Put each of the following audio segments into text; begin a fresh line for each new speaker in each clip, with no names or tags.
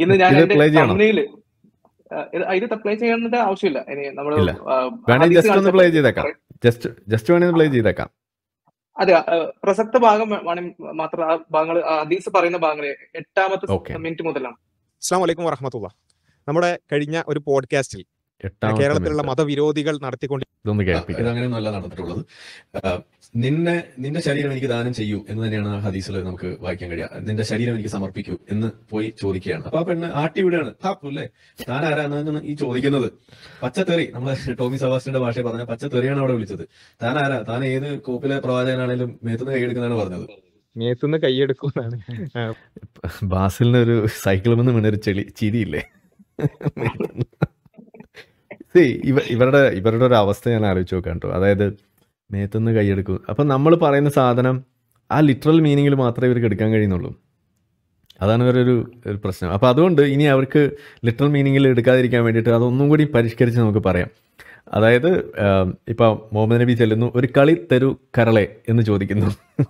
ഇന്ന് ഞാൻ
ഇത്
എന്റെ
play ചെയ്യണോ?
തമ്മില് ഇത് പ്ലേ ചെയ്യേണ്ട ആവശ്യമില്ല ഇനി നമ്മള്
ഇല്ല.
ആ,
വേണമെങ്കിൽ
ഹദീസ്
ജസ്റ്റ് ഒന്ന്
കാണിച്ച-
പ്ലേ ചെയ്തേക്കാം ജസ്റ്റ് ജസ്റ്റ് വേണമെങ്കിൽ പ്ലേ ചെയ്തേക്കാം
അതെ ആ, പ്രസക്ത ഭാഗം വേണമെങ്കിൽ മാത്രം ആ ഭാഗങ്ങൾ ഹദീസ് പറയുന്ന ഭാഗങ്ങൾ എട്ടാമത്തെ
Okay.
മിനിറ്റ് മുതലാണ്
അസ്സാം വലൈക്കും വറഹമത്തുള്ള നമ്മുടെ കഴിഞ്ഞ ഒരു പോഡ്കാസ്റ്റിൽ
എട്ടാമത്തെ
കേരളത്തിലുള്ള
minute.
മതവിരോധികൾ നടത്തിക്കൊണ്ട്
ഇതൊന്ന് കേൾപ്പിക്കാം
ഇതങ്ങനെയൊന്നുമല്ല നടന്നിട്ടുള്ളത് ആ, നിന്നെ നിന്റെ ശരീരം എനിക്ക് ദാനം ചെയ്യൂ എന്ന് തന്നെയാണ് ആ ഹദീസിൽ നമുക്ക് വായിക്കാൻ കഴിയുക നിന്റെ ശരീരം എനിക്ക് സമർപ്പിക്കൂ എന്ന് പോയി ചോദിക്കുകയാണ് അപ്പൊ ആ പെണ്ണ് ആട്ടി വിടുകയാണ് താപ്പു അല്ലേ താൻ ആരാന്നാണ് ഈ ചോദിക്കുന്നത് പച്ചത്തെറി നമ്മളെ ടോമി സബാസ്റ്റിന്റെ ഭാഷ പറഞ്ഞ പച്ചത്തെറിയാണ് അവിടെ വിളിച്ചത് താൻ ആരാ താൻ ഏത് കോപ്പിലെ പ്രവാചകനാണേലും മേത്തുനിന്ന് കൈയെടുക്കുന്നതാണ് പറഞ്ഞത്
മേത്തുനിന്ന് കൈയെടുക്കുമെന്നാണ്
ബാസിലിന് ഒരു സൈക്കിളിൽ നിന്ന് വീണൊരു ചെളി ചിരിയില്ലേ See, ഇവ ഇവരുടെ ഇവരുടെ ഒരു അവസ്ഥ ഞാൻ ആലോചിച്ച് നോക്കാം കേട്ടോ അതായത് മേത്തുനിന്ന് കൈയെടുക്കും അപ്പം നമ്മൾ പറയുന്ന സാധനം ആ ലിറ്ററൽ മീനിങ്ങിൽ മാത്രമേ ഇവർക്ക് എടുക്കാൻ കഴിയുന്നുള്ളൂ അതാണ് ഇവരുടെ ഒരു ഒരു പ്രശ്നം അപ്പോൾ അതുകൊണ്ട് ഇനി അവർക്ക് ലിറ്ററൽ മീനിങ്ങിൽ എടുക്കാതിരിക്കാൻ വേണ്ടിയിട്ട് അതൊന്നും കൂടി പരിഷ്കരിച്ച് നമുക്ക് പറയാം അതായത് ഇപ്പം മുഹമ്മദ് നബി ചെല്ലുന്നു ഒരു കളി തരൂ കരളെ എന്ന് ചോദിക്കുന്നു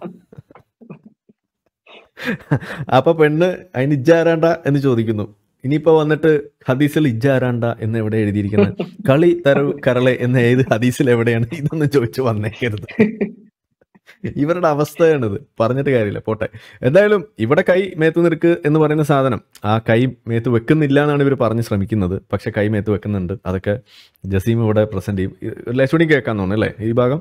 അപ്പൊ പെണ്ണ് അതിന് ഇജ്ജാരാണ്ട എന്ന് ചോദിക്കുന്നു ഇനിയിപ്പോ വന്നിട്ട് ഹദീസിൽ ഇജ്ജാരാണ്ട എന്ന് എവിടെ എഴുതിയിരിക്കുന്നത് കളി തരൂ കരളെ എന്ന് ഏത് ഹദീസിൽ എവിടെയാണ് ഇതൊന്നും ചോദിച്ചു വന്നേക്കരുത് ഇവരുടെ അവസ്ഥയാണിത് പറഞ്ഞിട്ട് കാര്യമില്ല പോട്ടെ എന്തായാലും ഇവിടെ കൈ മേത്ത് നിൽക്ക് എന്ന് പറയുന്ന സാധനം ആ കൈ മേത്ത് വെക്കുന്നില്ല എന്നാണ് ഇവർ പറഞ്ഞ് ശ്രമിക്കുന്നത് പക്ഷെ കൈ മേത്ത് വെക്കുന്നുണ്ട് അതൊക്കെ ജസീം ഇവിടെ പ്രസന്റ് ചെയ്യും ലക്ഷ്മണി കേൾക്കാൻ തോന്നുന്നു അല്ലേ ഈ ഭാഗം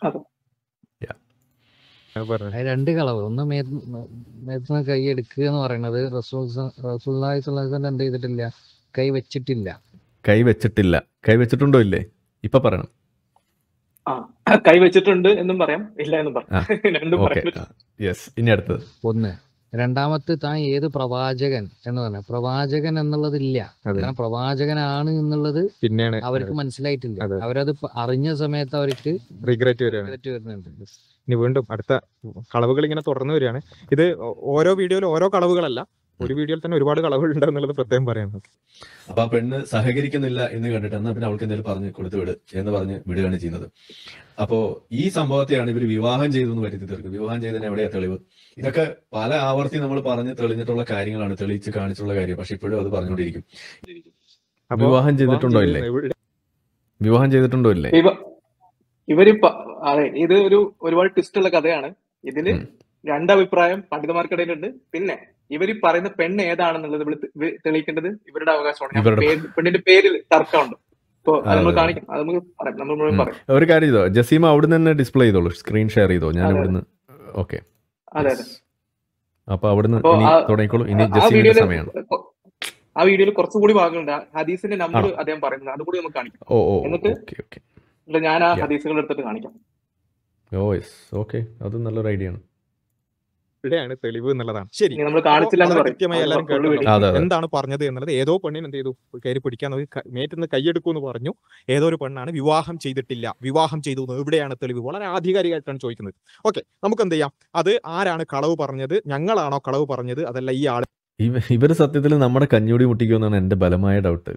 പറഞ്ഞത്
അത് രണ്ട് കളവ് ഒന്ന് മേത്തുനിന്ന് കൈ എടുക്കുക എന്ന് പറയുന്നത് റസൂൽ റസൂല്ലായി സ്വലാസം എന്ത് ചെയ്തിട്ടില്ല കൈ വെച്ചിട്ടില്ല
കൈ വെച്ചിട്ടില്ല കൈ വെച്ചിട്ടുണ്ടോ ഇല്ലേ ഇപ്പൊ പറയണം
ആ കൈ വെച്ചിട്ടുണ്ട് എന്നും പറയാം ഇല്ല എന്നും
ആ,
പറയാം രണ്ടും
ഓക്കെ
പറയാം
യെസ് ഇനി അടുത്തത്
ഒന്ന് രണ്ടാമത്തെ താൻ ഏത് പ്രവാചകൻ എന്ന് പറഞ്ഞ പ്രവാചകൻ എന്നുള്ളതില്ല
അതെ
കാരണം പ്രവാചകനാണ് എന്നുള്ളത്
പിന്നെയാണ്
അവർക്ക് മനസ്സിലായിട്ടില്ല
അതെ.
അവരത് പ- അറിഞ്ഞ സമയത്ത് അവർക്ക്
റിഗ്രറ്റ് വരികയാണ്
regret വരുന്നുണ്ട്
ഇനി വീണ്ടും അടുത്ത കളവുകൾ ഇങ്ങനെ തുടർന്ന് വരികയാണ് ഇത് ഓ- ഓരോ വീഡിയോയിലും ഓരോ കളവുകളല്ല ഒരു വീഡിയോയിൽ തന്നെ ഒരുപാട് കളവുകൾ ഉണ്ട് എന്നുള്ളത് പ്രത്യേകം പറയാം
അപ്പൊ ആ പെണ്ണ് സഹകരിക്കുന്നില്ല എന്ന് കണ്ടിട്ട് എന്നാ പിന്നെ അവൾക്ക് എന്തെങ്കിലും പറഞ്ഞ് കൊടുത്തു വിട് എന്ന് പറഞ്ഞ് വിടുകയാണ് ചെയ്യുന്നത് അപ്പോ ഈ സംഭവത്തെയാണ് ഇവർ വിവാഹം ചെയ്തു എന്ന് വരുത്തി തീർക്കുന്നത് വിവാഹം ചെയ്തതിന് എവിടെയാ തെളിവ് ഇതൊക്കെ പല ആവർത്തി നമ്മൾ പറഞ്ഞ് തെളിഞ്ഞിട്ടുള്ള കാര്യങ്ങളാണ് തെളിയിച്ച് കാണിച്ചിട്ടുള്ള കാര്യം പക്ഷെ ഇപ്പോഴും അത് പറഞ്ഞുകൊണ്ടിരിക്കും
അപ്പോ
വിവാഹം ചെയ്തിട്ടുണ്ടോ ഇല്ലേ
ഇവിടെ-
വിവാഹം ചെയ്തിട്ടുണ്ടോ ഇല്ലേ
ഇവ ഇവര് പ- അതെ ഇത് ഒരു ഒരുപാട് ട്വിസ്റ്റ് ഉള്ള കഥയാണ് ഇതില്
ഉം.
രണ്ടഭിപ്രായം പണ്ഡിതന്മാർക്കിടയിലുണ്ട് പിന്നെ ഇവർ പറയുന്ന പെണ്ണ് ഏതാണെന്നുള്ളത് ഇവര് തെ- ഇവര് തെളിയിക്കേണ്ടത് ഇവരുടെ അവകാശമാണ് ഞാൻ
ഇവരുടെ-
പേര്- പെണ്ണിന്റെ പേരിൽ തർക്കമുണ്ട് അപ്പൊ അത് നമ്മൾ
അതെ.
കാണിക്കാം അത് നമുക്ക് പറയാം നമ്മൾ മുഴുവൻ
ഉം.
പറയാം
ഒരു കാര്യം ചെയ്തോ ജസീമ അവിടുന്ന് തന്നെ ഡിസ്പ്ലേ ചെയ്തോളൂ സ്ക്രീൻ ഷെയർ ചെയ്തോ ഞാൻ
അതെ.
ഇവിടുന്ന് ഓക്കെ
അതെ അതെ
അപ്പൊ അവിടുന്ന്
അപ്പൊ
ഇനി
ആ-
തുടങ്ങിക്കോളൂ ഇനി
ആ
ജസീമിന്റെ
വീഡിയോയില്
സമയമാണ്
കൊ- ആ വീഡിയോയിൽ കുറച്ചുകൂടി ഭാഗങ്ങളുണ്ട് ആ ഹദീസിന്റെ നമ്പർ
ആണോ?
അദ്ദേഹം പറയുന്നത് അതുകൂടി നമുക്ക് കാണിക്കാം
ഓ ഓ
എന്നിട്ട്
ഓക്കെ ഓക്കെ
എന്നിട്ട് ഞാൻ ആ
Yeah.
ഹദീസുകൾ എടുത്തിട്ട് കാണിക്കാം
ഓ യെസ് ഓക്കെ അത് നല്ലൊരു ഐഡിയ ആണ്
ഇവിടെയാണ് തെളിവ് എന്നുള്ളതാണ് ശരി
ഇനി നമ്മൾ കാണിച്ചില്ല എന്ന്
വളരെ
പറയും
കൃത്യമായി
അത്
എല്ലാവരും
പുറത്തുള്ള
കേട്ടല്ലോ.
അതെ അതെ
എന്താണ് പറഞ്ഞത് എന്നുള്ളത് ഏതോ പെണ്ണിന് എന്ത് ചെയ്തു കയറി പിടിക്കാൻ നോക്കി ക- മേറ്റുനിന്ന് കൈയെടുക്കൂ എന്ന് പറഞ്ഞു ഏതോ ഒരു പെണ്ണാണ് വിവാഹം ചെയ്തിട്ടില്ല വിവാഹം ചെയ്തു എന്ന് എവിടെയാണ് തെളിവ് വളരെ ആധികാരികമായിട്ടാണ് ചോദിക്കുന്നത് ഓക്കെ നമുക്ക് എന്ത് ചെയ്യാം അത് ആരാണ് കളവ് പറഞ്ഞത് ഞങ്ങളാണോ കളവ് പറഞ്ഞത് അതല്ല ഈ ആൾ
ഇവ ഇവര് സത്യത്തിൽ നമ്മുടെ കഞ്ഞൂടി മുട്ടിക്കുമെന്നാണ് എന്റെ ബലമായ ഡൗട്ട്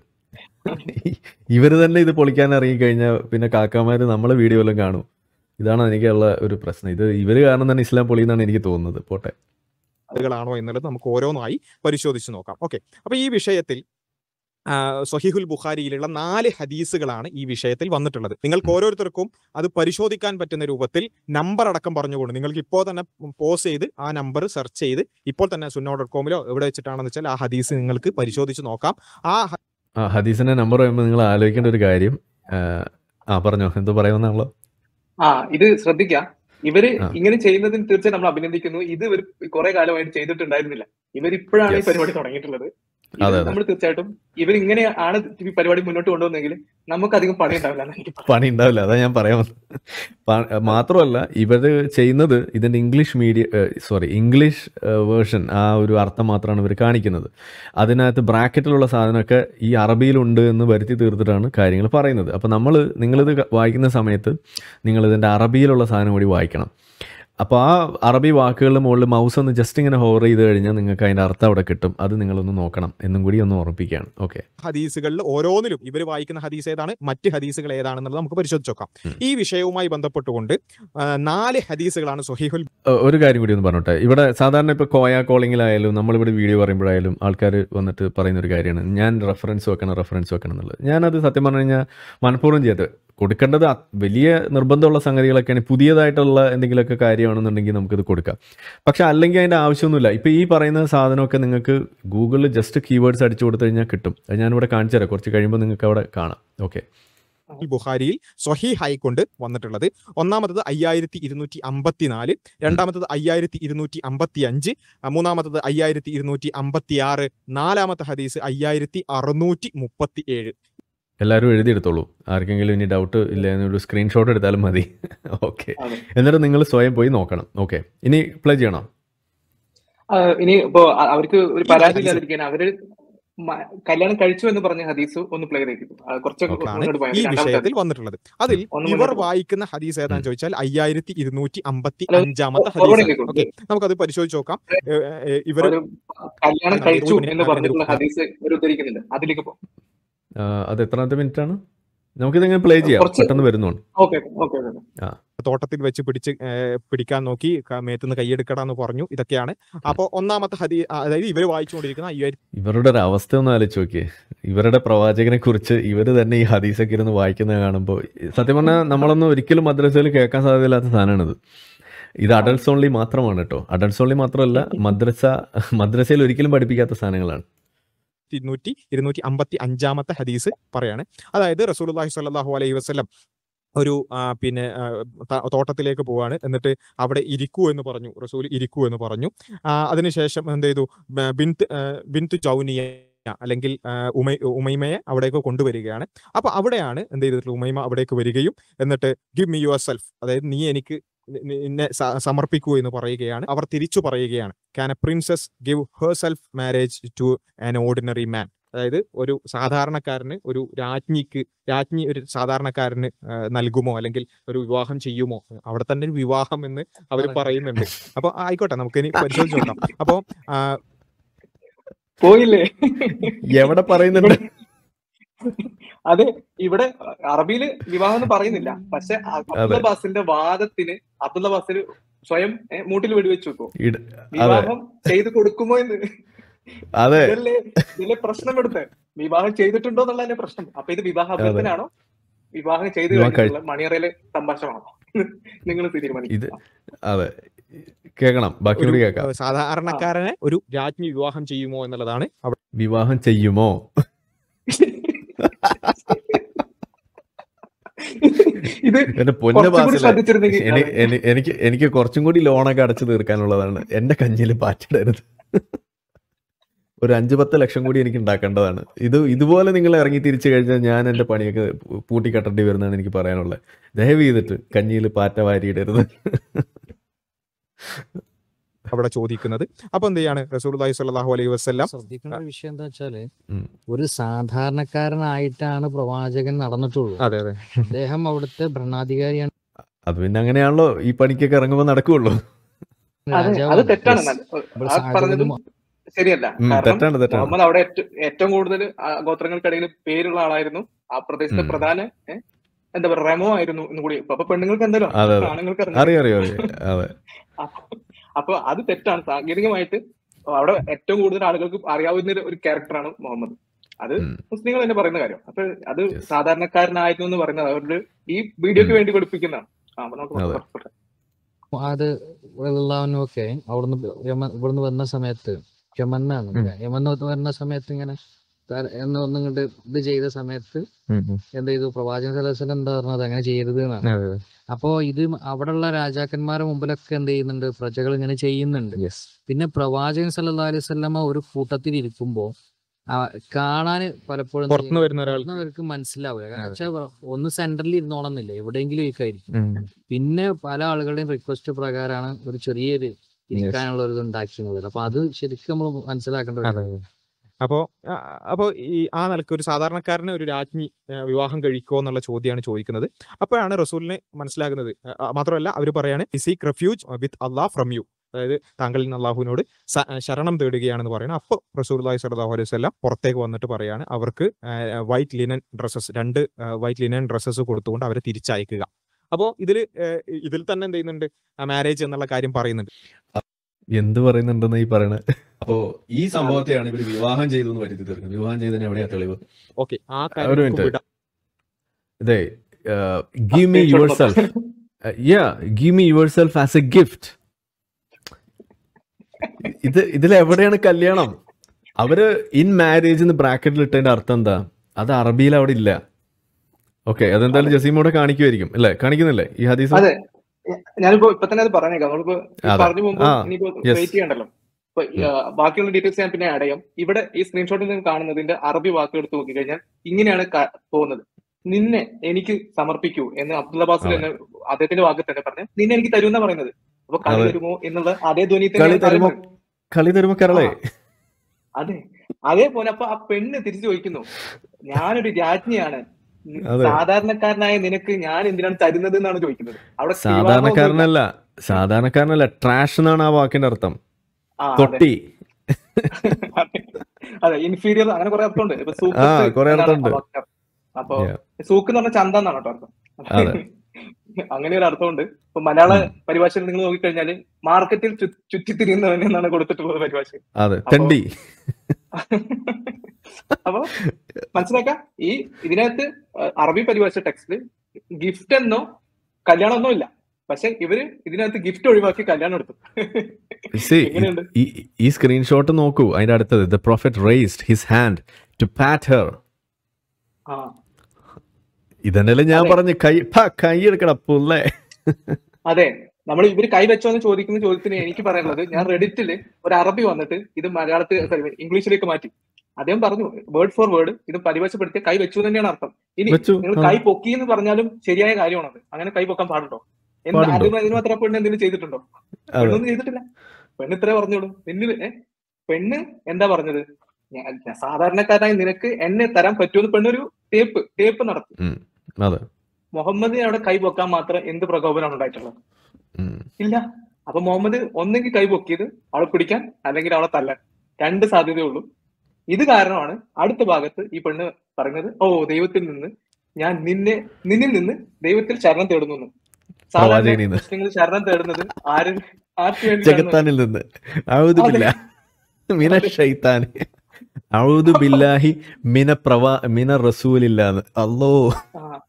ഇവര് തന്നെ ഇത് പൊളിക്കാൻ ഇറങ്ങിക്കഴിഞ്ഞാൽ പിന്നെ കാക്കാമാര് നമ്മളെ വീഡിയോ എല്ലാം കാണും ഇതാണ് എനിക്കുള്ള ഒരു പ്രശ്നം ഇത് ഇവര് കാരണം തന്നെ ഇസ്ലാം പൊളിയെന്നാണ് എനിക്ക് തോന്നുന്നത് പോട്ടെ
ആളുകളാണോ എന്നുള്ളത് നമുക്ക് ഓരോന്നായി പരിശോധിച്ച് നോക്കാം ഓക്കെ അപ്പൊ ഈ വിഷയത്തിൽ ആ, സഹീഹുൽ ബുഖാരിയിലുള്ള നാല് ഹദീസുകളാണ് ഈ വിഷയത്തിൽ വന്നിട്ടുള്ളത് നിങ്ങൾക്ക്
ഉം.
ഓരോരുത്തർക്കും അത് പരിശോധിക്കാൻ പറ്റുന്ന രൂപത്തിൽ നമ്പർ അടക്കം പറഞ്ഞുകൊണ്ട് നിങ്ങൾക്ക് ഇപ്പോൾ തന്നെ പോസ് ചെയ്ത് ആ നമ്പർ സെർച്ച് ചെയ്ത് ഇപ്പോൾ തന്നെ സുന്നോ ഡോട്ട് കോമിലോ എവിടെ വെച്ചിട്ടാണെന്ന് വെച്ചാൽ ആ ഹദീസ് നിങ്ങൾക്ക് പരിശോധിച്ച് നോക്കാം ആ ഹ-
ആ ഹദീസിന്റെ നമ്പർ പറയുമ്പോൾ നിങ്ങൾ ആലോചിക്കേണ്ട ഒരു കാര്യം ആ, ആ പറഞ്ഞോ എന്തോ പറയുമെന്നാണല്ലോ
ആ ഇത് ശ്രദ്ധിക്കാം ഇവര്
ആ.
ഇങ്ങനെ ചെയ്യുന്നതിന് തീർച്ചയായും നമ്മൾ അഭിനന്ദിക്കുന്നു ഇത് ഇവർ കുറെ കാലമായിട്ട് ചെയ്തിട്ടുണ്ടായിരുന്നില്ല ഇവർ ഇപ്പോഴാണ് ഈ
Yes.
പരിപാടി തുടങ്ങിയിട്ടുള്ളത്
അതെ, അതെ.
നമ്മൾ തീർച്ചയായിട്ടും ഇവർ ഇങ്ങനെയാണ് ഈ പരിപാടി മുന്നോട്ട് കൊണ്ടുവന്നെങ്കിൽ നമുക്ക് അധികം പണി ഉണ്ടാവില്ല എന്ന് എനിക്ക് പറയാം.
പണി ഉണ്ടാവില്ല അതാ ഞാൻ പറയാൻ വന്നത്. പ- മാത്രമല്ല ഇവര് ചെയ്യുന്നത് ഇതിന്റെ English media sorry English version ആ ഒരു അർത്ഥം മാത്രമാണ് ഇവർ കാണിക്കുന്നത് അതിനകത്ത് ബ്രാക്കറ്റിലുള്ള സാധനമൊക്കെ ഈ അറബിയിലുണ്ട് എന്ന് വരുത്തി തീർത്തിട്ടാണ് കാര്യങ്ങൾ പറയുന്നത് അപ്പോൾ നമ്മൾ നിങ്ങളിത് ക- വായിക്കുന്ന സമയത്ത് നിങ്ങൾ ഇതിൻ്റെ അറബിയിലുള്ള സാധനം കൂടി വായിക്കണം അപ്പോൾ ആ അറബി വാക്കുകളുടെ മുകളിൽ മൗസ് ഒന്ന് ജസ്റ്റ് ഇങ്ങനെ ഹോവർ ചെയ്ത് കഴിഞ്ഞാൽ നിങ്ങൾക്ക് അതിൻ്റെ അർത്ഥം അവിടെ കിട്ടും അത് നിങ്ങളൊന്ന് നോക്കണം എന്നും കൂടി ഒന്ന് ഓർമ്മിപ്പിക്കുകയാണ് ഓക്കെ
ഹദീസുകളിൽ ഓരോന്നിലും ഇവർ വായിക്കുന്ന ഹദീസ് ഏതാണ് മറ്റ് ഹദീസുകൾ ഏതാണെന്നുള്ളത് നമുക്ക് പരിശോധിച്ച് നോക്കാം
ഉം.
ഈ വിഷയവുമായി ബന്ധപ്പെട്ടുകൊണ്ട് ആ, നാല് ഹദീസുകളാണ് സൊഹീഹുൽ
ഏഹ് ഒരു കാര്യം കൂടി ഒന്ന് പറഞ്ഞോട്ടെ ഇവിടെ സാധാരണ ഇപ്പോൾ കോയ കോളിങ്ങിലായാലും നമ്മളിവിടെ വീഡിയോ പറയുമ്പോഴായാലും ആൾക്കാർ വന്നിട്ട് പറയുന്ന ഒരു കാര്യമാണ് ഞാൻ റെഫറൻസ് വെക്കണം റെഫറൻസ് വെക്കണം എന്നുള്ളത് ഞാനത് സത്യം പറഞ്ഞു കഴിഞ്ഞാൽ മനഃപൂർവ്വം ചെയ്ത് കൊടുക്കേണ്ടത് അത് വലിയ നിർബന്ധമുള്ള സംഗതികളൊക്കെയാണ് പുതിയതായിട്ടുള്ള എന്തെങ്കിലുമൊക്കെ കാര്യമാണെന്നുണ്ടെങ്കിൽ നമുക്കിത് കൊടുക്കാം പക്ഷെ അല്ലെങ്കിൽ അതിൻ്റെ ആവശ്യമൊന്നുമില്ല ഇപ്പോൾ ഈ പറയുന്ന സാധനമൊക്കെ നിങ്ങൾക്ക് ഗൂഗിളിൽ ജസ്റ്റ് കീവേഡ്സ് അടിച്ചു കൊടുത്തു കഴിഞ്ഞാൽ കിട്ടും അത് ഞാനിവിടെ കാണിച്ചു തരാം കുറച്ച് കഴിയുമ്പോൾ നിങ്ങൾക്ക് അവിടെ കാണാം ഓക്കെ
ബുഖാരിയിൽ സ്വഹീഹായി കൊണ്ട് വന്നിട്ടുള്ളത് ഒന്നാമത്തത് അയ്യായിരത്തി ഇരുന്നൂറ്റി അമ്പത്തിനാല് രണ്ടാമത്തത് അയ്യായിരത്തി ഇരുന്നൂറ്റി അമ്പത്തി അഞ്ച് മൂന്നാമത്തത് അയ്യായിരത്തി ഇരുന്നൂറ്റി അമ്പത്തി ആറ് നാലാമത്തെ ഹദീസ് അയ്യായിരത്തി അറുന്നൂറ്റി മുപ്പത്തി ഏഴ്
എല്ലാവരും എഴുതിയെടുത്തോളൂ ആർക്കെങ്കിലും ഇനി ഡൗട്ട് ഇല്ല എന്നൊരു സ്ക്രീൻഷോട്ട് എടുത്താലും മതി ഓക്കെ
അതെ.
എന്നിട്ട് നിങ്ങൾ സ്വയം പോയി നോക്കണം ഓക്കെ ഇനി പ്ലേ ചെയ്യണം
ആ, ഇനി ഇപ്പോ അ- അവർക്ക് ഒരു
ഈ
പരാതി
ഹദീസ്
ഇല്ലാതിരിക്കാൻ അവര് മ- കല്യാണം കഴിച്ചു എന്ന് പറഞ്ഞ ഹദീസ് ഒന്ന് പ്ലേ ചെയ്തിരിക്കും കുറച്ചൊക്കെ
Okay.
ആണ്
മുന്നോട്ട് പോയാൽ
ഈ
രണ്ടാമത്തെ
വിഷയത്തിൽ വന്നിട്ടുള്ളത് അതിൽ
ഒന്ന്
ഇവർ
മുന്നോട്ട് പോ.
വായിക്കുന്ന ഹദീസ് ഏതാണെന്ന് ചോദിച്ചാൽ അയ്യായിരത്തി ഇരുന്നൂറ്റി അമ്പത്തി
അല്ല,
അഞ്ചാമത്തെ
forward
ഹദീസ്
ചെയ്തേക്കൂ.
ഓക്കെ നമുക്കത് പരിശോധിച്ച് നോക്കാം ഇവർ
ഒരു കല്യാണം
ആ,
കഴിച്ചു
ഒരു
എന്ന്
മിനിറ്റ്
പറഞ്ഞിട്ടുള്ള
ആ,
ഹദീസ് ഒരു ഉദ്ധരിക്കുന്നുണ്ട് അതിലേക്ക് പോ
ആ, അത് എത്രാമത്തെ മിനിറ്റ് ആണ് നമുക്കിതെങ്ങനെ പ്ലേ ചെയ്യാം
കുറച്ച്
പെട്ടെന്ന് വരുന്നുണ്ട്
ഓക്കെ ഓക്കെ ഓക്കെ
തോട്ടത്തിൽ വെച്ച് പിടിച്ച് ഏ, പിടിക്കാൻ നോക്കി ക- മേത്തുനിന്ന് കൈയെടുക്കടാന്ന് പറഞ്ഞു ഇതൊക്കെയാണ് അപ്പൊ ഒന്നാമത്തെ ഹദീ ആ, അതായത് ഇവർ വായിച്ചുകൊണ്ടിരിക്കുന്ന അയ്യായിരത്തി
ഇവരുടെ ഒരു അവസ്ഥ ഒന്ന് ആലോചിച്ച് നോക്കിയേ ഇവരുടെ പ്രവാചകനെ കുറിച്ച് ഇവർ തന്നെ ഈ ഹദീസൊക്കെ ഇരുന്ന് വായിക്കുന്നത് കാണുമ്പോൾ സത്യം പറഞ്ഞാൽ നമ്മളൊന്നും ഒരിക്കലും മദ്രസയിൽ കേൾക്കാൻ സാധ്യതയില്ലാത്ത സാധനമാണിത് ഇത് അഡൾട്ട്സ് ഓൺലി മാത്രമാണ് കേട്ടോ അഡൾട്ട്സ് ഓൺലി മാത്രമല്ല മദ്രസ മദ്രസയിൽ ഒരിക്കലും പഠിപ്പിക്കാത്ത സാധനങ്ങളാണ്
ഇരുന്നൂറ്റി ഇരുന്നൂറ്റി അമ്പത്തി അഞ്ചാമത്തെ ഹദീസ് പറയാണ് അതായത് റസൂലുള്ളാഹി സ്വല്ലല്ലാഹു അലൈഹി വസല്ലം ഒരു ആ, പിന്നെ ആ, ത- തോട്ടത്തിലേക്ക് പോവാണ് എന്നിട്ട് അവിടെ ഇരിക്കൂ എന്ന് പറഞ്ഞു റസൂൽ ഇരിക്കൂ എന്ന് പറഞ്ഞു ആ, അതിനുശേഷം എന്ത് ചെയ്തു ബ- ബിൻത്ത് ആ, ബിൻത്ത് ചൗനിയ അല്ലെങ്കിൽ ആ, ഉമൈ ഉമൈമയെ അവിടേക്ക് കൊണ്ടുവരികയാണ് അപ്പൊ അവിടെയാണ് എന്ത് ചെയ്തിട്ടുള്ളത് ഉമൈമ അവിടേക്ക് വരികയും എന്നിട്ട് ഗിവ് മി യുവർ സെൽഫ് അതായത് നീ എനിക്ക് നി- നി- നിന്നെ സ- സമർപ്പിക്കൂ എന്ന് പറയുകയാണ് അവർ തിരിച്ചു പറയുകയാണ് can a princess give herself marriage to an ordinary man അതായത് ഒരു സാധാരണക്കാരന് ഒരു രാജ്ഞിക്ക് രാജ്ഞി ഒരു സാധാരണക്കാരന് ആ, നൽകുമോ അല്ലെങ്കിൽ ഒരു വിവാഹം ചെയ്യുമോ അവിടെ തന്നെ ഒരു വിവാഹം എന്ന് അവർ
പറയും.
പറയുന്നുണ്ട് അപ്പൊ ആയിക്കോട്ടെ നമുക്ക് ഇനി പരിശോധിച്ച് നോക്കാം അപ്പൊ ആ,
പോയില്ലേ
എവിടെ പറയുന്നുണ്ട്
അതെ ഇവിടെ അറബിയിൽ വിവാഹം എന്ന് പറയുന്നില്ല പക്ഷെ അബ്ദുള്ള ബാസിന്റെ വാദത്തിന് അബ്ദുള്ള ബാസിൽ സ്വയം ഏ, മൂട്ടിൽ വെടിവെച്ച് വെക്കും
ഇട- അതെ
വിവാഹം ചെയ്ത് കൊടുക്കുമോ എന്ന്
അതെ
ഇതല്ലേ ഇതിലെ പ്രശ്നം എടുത്ത് വിവാഹം ചെയ്തിട്ടുണ്ടോ എന്നുള്ളതിന്റെ പ്രശ്നം അപ്പൊ ഇത് വിവാഹ അഭ്യർത്ഥനാണോ വിവാഹം ചെയ്ത്
വിവാഹം കഴി-
കഴിഞ്ഞിട്ടുള്ള മണിയറയിലെ സംഭാഷണമാണോ നിങ്ങൾ തീരുമാനിക്കും
ഇത് അതെ കേൾക്കണം ബാക്കി
ഒരു
കൂടി കേൾക്കാം
സാധാരണക്കാരനെ ഒരു രാജ്ഞി വിവാഹം ചെയ്യുമോ എന്നുള്ളതാണ് അവിടെ
വിവാഹം ചെയ്യുമോ
ഇത്
എന്റെ പൊന്ന
കുറച്ചും കൂടി
ബാസിലെ
ശ്രദ്ധിച്ചിരുന്നെങ്കിൽ
എനി- എനി- എനിക്ക് എനിക്ക് കുറച്ചും കൂടി ലോണൊക്കെ അടച്ചു തീർക്കാനുള്ളതാണ് എന്റെ കഞ്ഞിൽ പാറ്റിടരുത് ഒരു അഞ്ചു പത്ത് ലക്ഷം കൂടി എനിക്ക് ഉണ്ടാക്കേണ്ടതാണ് ഇത് ഇതുപോലെ നിങ്ങൾ ഇറങ്ങി തിരിച്ചു കഴിഞ്ഞാൽ ഞാൻ എന്റെ പണിയൊക്കെ പൂട്ടി കെട്ടേണ്ടി വരുന്നതാണ് എനിക്ക് പറയാനുള്ളത് ദയവ് ചെയ്തിട്ട് കഞ്ഞിയിൽ പാറ്റ വാരിയിടരുത്
അവിടെ ചോദിക്കുന്നത് അപ്പൊ എന്ത് ചെയ്യാണ് റസൂലുള്ളാഹി സ്വല്ലല്ലാഹു അലൈഹി വസല്ലം
ശ്രദ്ധിക്കേണ്ട ഒരു വിഷയം എന്താ വെച്ചാല്
ഉം.
ഒരു സാധാരണക്കാരനായിട്ടാണ് പ്രവാചകൻ നടന്നിട്ടുള്ളൂ
അതെ അതെ
അദ്ദേഹം അവിടുത്തെ ഭരണാധികാരിയാണ്
അത് പിന്നെ അങ്ങനെയാണല്ലോ ഈ പണിക്കൊക്കെ ഇറങ്ങുമ്പോൾ നടക്കുള്ളൂ
അതെ അത്
രാജാവാണ്.
തെറ്റാണ്
Yes.
എന്നാൽ.
ഇവിടെ
ആ പറഞ്ഞതും
സാഹചര്യം
ശരിയല്ല
ഉം,
കാരണം
തെറ്റാണ് തെറ്റാണ്
മുഹമ്മദ് അവിടെ ഏറ്റവും ഏറ്റവും കൂടുതൽ ആ ഗോത്രങ്ങൾക്കിടയിൽ പേരുള്ള ആളായിരുന്നു ആ പ്രദേശത്തെ
ഉം.
പ്രധാന ഏ, എന്താ പറയുക റെമോ ആയിരുന്നു എന്ന് കൂടി അപ്പൊ പെണ്ണുങ്ങൾക്ക് എന്തായാലും
അതെ, അതെ.
ആണുങ്ങൾക്ക് അറിഞ്ഞു.
അറിയാം അറിയാം അറിയാം അതെ
അപ്പൊ- അപ്പൊ അത് തെറ്റാണ് സാങ്കേതികമായിട്ട് അവിടെ ഏറ്റവും കൂടുതൽ ആളുകൾക്ക് അറിയാവുന്ന ഒരു- ഒരു ക്യാരക്ടറാണ് മുഹമ്മദ് അത്
ഉം.
മുസ്ലിങ്ങൾ തന്നെ പറയുന്ന കാര്യം അപ്പൊ അത്
Yes.
സാധാരണക്കാരനായിരുന്നു എന്ന് പറയുന്നത് അവരുടെ ഈ വീഡിയോക്ക് വേണ്ടി പഠിപ്പിക്കുന്നതാണ് ആ, അപ്പൊ നമുക്ക്
അതെ.
പുറപ്പെട്ടെ.
അത് ഒക്കെ അവിടുന്ന് യമൻ ഇവിടുന്ന് വന്ന സമയത്ത് യമന്നാണ്
ഉം.
യമന്ന് വരുന്ന സമയത്ത് ഇങ്ങനെ ത- എന്ന് ഒന്നിങ്ങോട്ട് ഇത് ചെയ്ത സമയത്ത് എന്ത് ചെയ്തു പ്രവാചകൻ സലഹുസ്ലം എന്താ പറഞ്ഞത് അങ്ങനെ ചെയ്യരുത് എന്നാണ് അപ്പോ ഇത് അവിടെയുള്ള രാജാക്കന്മാരുടെ മുമ്പിലൊക്കെ എന്ത് ചെയ്യുന്നുണ്ട് പ്രജകൾ ഇങ്ങനെ ചെയ്യുന്നുണ്ട് പിന്നെ പ്രവാചകൻ സല്ലല്ലാഹു അലൈഹി വസല്ലമ ഒരു കൂട്ടത്തിൽ ഇരിക്കുമ്പോ ആ, കാണാന് പലപ്പോഴും എന്ത് ചെയ്യും?
പുറത്തുനിന്ന് വരുന്ന ഒരാൾ
അവർക്ക് മനസ്സിലാവില്ല കാരണം വെച്ചാൽ ഒന്ന് സെന്ററിൽ ഇരുന്നോണമെന്നില്ല എവിടെയെങ്കിലും ഇരിക്കായിരിക്കും പിന്നെ പല ആളുകളുടെയും റിക്വസ്റ്റ് പ്രകാരമാണ് ഒരു ചെറിയൊരു ഇരിക്കാനുള്ള ഒരു ഇത് ഉണ്ടാക്കിയിരുന്നത് അപ്പൊ അത് ശരിക്കും നമ്മൾ മനസ്സിലാക്കേണ്ട ഒരു
അതെ
കാര്യം.
അപ്പോൾ അപ്പോൾ ഈ ആ നിലക്ക് ഒരു സാധാരണക്കാരന് ഒരു രാജ്ഞി ആ, വിവാഹം കഴിക്കുമോ എന്നുള്ള ചോദ്യമാണ് ചോദിക്കുന്നത് അപ്പോഴാണ് റസൂലിനെ മനസ്സിലാകുന്നത് ആ, ആ, മാത്രമല്ല അവർ പറയാണ് seek refuge with Allah from you അതായത് താങ്കളിൽ നിന്ന് അള്ളാഹുവിനോട് സ- ശരണം തേടുകയാണെന്ന് പറയുന്നത് അപ്പോൾ റസൂൽ സല്ലല്ലാഹു അലൈഹി വസല്ലം പുറത്തേക്ക് വന്നിട്ട് പറയാണ് അവർക്ക് വൈറ്റ് ലിനൻ ഡ്രസ്സസ് രണ്ട് വൈറ്റ് ലിനൻ ഡ്രസ്സസ് കൊടുത്തുകൊണ്ട് അവരെ തിരിച്ചയക്കുക അപ്പോൾ ഇതിൽ ഇതിൽ തന്നെ എന്ത് ചെയ്യുന്നുണ്ട് മാരേജ് എന്നുള്ള കാര്യം പറയുന്നുണ്ട്
എന്ത് പറയുന്നുണ്ടെന്ന് ഈ പറയണേ
അപ്പോ ഈ സംഭവത്തെയാണ് ഇവർ വിവാഹം ചെയ്തു എന്ന് വരുത്തി തീർക്കുന്നത് വിവാഹം ചെയ്തതിന് എവിടെയാ തെളിവ്
ഓക്കെ ആ
ഒരു
കാര്യം നമുക്ക്
minute.
വിടാം
ഇതേ ഗീവ് മീ യുവർ സെൽഫ് യാ give me yourself as a gift ഇത് ഇതിൽ എവിടെയാണ് കല്യാണം അവര് ഇൻ മാരേജ് എന്ന് ബ്രാക്കറ്റിൽ ഇട്ടതിന്റെ അർത്ഥം എന്താ അത് അറബിയിൽ അവിടെ ഇല്ല ഓക്കെ അതെന്തായാലും ജസീമോടെ കാണിക്കുമായിരിക്കും അല്ലേ കാണിക്കുന്നില്ലേ ഈ ഹദീസ്
അതെ ഞാനിപ്പോ ഇപ്പൊ തന്നെ അത് പറഞ്ഞേക്കാം നമ്മളിപ്പോ ഈ
അതെ.
പറഞ്ഞു പോകുമ്പോ
ആ,
ഇനിയിപ്പോ
yes.
വെയിറ്റ് ചെയ്യണ്ടല്ലോ ഇപ്പൊ ഈ, ആ, ബാക്കിയുള്ള ഡീറ്റെയിൽസ് ഞാൻ പിന്നെ ആഡ് ചെയ്യാം ഇവിടെ ഈ സ്ക്രീൻഷോട്ടിൽ നിന്ന് കാണുന്നതിന്റെ അറബി വാക്കുകൾ എടുത്ത് നോക്കിക്കഴിഞ്ഞാൽ ഇങ്ങനെയാണ് ക- പോകുന്നത് നിന്നെ എനിക്ക് സമർപ്പിക്കൂ എന്ന് അബ്ദുള്ള ബാസിൽ
അതെ.
തന്നെ അദ്ദേഹത്തിന്റെ വാക്കിൽ തന്നെ പറഞ്ഞു നിന്നെ എനിക്ക് തരുമെന്നാ പറയുന്നത് അപ്പൊ കളി
അതെ.
തരുമോ എന്നുള്ള അതേ ധ്വനി
കളി
തന്നെയാണ്
തരുമോ
പറയുന്നത്.
കളി തരുമ്പോ കരളെ
അതെ അതേപോലെ അപ്പൊ ആ പെണ്ണ് തിരിച്ചു ചോദിക്കുന്നു ഞാനൊരു രാജ്ഞിയാണ്
അതെ.
സാധാരണക്കാരനായ നിനക്ക് ഞാൻ എന്തിനാണ് തരുന്നത് എന്നാണ് ചോദിക്കുന്നത് അവിടെ വിവാഹമൊന്നുമില്ല.
സാധാരണക്കാരനല്ല സാധാരണക്കാരനല്ല ട്രാഷ് എന്നാണ് ആ വാക്കിന്റെ അർത്ഥം
ആ, അതെ.
തൊട്ടി
അതെ ഇൻഫീരിയർ അങ്ങനെ കുറെ അർത്ഥമുണ്ട് ഇപ്പൊ
ആ,
സൂക്കത്ത്
കുറെ
എന്നാണ്
അർത്ഥമുണ്ട്.
ആ വാക്ക്. അപ്പൊ
Yeah.
സൂക്ക് എന്ന് പറഞ്ഞാൽ ചന്ത എന്നാണ് കേട്ടോ അർത്ഥം
അതെ.
അങ്ങനെ ഒരു അർത്ഥമുണ്ട് ഇപ്പൊ മലയാള
ഉം.
പരിഭാഷയിൽ നിങ്ങൾ നോക്കിക്കഴിഞ്ഞാല് മാർക്കറ്റിൽ ചു- ചുറ്റിത്തിരിയുന്നവൻ എന്നാണ് കൊടുത്തിട്ടുള്ളത് പരിഭാഷ
അതെ
അപ്പൊ-
തെണ്ടി
അപ്പൊ മനസ്സിലാക്ക ഈ ഇതിനകത്ത് അറബി പരിഭാഷ ടെക്സ്റ്റില് ഗിഫ്റ്റ് എന്നോ കല്യാണം ഒന്നോ ഇല്ല പക്ഷെ ഇവര് ഇതിനകത്ത് ഗിഫ്റ്റ് ഒഴിവാക്കി കല്യാണം എടുത്തു
See,
എങ്ങനെയുണ്ട്?
ഈ ഈ സ്ക്രീൻഷോട്ട് നോക്കൂ അതിന്റെ അടുത്തത് the prophet raised his hand to pat her
ആ
ഇതന്നെയല്ലേ ഞാൻ
അതെ.
പറഞ്ഞു കൈ ഫ, കൈ എടുക്കട പുല്ലേ
അതെ നമ്മൾ ഇവര് കൈവച്ചോ എന്ന് ചോദിക്കുന്ന ചോദ്യത്തിന് എനിക്ക് പറയാനുള്ളത് ഞാൻ റെഡിറ്റില് ഒരു അറബി വന്നിട്ട് ഇത് മലയാളത്തിൽ sorry, ഇംഗ്ലീഷിലേക്ക് മാറ്റി അദ്ദേഹം പറഞ്ഞു വേർഡ് ഫോർ വേർഡ് ഇത് പരിഭാഷപ്പെടുത്തിയ കൈ വെച്ചു തന്നെയാണ് അർത്ഥം ഇനി
വെച്ചു,
നിങ്ങൾ
ആ.
കൈ പൊക്കി എന്ന് പറഞ്ഞാലും ശരിയായ കാര്യമാണത് അങ്ങനെ കൈ പൊക്കാൻ പാടുണ്ടോ എന്താ
പാടുണ്ടോ?
അതിന് അതിന് മാത്രം പെണ്ണ് എന്തെങ്കിലും ചെയ്തിട്ടുണ്ടോ
അതെ
പെണ്ണൊന്നും ചെയ്തിട്ടില്ല പെണ്ണ് ഇത്രേ പറഞ്ഞോളൂ പെണ്ണിന് ഏ പെണ്ണ് എന്താ പറഞ്ഞത് ഞാൻ ഞാൻ സാധാരണക്കാരനായി നിനക്ക് എന്നെ തരാൻ പറ്റുമെന്ന് പെണ്ണൊരു ടേപ്പ് ടേപ്പ് നടത്തി
ഉം, അതെ
മുഹമ്മദിനെ അവിടെ കൈ പൊക്കാൻ മാത്രം എന്ത് പ്രകോപനമാണ് ഉണ്ടായിട്ടുള്ളത്
ഉം.
ഇല്ല അപ്പൊ മുഹമ്മദ് ഒന്നെങ്കിൽ കൈ പൊക്കിയത് അവളെ പിടിക്കാൻ അല്ലെങ്കിൽ അവളെ തല്ലാൻ രണ്ട് സാധ്യതയുള്ളൂ ഇത് കാരണമാണ് അടുത്ത ഭാഗത്ത് ഈ പെണ്ണ് പറയുന്നത് ഓ ദൈവത്തിൽ നിന്ന് ഞാൻ നിന്നെ നിന്നിൽ നിന്ന് ദൈവത്തിൽ ശരണം തേടുന്നു എന്ന്. സാധാരണ
പ്രവാചകനിൽ നിന്ന്.
മുസ്ലിങ്ങൾ ശരണം തേടുന്നത് ആര് ആർക്ക് വേണ്ടി
ജഗത്താനിൽ നിന്ന് ഔദു
അതെ.
ബില്ലാ മിന ഷൈത്താൻ ഔദു ബില്ലാഹി മിന പ്രവാ മിന റസൂലില്ലാന്ന് അല്ലോ
ആ.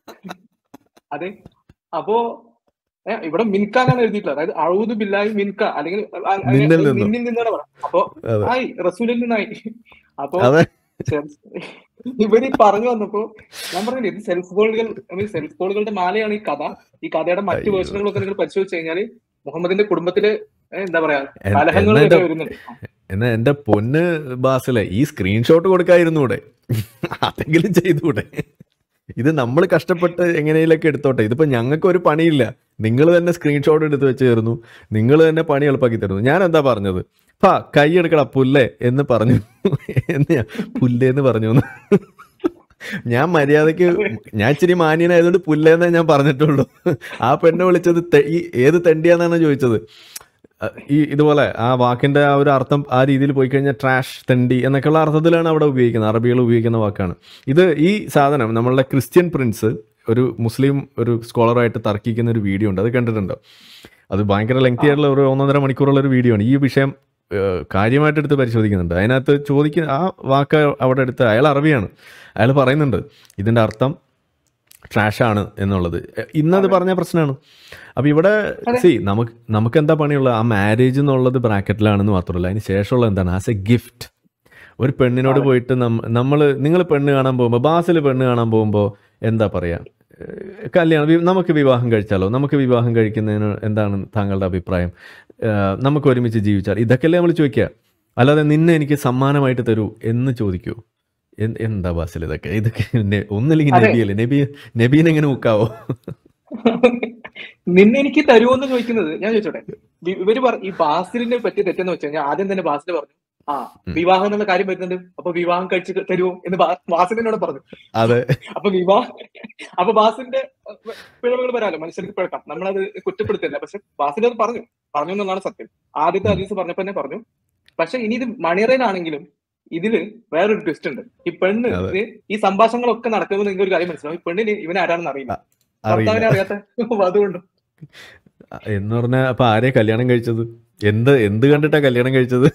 അതെ അപ്പോ ഏ, ഇവിടെ മിൻക എന്നാണ് എഴുതിയിട്ടുള്ളത് അതായത് അഴുതു ബില്ലാഹി മിൻക അല്ലെങ്കിൽ അ- അ- അങ്ങനെ
നിന്നിൽ നിന്നും.
നിന്നിൽ നിന്നാണ് പറയാം അപ്പൊ
അതെ
ആയി റസൂലിൽ നിന്നായി അപ്പൊ
അതെ
ഇവര് പറഞ്ഞു വന്നപ്പോ ഞാൻ പറഞ്ഞില്ലേ ഇത് സെൽഫ് ഗോളുകൾ സെൽഫ് ഗോളുകളുടെ മാലയാണ് ഈ കഥ ഈ കഥയുടെ മറ്റു
അയ്യോ.
വേർഷനുകളൊക്കെ നിങ്ങൾ പരിശോധിച്ച് കഴിഞ്ഞാല് മുഹമ്മദിന്റെ കുടുംബത്തില് ഏ, എന്താ പറയാ
എൻ-
കലഹങ്ങൾ
എന്നാ
വരെ
എന്റെ-
വരുന്നുണ്ട്
എന്നാ എന്റെ പൊന്ന് ബാസിലെ ഈ സ്ക്രീൻഷോട്ട് കൊടുക്കായിരുന്നൂടെ അതെങ്കിലും ചെയ്തൂടെ ഇത് നമ്മൾ കഷ്ടപ്പെട്ട് എങ്ങനെയൊക്കെ എടുത്തോട്ടെ ഇതിപ്പോ ഞങ്ങൾക്ക് ഒരു പണിയില്ല നിങ്ങൾ തന്നെ സ്ക്രീൻഷോട്ട് എടുത്ത് വെച്ച് തരുന്നു നിങ്ങൾ തന്നെ പണി എളുപ്പാക്കി തരുന്നു ഞാൻ എന്താ പറഞ്ഞത് പാ കൈ എടുക്കട പുല്ലേ എന്ന് പറഞ്ഞു എന്ന് ഞാൻ പുല്ലേന്ന് പറഞ്ഞു എന്ന്. ഞാൻ മര്യാദക്ക് ഞാൻ ഇച്ചിരി മാന്യനായതുകൊണ്ട് പുല്ലേന്നേ ഞാൻ പറഞ്ഞിട്ടുള്ളൂ ആ പെണ്ണെ വിളിച്ചത് തെ- ഈ ഏത് തെണ്ടിയാന്നാണ് ചോദിച്ചത് അഹ് ഈ ഇതുപോലെ ആ വാക്കിന്റെ ആ ഒരു അർത്ഥം ആ രീതിയിൽ പോയി കഴിഞ്ഞാൽ ട്രാഷ് തെണ്ടി എന്നൊക്കെയുള്ള അർത്ഥത്തിലാണ് അവിടെ ഉപയോഗിക്കുന്നത് അറബികൾ ഉപയോഗിക്കുന്ന വാക്കാണ് ഇത് ഈ സാധനം നമ്മളുടെ ക്രിസ്ത്യൻ പ്രിൻസ് ഒരു മുസ്ലിം ഒരു സ്കോളറായിട്ട് തർക്കിക്കുന്ന ഒരു വീഡിയോ ഉണ്ട് അത് കണ്ടിട്ടുണ്ടോ അത് ഭയങ്കര ലെങ്തി ആയിട്ടുള്ള ഒരു ഒന്നൊന്നര മണിക്കൂറുള്ള ഒരു വീഡിയോ ആണ് ഈ വിഷയം ഏഹ്, കാര്യമായിട്ട് എടുത്ത് പരിശോധിക്കുന്നുണ്ട് അതിനകത്ത് ചോദിക്കുന്ന ആ വാക്ക് അവിടെ എടുത്ത് അയാൾ അറബിയാണ് അയാൾ പറയുന്നുണ്ട് ഇതിന്റെ അർത്ഥം ട്രാഷാണ് എന്നുള്ളത് എ- ഇന്നത് പറഞ്ഞ പ്രശ്നമാണ് അപ്പൊ ഇവിടെ
അതെ.
സി നമുക്ക് നമുക്ക് എന്താ പണിയുള്ളത് ആ മാരേജ് എന്നുള്ളത് ബ്രാക്കറ്റിലാണെന്ന് മാത്രമല്ല അതിന് ശേഷമുള്ള എന്താണ് ആസ് എ ഗിഫ്റ്റ് ഒരു പെണ്ണിനോട്
അതെ.
പോയിട്ട് നമ്മൾ നിങ്ങൾ പെണ്ണ് കാണാൻ പോകുമ്പോൾ ബാസിൽ പെണ്ണ് കാണാൻ പോകുമ്പോൾ എന്താ പറയാ ഏഹ് കല്യാണം വി- നമുക്ക് വിവാഹം കഴിച്ചാലോ നമുക്ക് വിവാഹം കഴിക്കുന്നതിന് എന്താണ് താങ്കളുടെ അഭിപ്രായം ഏഹ് നമുക്ക് ഒരുമിച്ച് ജീവിച്ചാൽ ഇതൊക്കെയല്ലേ നമ്മൾ ചോദിക്കുക അല്ലാതെ നിന്നെ എനിക്ക് സമ്മാനമായിട്ട് തരൂ എന്ന് ചോദിക്കൂ എന്ത്- എന്താ ബാസിൽ ഇതൊക്കെ ഇതൊക്കെ നെ- ഒന്നില്ലെങ്കിൽ
അതെ.
നബിയല്ലേ നബി നബീനെ എങ്ങനെ മുക്കാവോ
നിന്നെ എനിക്ക് തരുമോ എന്ന് ചോദിക്കുന്നത് ഞാൻ ചോദിച്ചോട്ടെ വി- ഇവര് പറ ഈ ബാസിലിനെ പറ്റി തെറ്റെന്ന് വെച്ച് കഴിഞ്ഞാൽ ആദ്യം തന്നെ ബാസിൽ പറഞ്ഞു ആ
ഉം.
വിവാഹം എന്നുള്ള കാര്യം വരുന്നുണ്ട് അപ്പൊ വിവാഹം കഴിച്ച് തരുമോ എന്ന് ബാ- വാസിനോട് പറഞ്ഞു
അതെ
അപ്പൊ വിവാഹം അപ്പൊ ബാസിന്റെ പിഴവുകൾ വരാലോ മനുഷ്യർക്ക് പിഴക്കാം നമ്മളത് കുറ്റപ്പെടുത്തില്ല പക്ഷെ ബാസിന്റെ അത് പറഞ്ഞു പറഞ്ഞു എന്നുള്ളതാണ് സത്യം ആദ്യത്തെ ഹദീസ് പറഞ്ഞപ്പോ തന്നെ പറഞ്ഞു പക്ഷെ ഇനി ഇത് മണിയറയിലാണെങ്കിലും ഇതില് വേറൊരു ട്വിസ്റ്റ് ഉണ്ട് ഈ പെണ്ണ്
അതെ.
ഇത് ഈ സംഭാഷണങ്ങളൊക്കെ നടക്കുമ്പോൾ നിങ്ങൾക്ക് ഒരു കാര്യം മനസ്സിലാവും ഈ പെണ്ണിന് ഇവൻ ആരാണെന്ന് അറിയില്ല
അറിയില്ല
ഭർത്താവിനെ അറിയാത്ത അതുകൊണ്ട്
എന്ന് പറഞ്ഞാൽ അപ്പൊ ആരെയാ കല്യാണം കഴിച്ചത് എന്ത് എന്ത് കണ്ടിട്ടാ കല്യാണം കഴിച്ചത്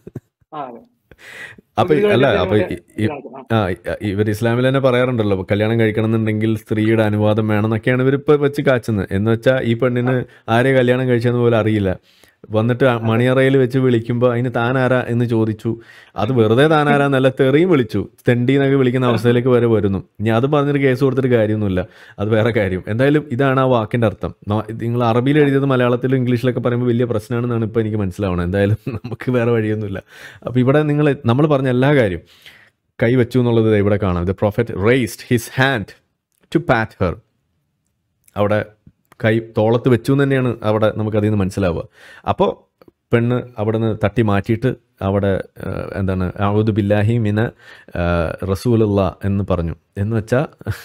ആ അതെ
അപ്പൊ
ഇത്
അല്ല
കഴിഞ്ഞിട്ട്
അപ്പൊ
ഇവരെ
ഈ- ഈ-
ആ.
ആ ഇ- ഇവർ ഇസ്ലാമിൽ തന്നെ പറയാറുണ്ടല്ലോ കല്യാണം കഴിക്കണം എന്നുണ്ടെങ്കിൽ സ്ത്രീയുടെ അനുവാദം വേണം എന്നൊക്കെയാണ് ഇവർ ഇപ്പൊ വെച്ച് കാച്ചുന്നത് എന്ന് വെച്ചാൽ ഈ പെണ്ണിന് ആരെ കല്യാണം കഴിച്ചെന്ന് പോലും അറിയില്ല വന്നിട്ട് ആ മണിയറയിൽ വെച്ച് വിളിക്കുമ്പോൾ അതിന് താനാരാ എന്ന് ചോദിച്ചു അത് വെറുതെ താനാരാ നല്ല തെറിയും വിളിച്ചു തെണ്ടി എന്നൊക്കെ വിളിക്കുന്ന അവസ്ഥയിലേക്ക് വരെ വരുന്നു ഇനി അത് പറഞ്ഞിട്ട് കേസ് കൊടുത്തിട്ട് കാര്യമൊന്നുമില്ല അത് വേറെ കാര്യം എന്തായാലും ഇതാണ് ആ വാക്കിന്റെ അർത്ഥം ന- നിങ്ങൾ അറബിയിൽ എഴുതിയത് മലയാളത്തിലും ഇംഗ്ലീഷിലൊക്കെ പറയുമ്പോൾ വലിയ പ്രശ്നമാണെന്നാണ് ഇപ്പോൾ എനിക്ക് മനസ്സിലാവണം എന്തായാലും നമുക്ക് വേറെ വഴിയൊന്നുമില്ല അപ്പോൾ ഇവിടെ നിങ്ങൾ നമ്മൾ പറഞ്ഞ എല്ലാ കാര്യം കൈ വെച്ചു എന്നുള്ളത് ദേ ഇവിടെ കാണാം the prophet raised his hand to pat her അവിടെ കൈ തോളത്ത് വെച്ചു എന്ന് തന്നെയാണ് അവിടെ നമുക്ക് അതിൽ നിന്ന് മനസ്സിലാവുക അപ്പോൾ പെണ്ണ് അവിടെ നിന്ന് തട്ടി മാറ്റിയിട്ട് അവിടെ ആ, എന്താണ് ഔദ് ബില്ലാഹി മിന റസൂലുള്ള എന്ന് പറഞ്ഞു എന്ന് വെച്ചാൽ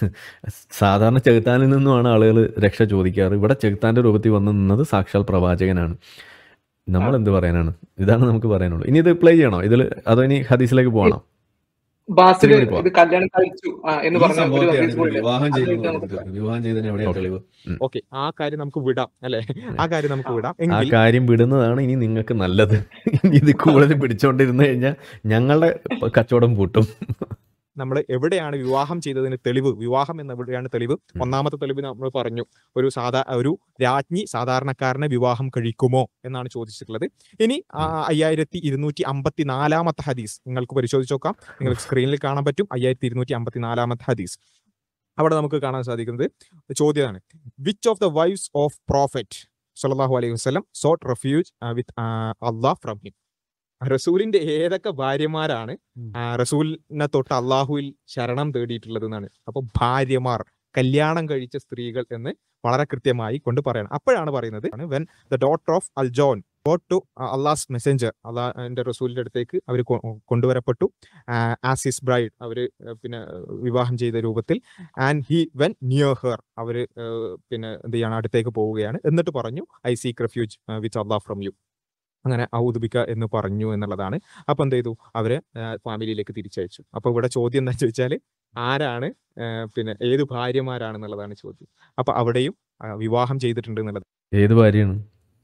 സാധാരണ ചെകുത്താനിൽ നിന്നുമാണ് ആളുകൾ രക്ഷ ചോദിക്കാറ് ഇവിടെ ചെകുത്താൻ്റെ രൂപത്തിൽ വന്ന് നിന്നത് സാക്ഷാൽ പ്രവാചകനാണ് നമ്മൾ എന്ത് പറയാനാണ് ഇതാണ് നമുക്ക് പറയാനുള്ളൂ ഇനി ഇത് പ്ലേ ചെയ്യണോ ഇതിൽ അതോ ഇനി ഹദീസിലേക്ക് പോകണോ
ബാസില്
ഇതിലേക്ക് പോവാം.
ഇത് കല്യാണം കഴിച്ചു ആ, എന്ന്
ഈ
പറഞ്ഞ ഒരു
സംഭവത്തെയാണ്
ഹദീസ്
ഇവർ
കൂടിയുണ്ട്.
വിവാഹം
അത്
ചെയ്തു
കഴിഞ്ഞിട്ട് നമുക്ക്
വിവാഹം ചെയ്തതിന് എവിടെയാ
ഓക്കേ.
തെളിവ്
ഓക്കെ ആ കാര്യം നമുക്ക് വിടാം അല്ലെ ആ കാര്യം നമുക്ക് വിടാം
ആ
എങ്കിൽ
കാര്യം വിടുന്നതാണ് ഇനി നിങ്ങൾക്ക് നല്ലത് ഇനി ഇത് കൂടുതൽ പിടിച്ചോണ്ടിരുന്നു കഴിഞ്ഞാൽ ഞങ്ങളുടെ കച്ചവടം പൂട്ടും
നമ്മൾ എവിടെയാണ് വിവാഹം ചെയ്തതിന് തെളിവ് വിവാഹം എന്ന എവിടെയാണ് തെളിവ് ഒന്നാമത്തെ തെളിവ് നമ്മൾ പറഞ്ഞു ഒരു സാധാ ഒരു രാജ്ഞി സാധാരണക്കാരനെ വിവാഹം കഴിക്കുമോ എന്നാണ് ചോദിച്ചിട്ടുള്ളത് ഇനി ആ അയ്യായിരത്തി ഇരുന്നൂറ്റി അമ്പത്തി നാലാമത്തെ ഹദീസ് നിങ്ങൾക്ക് പരിശോധിച്ച് നോക്കാം നിങ്ങൾക്ക് സ്ക്രീനിൽ കാണാൻ പറ്റും അയ്യായിരത്തി ഇരുന്നൂറ്റി അമ്പത്തി നാലാമത്തെ ഹദീസ് അവിടെ നമുക്ക് കാണാൻ സാധിക്കുന്നത് ചോദ്യമാണ് which of the wives of prophet സല്ലല്ലാഹു അലൈഹി വസല്ലം sought refuge with Allah from him റസൂലിന്റെ ഏതൊക്കെ ഭാര്യമാരാണ് ആ, റസൂലിനെ തൊട്ട് അള്ളാഹുവിൽ ശരണം തേടിയിട്ടുള്ളത് എന്നാണ് അപ്പൊ ഭാര്യമാർ കല്യാണം കഴിച്ച സ്ത്രീകൾ എന്ന് വളരെ കൃത്യമായി കൊണ്ട് പറയണം അപ്പോഴാണ് പറയുന്നത് when the daughter of Al Jaun got to Allah's messenger അള്ളാഹിന്റെ റസൂലിന്റെ അടുത്തേക്ക് അവർ കൊണ്ടുവരപ്പെട്ടു ആസിസ് ബ്രൈഡ് അവര് ഏർ പിന്നെ ഏർ വിവാഹം ചെയ്ത രൂപത്തിൽ and he went near her അവര് ഏർ പിന്നെ എന്ത് ചെയ്യാണ് അടുത്തേക്ക് പോവുകയാണ് എന്നിട്ട് പറഞ്ഞു I seek refuge with Allah from you അങ്ങനെ ഔദുബിക്ക എന്ന് പറഞ്ഞു എന്നുള്ളതാണ് അപ്പൊ എന്ത് ചെയ്തു അവരെ ഫാമിലിയിലേക്ക് തിരിച്ചയച്ചു അപ്പൊ ഇവിടെ ചോദ്യം എന്താ ചോദിച്ചാൽ ആരാണ് ആ, പിന്നെ ഏത് ഭാര്യമാരാണെന്നുള്ളതാണ് ചോദ്യം അപ്പൊ അവിടെയും ആ, വിവാഹം ചെയ്തിട്ടുണ്ട് എന്നുള്ളത്
ഏത് ഭാര്യയാണ്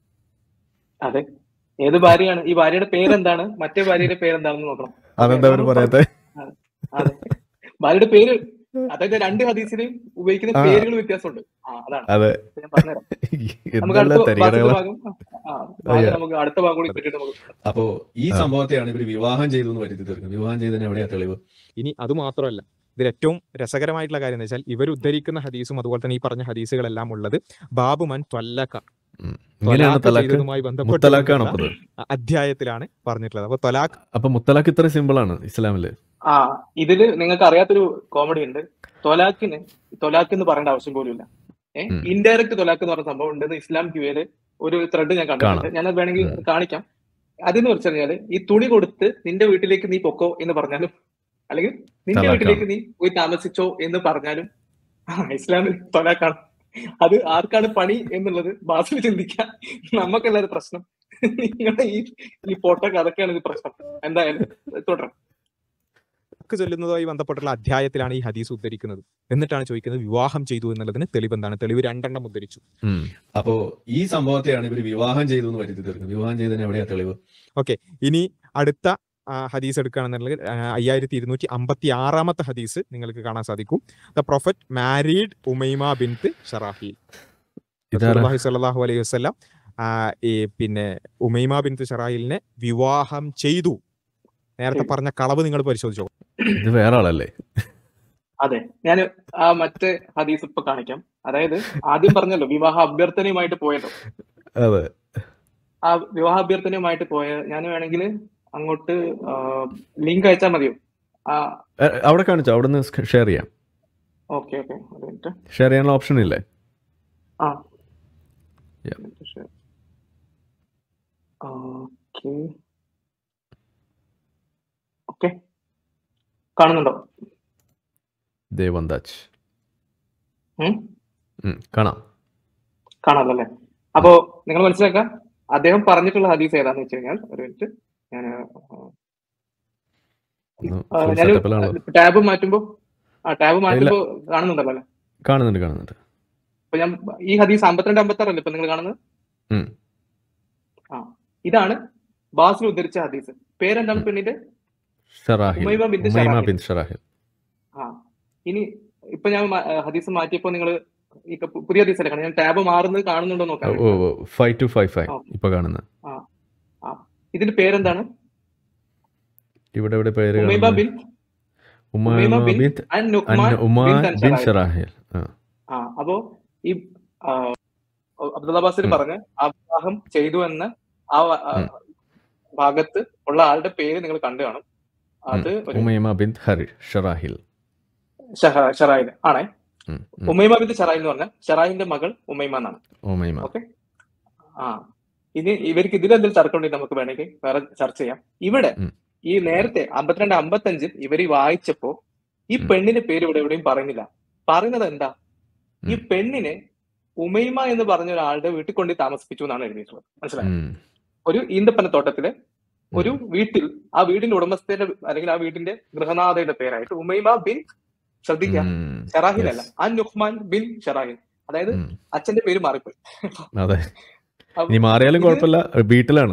അതെ ഏത് ഭാര്യയാണ് ഈ ഭാര്യയുടെ പേരെന്താണ് മറ്റേ ഭാര്യയുടെ പേരെന്താണെന്ന് നോക്കണം
അതെന്താ അവർ പറയാത്ത
അതെ ഭാര്യയുടെ പേര് അതായത് രണ്ട് ഹദീസിലെയും ഉപയോഗിക്കുന്ന
ആ.
പേരുകൾ വ്യത്യാസമുണ്ട് ആ അതാണ്
അതെ
ഞാൻ പറഞ്ഞുതരാം നമുക്ക്
എന്തെല്ലാം
അടുത്ത ബാക്കിയുള്ള
തരികടകളാ
ഭാഗം ആ, ഭാഗം നമുക്ക് അടുത്ത ഭാഗം കൂടി ഇട്ടിട്ട് നമുക്ക്
അപ്പോ ഈ
ആ.
സംഭവത്തെയാണ് ഇവർ വിവാഹം ചെയ്തു എന്ന് വരുത്തി തീർക്കുന്നത് വിവാഹം ചെയ്തതിന് എവിടെയാ തെളിവ്
ഇനി അത് മാത്രമല്ല ഇതിൽ ഏറ്റവും രസകരമായിട്ടുള്ള കാര്യം എന്ന് വെച്ചാൽ ഇവർ ഉദ്ധരിക്കുന്ന ഹദീസും അതുപോലെ തന്നെ ഈ പറഞ്ഞ ഹദീസുകളെല്ലാം ഉള്ളത് ബാബുമൻ ത്വല്ലക്ക
ഉം. ഇങ്ങനെയാണ്
ത്വലാഖ്
തലാക്ക്
ചെയ്തതുമായി ബന്ധപ്പെട്ട്
മുത്തലാഖാണോ
കൊണ്ടുള്ള
അപ്പത്
അധ്യായത്തിലാണ് പറഞ്ഞിട്ടുള്ളത് അപ്പൊ തൊലാഖ്
അപ്പൊ മുത്തലാഖ് ഇത്ര സിമ്പിൾ ആണ് ഇസ്ലാമില്
ആ ഇതില് നിങ്ങൾക്ക് അറിയാത്തൊരു കോമഡി ഉണ്ട് തൊലാക്കിന് തൊലാക്ക് എന്ന് പറയേണ്ട ആവശ്യം പോലും ഇല്ല ഏഹ്
ഉം.
ഇൻഡയറക്റ്റ് തൊലാക്ക് എന്ന് പറഞ്ഞ സംഭവം ഉണ്ടെന്ന് ഇസ്ലാം ക്യൂയില് ഒരു ത്രെഡ് ഞാൻ കണ്ടിട്ടുണ്ട് ഞാൻ വേണമെങ്കിൽ
ഉം.
കാണിക്കാം അതെന്ന് വെച്ച് കഴിഞ്ഞാല് ഈ തുണി കൊടുത്ത് നിന്റെ വീട്ടിലേക്ക് നീ പൊക്കോ എന്ന് പറഞ്ഞാലും അല്ലെങ്കിൽ നിന്റെ
തലാക്കാണ്.
വീട്ടിലേക്ക് നീ പോയി താമസിച്ചോ എന്ന് പറഞ്ഞാലും ആ, ഇസ്ലാമിൽ തൊലാക്കാണ് അത് ആർക്കാണ് പണി എന്നുള്ളത് ബാസിൽ ചിന്തിക്കാം നമുക്കല്ലാതെ പ്രശ്നം നിങ്ങളുടെ ഈ ഈ ഫോട്ടോക്ക് അതൊക്കെയാണ് ഇത് പ്രശ്നം എന്തായാലും തുടരാം
വാക്ക് ചൊല്ലുന്നതുമായി ബന്ധപ്പെട്ടുള്ള അധ്യായത്തിലാണ് ഈ ഹദീസ് ഉദ്ധരിക്കുന്നത് എന്നിട്ടാണ് ചോദിക്കുന്നത് വിവാഹം ചെയ്തു എന്നുള്ളതിന് തെളിവ് എന്താണ് തെളിവ് രണ്ടെണ്ണം ഉദ്ധരിച്ചു
ഉം.
അപ്പോ ഈ സംഭവത്തെയാണ് ഇവർ വിവാഹം ചെയ്തു എന്ന് വരുത്തി തീർക്കുന്നത് വിവാഹം ചെയ്തതിന് എവിടെയാ തെളിവ്
ഇനി അടുത്ത ആ, ഹദീസ് എടുക്കുകയാണെന്നുണ്ടെങ്കിൽ ആ, അയ്യായിരത്തി ഇരുന്നൂറ്റി അമ്പത്തി ആറാമത്തെ ഹദീസ് നിങ്ങൾക്ക് കാണാൻ സാധിക്കും the prophet married Umaima bint Sharahil
ഇതാരാ
റസൂലുള്ളാഹി സ്വല്ലല്ലാഹു അലൈഹി വസല്ലം ആ, ഈ പിന്നെ ഉമൈമ ബിൻത്ത് ഷറാഹിലിനെ വിവാഹം ചെയ്തു നേരത്തെ
ചെയ്തു.
പറഞ്ഞ കളവ് നിങ്ങൾ പരിശോധിച്ചോ
ഇത് വേറെ ആളല്ലേ
അതെ ഞാൻ ആ മറ്റേ ഹദീസ് ഇപ്പൊ കാണിക്കാം അതായത് ആദ്യം പറഞ്ഞല്ലോ വിവാഹ അഭ്യർത്ഥനയുമായിട്ട് പോയല്ലോ
അതെ
ആ വിവാഹ അഭ്യർത്ഥനയുമായിട്ട് പോയ ഞാൻ വേണമെങ്കിൽ അങ്ങോട്ട് ലിങ്ക് അയച്ചാൽ മതിയോ ആ
എ, അവിടെ കാണിച്ചോ അവിടെ നിന്ന് ഷെയർ ചെയ്യാം
ഓക്കെ ഓക്കെ ഒരു മിനിറ്റ്
ഷെയർ ചെയ്യാനുള്ള ഓപ്ഷൻ ഇല്ലേ
ആ
Yeah.
ഓക്കെ ഓക്കെ കാണുന്നുണ്ടോ
ദേവന്താജ്
ഉം?
ഉം, കാണാം
കാണാമല്ലോ അല്ലേ അപ്പോ നിങ്ങൾ മനസ്സിലാക്കുക അദ്ദേഹം പറഞ്ഞിട്ടുള്ള ഹദീസ് ഏതാന്ന് വെച്ച് കഴിഞ്ഞാൽ ഒരു മിനിറ്റ് ഞാൻ
ഒന്ന്
ആ,
full
ഞാന്
setup ലാണല്ലോ.
ടാബ് മാറ്റുമ്പോ ആ ടാബ് മാറ്റുമ്പോ കാണുന്നുണ്ടല്ലോ അല്ലേ
കാണുന്നുണ്ട് കാണുന്നുണ്ട്
അപ്പൊ ഞാൻ ഈ ഹദീസ് അമ്പത്തിരണ്ട് അമ്പത്തി ആറല്ലേ ഇപ്പൊ നിങ്ങൾ കാണുന്നത്
ഉം.
ആ ഇതാണ് ബാസിൽ ഉദ്ധരിച്ച ഹദീസ് പേരെന്താണ്
ഉം.
പെണ്ണിന്റെ
Sharahil
Umaima bint
Umaima
Sharahil.
Bin Sharahil
ആ ഇനി ഇപ്പൊ ഞാൻ മ- ആ, ഹദീസ് മാറ്റിയപ്പോ നിങ്ങൾ ഈ ക- പുതിയ ഹദീസ് അല്ലേ കാണുന്നത്? ഞാൻ ടാബ് മാറുന്നത് കാണുന്നുണ്ടോ
ഓ
നോക്കാൻ
ഓ ഫൈവ് ടു ഫൈവ് ഫൈവ്
ആ.
ഇപ്പൊ കാണുന്നത്
ഇതിന്റെ പേരെന്താണ്
ഇവിടെ ഇവിടെ പേര്
ഉമൈബ
കാണുന്നത്.
Bin
Umaima
Umaima bin
bin
an Nukman
Anna ഉമാൻ
bin
bin
ഷറാഹിൽ.
ഷറാഹിൽ ആ
ആ അപ്പോ ഈ ആ, അബ്ദുള്ള ബാസിൽ
ഉം.
പറഞ്ഞ ആ വിവാഹം ചെയ്തു എന്ന ആ വ- ആ
ഉം.
ഭാഗത്ത് ഉള്ള ആളുടെ പേര് നിങ്ങൾ കണ്ടു കാണും അത് ഒരു
ഉമൈമ ബിൻ ഹരി ഷറാഹിൽ
ഷഹ- ഷറായില് ആണേ
ഉം, ഉം.
ഉമൈമ ബിന്ത് ഷറായി എന്ന് പറഞ്ഞാൽ ഷറായിന്റെ മകൾ ഉമൈമ എന്നാണ്
ഉമൈമ
ഓക്കെ ആ ഇനി ഇവർക്ക് ഇതിലെന്തെങ്കിലും തർക്കമുണ്ടെങ്കിൽ നമുക്ക് വേണമെങ്കിൽ വേറെ ചർച്ച ചെയ്യാം ഇവിടെ
ഉം.
ഈ നേരത്തെ അമ്പത്തിരണ്ട് അമ്പത്തഞ്ചിൽ ഇവർ വായിച്ചപ്പോ ഈ
ഉം.
പെണ്ണിന്റെ പേര് ഇവിടെ എവിടെയും പറയുന്നില്ല പറയുന്നത് എന്താ ഈ
ഉം.
പെണ്ണിനെ ഉമൈമ എന്ന് പറഞ്ഞ ഒരാളുടെ വീട്ടിൽ കൊണ്ട് താമസിപ്പിച്ചു എന്നാണ് എഴുതിയിട്ടുള്ളത് മനസ്സിലായോ
ഉം,
ഒരു ഈന്തപ്പന തോട്ടത്തില് ഒരു വീട്ടിൽ ആ വീടിന്റെ ഉടമസ്ഥയുടെ അല്ലെങ്കിൽ ആ വീടിന്റെ ഗൃഹനാഥയുടെ പേരായിട്ട് ഉമൈമ ബിൻ ശ്രദ്ധിക്കുക
ഉം,
ഷറാഹിൽ അല്ല
yes.
അൻ നുഹ്മാൻ ബിൻ ഷറാഹിൽ അതായത്
ഉം.
അച്ഛന്റെ പേര് മാറിപ്പോയി
അതെ
അപ്പൊ
ഇനി മാറിയാലും
ഇത്
കുഴപ്പമില്ല വീട്ടിലാണ്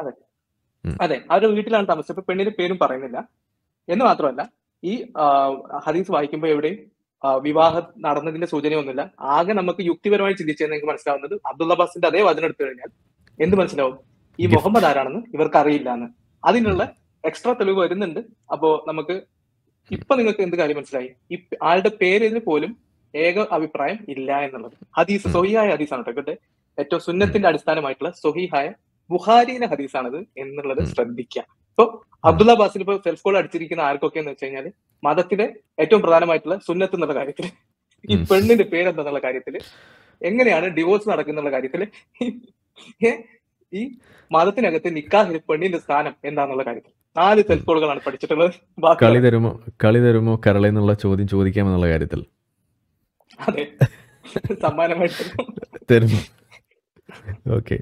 അതെ അവരുടെ വീട്ടിലാണ് താമസിച്ചത് അപ്പൊ പെണ്ണിന്റെ പേരും പറയുന്നില്ല എന്ന് മാത്രമല്ല ഈ ആ, ഹദീസ് വായിക്കുമ്പോൾ എവിടെയും ആ, വിവാഹം നടന്നതിന്റെ സൂചനയൊന്നുമില്ല ആകെ നമുക്ക് യുക്തിപരമായി ചിന്തിച്ചെന്ന് നിങ്ങൾക്ക് മനസ്സിലാവുന്നത് അബ്ദുള്ള ബാസിന്റെ അതേ വചനം എടുത്തു കഴിഞ്ഞാൽ എന്ത് മനസ്സിലാവും ഈ
Gift.
മുഹമ്മദ് ആരാണെന്ന് ഇവർക്ക് അറിയില്ല എന്ന് അതിനുള്ള എക്സ്ട്രാ തെളിവ് വരുന്നുണ്ട് അപ്പോ നമുക്ക് ഇപ്പൊ നിങ്ങൾക്ക് എന്ത് കാര്യം മനസ്സിലായി ഈ പ- ആളുടെ പേരിൽ പോലും ഏക അഭിപ്രായം ഇല്ല എന്നുള്ളത് ഹദീസ്
ഉം.
സൊഹിയായ ഹദീസാണ് കേട്ടോ ഇവിടെ ഏറ്റവും സുന്നത്തിന്റെ അടിസ്ഥാനമായിട്ടുള്ള സൊഹിഹായ ബുഹാരിയിലെ ഹദീസാണത് എന്നുള്ളത്
ഉം.
ശ്രദ്ധിക്കുക ഇപ്പൊ അബ്ദുള്ള ബാസിൽ ഇപ്പൊ സെൽഫ് കോൾ അടിച്ചിരിക്കുന്ന ആർക്കൊക്കെ എന്ന് വെച്ച് കഴിഞ്ഞാൽ മതത്തിലെ ഏറ്റവും പ്രധാനമായിട്ടുള്ള സുന്നത്ത് എന്നുള്ള കാര്യത്തിൽ ഈ
ഉം.
പെണ്ണിന്റെ പേരെന്താന്നുള്ള കാര്യത്തിൽ എങ്ങനെയാണ് ഡിവോഴ്സ് നടക്കുന്നുള്ള കാര്യത്തിൽ ഈ മതത്തിനകത്ത് നിക്കാഹിൽ പെണ്ണിന്റെ സ്ഥാനം എന്താന്നുള്ള കാര്യത്തിൽ നാല് സെൽഫ് കോളുകളാണ് പഠിച്ചിട്ടുള്ളത് ബാക്കി
കളി തരുമോ കളി തരുമോ കരള എന്നുള്ള ചോദ്യം ചോദിക്കാമെന്നുള്ള കാര്യത്തിൽ
അതെ സമ്മാനമായിട്ട്
തരുന്നു ഓക്കെ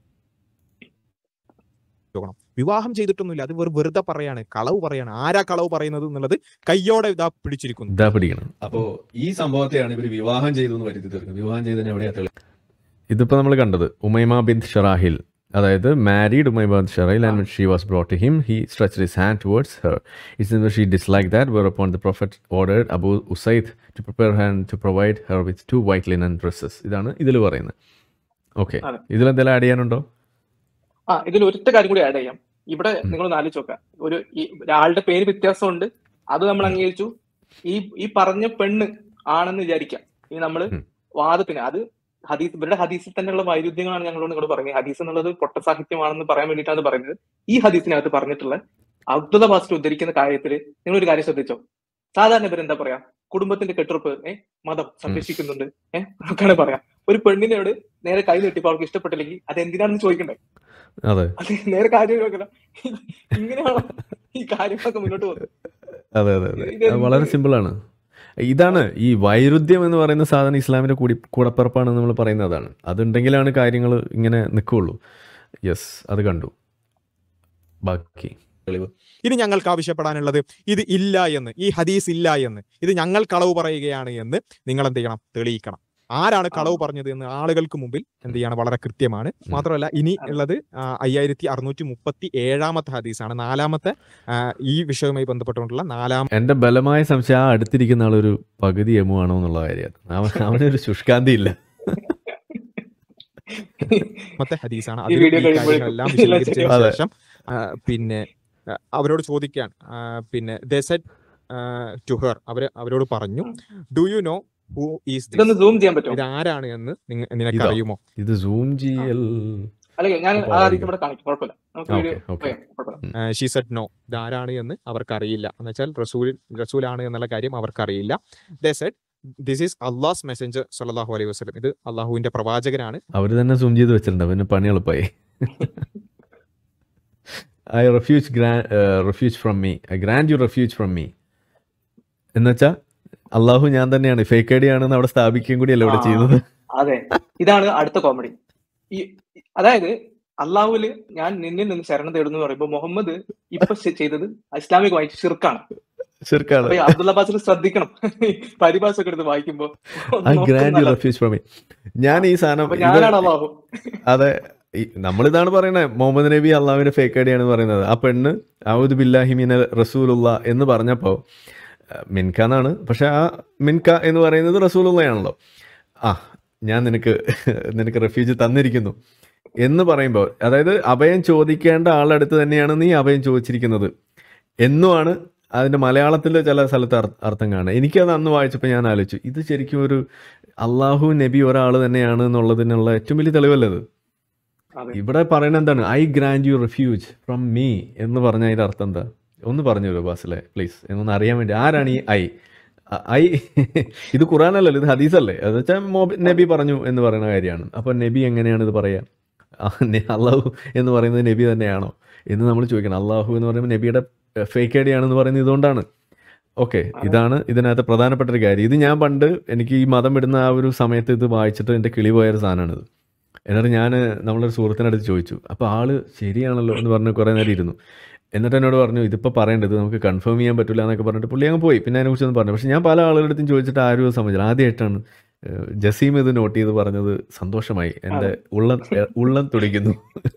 നോക്കണം വിവാഹം ചെയ്തിട്ടൊന്നുമില്ല അത് വെറു വെറുതെ പറയാണ് കളവ് പറയാണ് ആരാ കളവ് പറയുന്നത് എന്നുള്ളത് കയ്യോടെ ഇതാ പിടിച്ചിരിക്കുന്നു
ഇതാ പിടിക്കണം
അപ്പോ ഈ സംഭവത്തെയാണ് ഇവർ വിവാഹം ചെയ്തു എന്ന് വരുത്തി തീർക്കുന്നത് വിവാഹം ചെയ്തതിന് എവിടെയാ തെളി
ഇതിപ്പോ നമ്മൾ കണ്ടത് ഉമൈമ ബിൻ ഷറാഹിൽ അതായത് married Umaima bin Sharahil and she was brought to him he stretch his hand towards her it's she dislike that were upon the prophet ordered Abu Usaid to prepare hand to provide her with two white linen dresses ഇതാണ് ഇതിൽ പറയുന്നത് okay
അതെ.
ഇതിലെന്തെങ്കിലും add ചെയ്യാനുണ്ടോ
ആ ഇതിൽ ഒറ്റ കാര്യം കൂടി add ചെയ്യാം ഇവിടെ
ഉം.
നിങ്ങൾ ആലോചിച്ച് നോക്കുക ഒരു ഈ ഒരാളുടെ പേര് വ്യത്യാസമുണ്ട് അത് നമ്മൾ അംഗീകരിച്ചു ഈ ഈ പറഞ്ഞ പെണ്ണ് ആണെന്ന് വിചാരിക്കാം ഈ നമ്മൾ
ഉം.
വാദത്തിന് അത് ഹദീസ് ഇവരുടെ ഹദീസിൽ തന്നെയുള്ള വൈരുദ്ധ്യങ്ങളാണ് ഞങ്ങളോട് നിങ്ങൾ പറഞ്ഞത് ഹദീസ് എന്നുള്ളത് പൊട്ട സാഹിത്യമാണെന്ന് പറയാൻ വേണ്ടിയിട്ടാണ് പറയുന്നത് ഈ ഹദീസിനകത്ത് പറഞ്ഞിട്ടുള്ള അബ്ദുള്ള ബാസിൽ ഉദ്ധരിക്കുന്ന കാര്യത്തിൽ നിങ്ങൾ ഒരു കാര്യം ശ്രദ്ധിച്ചോ സാധാരണ ഇവർ എന്താ പറയാ കുടുംബത്തിന്റെ കെട്ടുറപ്പ് ഏഹ് മതം സംരക്ഷിക്കുന്നുണ്ട് ഏഹ് നമുക്കാണ് പറയാം ഒരു പെണ്ണിനോട് നേരെ കൈ നീട്ടിയപ്പോൾ അവൾക്ക് ഇഷ്ടപ്പെട്ടില്ലെങ്കിൽ അത് എന്തിനാണെന്ന് ചോദിക്കണ്ടേ
അതെ
അത് നേരെ കാര്യം നോക്കണം ഇങ്ങനെയാണോ ഈ കാര്യങ്ങളൊക്കെ മുന്നോട്ട് പോകുന്നത്
അതെ അതെ അതെ
ഇതെന്ത്?
അത് വളരെ സിമ്പിളാണ് ഇതാണ് ഈ വൈരുദ്ധ്യം എന്ന് പറയുന്ന സാധനം ഇസ്ലാമിന്റെ കൂടി കൂടപ്പിറപ്പാണെന്ന് നമ്മൾ പറയുന്നതാണ് അതുണ്ടെങ്കിലാണ് കാര്യങ്ങൾ ഇങ്ങനെ നിൽക്കുകയുള്ളൂ യെസ് അത് കണ്ടു ബാക്കി
തെളിവ്
ഇനി ഞങ്ങൾക്ക് ആവശ്യപ്പെടാനുള്ളത് ഇത് ഇല്ല എന്ന് ഈ ഹദീസ് ഇല്ല എന്ന് ഇത് ഞങ്ങൾ കളവ് പറയുകയാണ് എന്ന് നിങ്ങൾ എന്ത് ചെയ്യണം തെളിയിക്കണം ആരാണ് കളവ് പറഞ്ഞത് എന്ന് ആളുകൾക്ക് മുമ്പിൽ എന്ത് ചെയ്യണം വളരെ കൃത്യമാണ് മാത്രമല്ല ഇനി ഉള്ളത് ആ, അയ്യായിരത്തി അറുന്നൂറ്റി മുപ്പത്തി ഏഴാമത്തെ ഹദീസാണ് നാലാമത്തെ ആ, ഈ വിഷയവുമായി ബന്ധപ്പെട്ടുകൊണ്ടുള്ള നാലാം
എൻ്റെ ബലമായ സംശയം ആ അടുത്തിരിക്കുന്ന ആളൊരു പകുതി എമു ആണോ എന്നുള്ള കാര്യമാണ് അവൻ അവനൊരു ശുഷ്കാന്തി ഇല്ല
മത്തെ ഹദീസാണ്
ഈ
അതിൽ
വീഡിയോ
ഈ
കഴിയുമ്പോൾ
കാര്യങ്ങളെല്ലാം
എല്ലാം
വിശദീകരിച്ചതിന്
അതെ.
ശേഷം ആ, പിന്നെ ആ, അവരോട് ചോദിക്കാൻ ആ, പിന്നെ ദേ സെഡ് ടു ഹെർ അവര് അവരോട് പറഞ്ഞു do you know who is
ഇതൊന്ന് സൂം ചെയ്യാൻ പറ്റുമോ
ഇത് ആരാണ് എന്ന് നിങ്ങ-
ഇതോ?
നിനക്കറിയുമോ
ഇത് സൂം ചെയ്യൽ
അല്ലെങ്കിൽ ഞാൻ
അപ്പൊ
ആ
ആയിരിക്കും.
ഹദീസ് ഇവിടെ കാണിക്കും കുഴപ്പമില്ല നമുക്ക്
ഓക്കെ
വീഡിയോ
ഓക്കെ
പറയാം കുഴപ്പമില്ല
ഷീ സെഡ് നോ ഇതാരാണ് എന്ന് അവർക്കറിയില്ല എന്ന് വെച്ചാൽ റസൂൽ റസൂലാണ് എന്നുള്ള കാര്യം അവർക്കറിയില്ല they said this is Allah's messenger സല്ലല്ലാഹു അലൈഹി വസല്ലം ഇത് അള്ളാഹുവിന്റെ പ്രവാചകനാണ്
അവർ തന്നെ സൂം ചെയ്ത് വെച്ചിട്ടുണ്ട് അവന് പണി എളുപ്പമായി ഐ റെഫ്യൂജ് ഗ്രാ refuge from me I grant you refuge from me എന്നുവെച്ചാൽ അള്ളാഹു ഞാൻ തന്നെയാണ് ഫേക്ക് ഐ ഡി ആണെന്ന് അവിടെ സ്ഥാപിക്കുകയും കൂടിയല്ലേ ഇവിടെ
ആ.
ചെയ്യുന്നത്
അതെ ഇതാണ് അടുത്ത കോമഡി ഈ അതായത് അള്ളാഹുല് ഞാൻ നിന്നിൽ നിന്ന് ശരണം തേടുന്നു എന്ന് പറയുമ്പോൾ മുഹമ്മദ് ഇപ്പൊ ചെ- ചെയ്തത് ഇസ്ലാമികമായിട്ട് ഷിർക്കാണ്
ശരിക്കാണ്
അപ്പൊ ഈ അബ്ദുള്ള ബാസിൽ ശ്രദ്ധിക്കണം പരിഭാഷ ഒക്കെ എടുത്ത് വായിക്കുമ്പോ ഒന്ന്
ഐ ഗ്രാൻഡ് യു
നോക്കുന്നതല്ല.
റെഫ്യൂജ് ഫ്രം മീ ഞാൻ ഈ സാധനം
അപ്പൊ
ഇത്
ഞാനാണ് അള്ളാഹു
അതെ ഈ- നമ്മളിതാണ് പറയുന്നത് മുഹമ്മദ് നബി അള്ളാഹുവിന്റെ ഫേക്ക് ഐഡിയാണ് പറയുന്നത് ആ പെണ്ണ് ഔദ് ബില്ലാഹി മിന റസൂലുള്ള എന്ന് പറഞ്ഞപ്പോൾ മിൻക എന്നാണ് പക്ഷെ ആ മിൻക എന്ന് പറയുന്നത് റസൂലുള്ളയാണല്ലോ ആ ഞാൻ നിനക്ക് നിനക്ക് റെഫ്യൂജ് തന്നിരിക്കുന്നു എന്ന് പറയുമ്പോൾ അതായത് അഭയം ചോദിക്കേണ്ട ആളുടെ അടുത്ത് തന്നെയാണ് നീ അഭയം ചോദിച്ചിരിക്കുന്നത് എന്നുമാണ് അതിന്റെ മലയാളത്തിൽ ചില സ്ഥലത്ത് അർ- അർത്ഥം കാണുക എനിക്കത് അന്ന് വായിച്ചപ്പോൾ ഞാൻ ആലോചിച്ചു ഇത് ശരിക്കും ഒരു അള്ളാഹു നബി ഒരാൾ തന്നെയാണ് എന്നുള്ളതിനുള്ള ഏറ്റവും വലിയ തെളിവല്ലത്
അതെ.
ഇവിടെ പറയുന്നത് എന്താണ് I grant you refuge from me എന്ന് പറഞ്ഞ അതിന്റെ അർത്ഥം എന്താ ഒന്ന് പറഞ്ഞു തരുമോ ബാസിലെ പ്ലീസ് എന്നൊന്ന് അറിയാൻ വേണ്ടി ആരാണ് ഈ ഐ അ- ഐ ഇത് ഖുറാനല്ലല്ലോ ഇത് ഹദീസല്ലേ അത് വെച്ചാൽ നബി പറഞ്ഞു എന്ന് പറയുന്ന കാര്യമാണ് അപ്പോൾ നബി എങ്ങനെയാണ് ഇത് പറയുക ആ, നെ- അള്ളാഹു എന്ന് പറയുന്നത് നബി തന്നെയാണോ എന്ന് നമ്മൾ ചോദിക്കണം അള്ളാഹു എന്ന് പറയുമ്പോൾ നബിയുടെ ഫേക്ക് ഐ ഡി ആണെന്ന് പറയുന്നത് ഇതുകൊണ്ടാണ് ഓക്കെ ഇതാണ് ഇതിനകത്ത് പ്രധാനപ്പെട്ട ഒരു കാര്യം ഇത് ഞാൻ പണ്ട് എനിക്ക് ഈ മതം വിടുന്ന ആ ഒരു സമയത്ത് ഇത് വായിച്ചിട്ട് എൻ്റെ കിളി പോയൊരു സാധനമാണിത് എന്നിട്ട് ഞാൻ നമ്മളൊരു സുഹൃത്തിനടുത്ത് ചോദിച്ചു അപ്പോൾ ആള് ശരിയാണല്ലോ എന്ന് പറഞ്ഞ് കുറേ നേരം ഇരുന്നു എന്നിട്ട് എന്നോട് പറഞ്ഞു ഇതിപ്പോൾ പറയേണ്ടത് നമുക്ക് കൺഫേം ചെയ്യാൻ പറ്റില്ല എന്നൊക്കെ പറഞ്ഞിട്ട് പുള്ളി അങ്ങ് പോയി പിന്നെ അതിനെക്കുറിച്ചൊന്നും പറഞ്ഞു പക്ഷേ ഞാൻ പല ആളുകളുടെ അടുത്തും ചോദിച്ചിട്ട് ആരും അത് സമ്മതിച്ചില്ല ആദ്യമായിട്ടാണ് ഏഹ്, ജസീം ഇത് നോട്ട് ചെയ്ത് പറഞ്ഞത് സന്തോഷമായി എൻ്റെ ഉള്ളം ഏഹ്, ഉള്ളം തുടിക്കുന്നു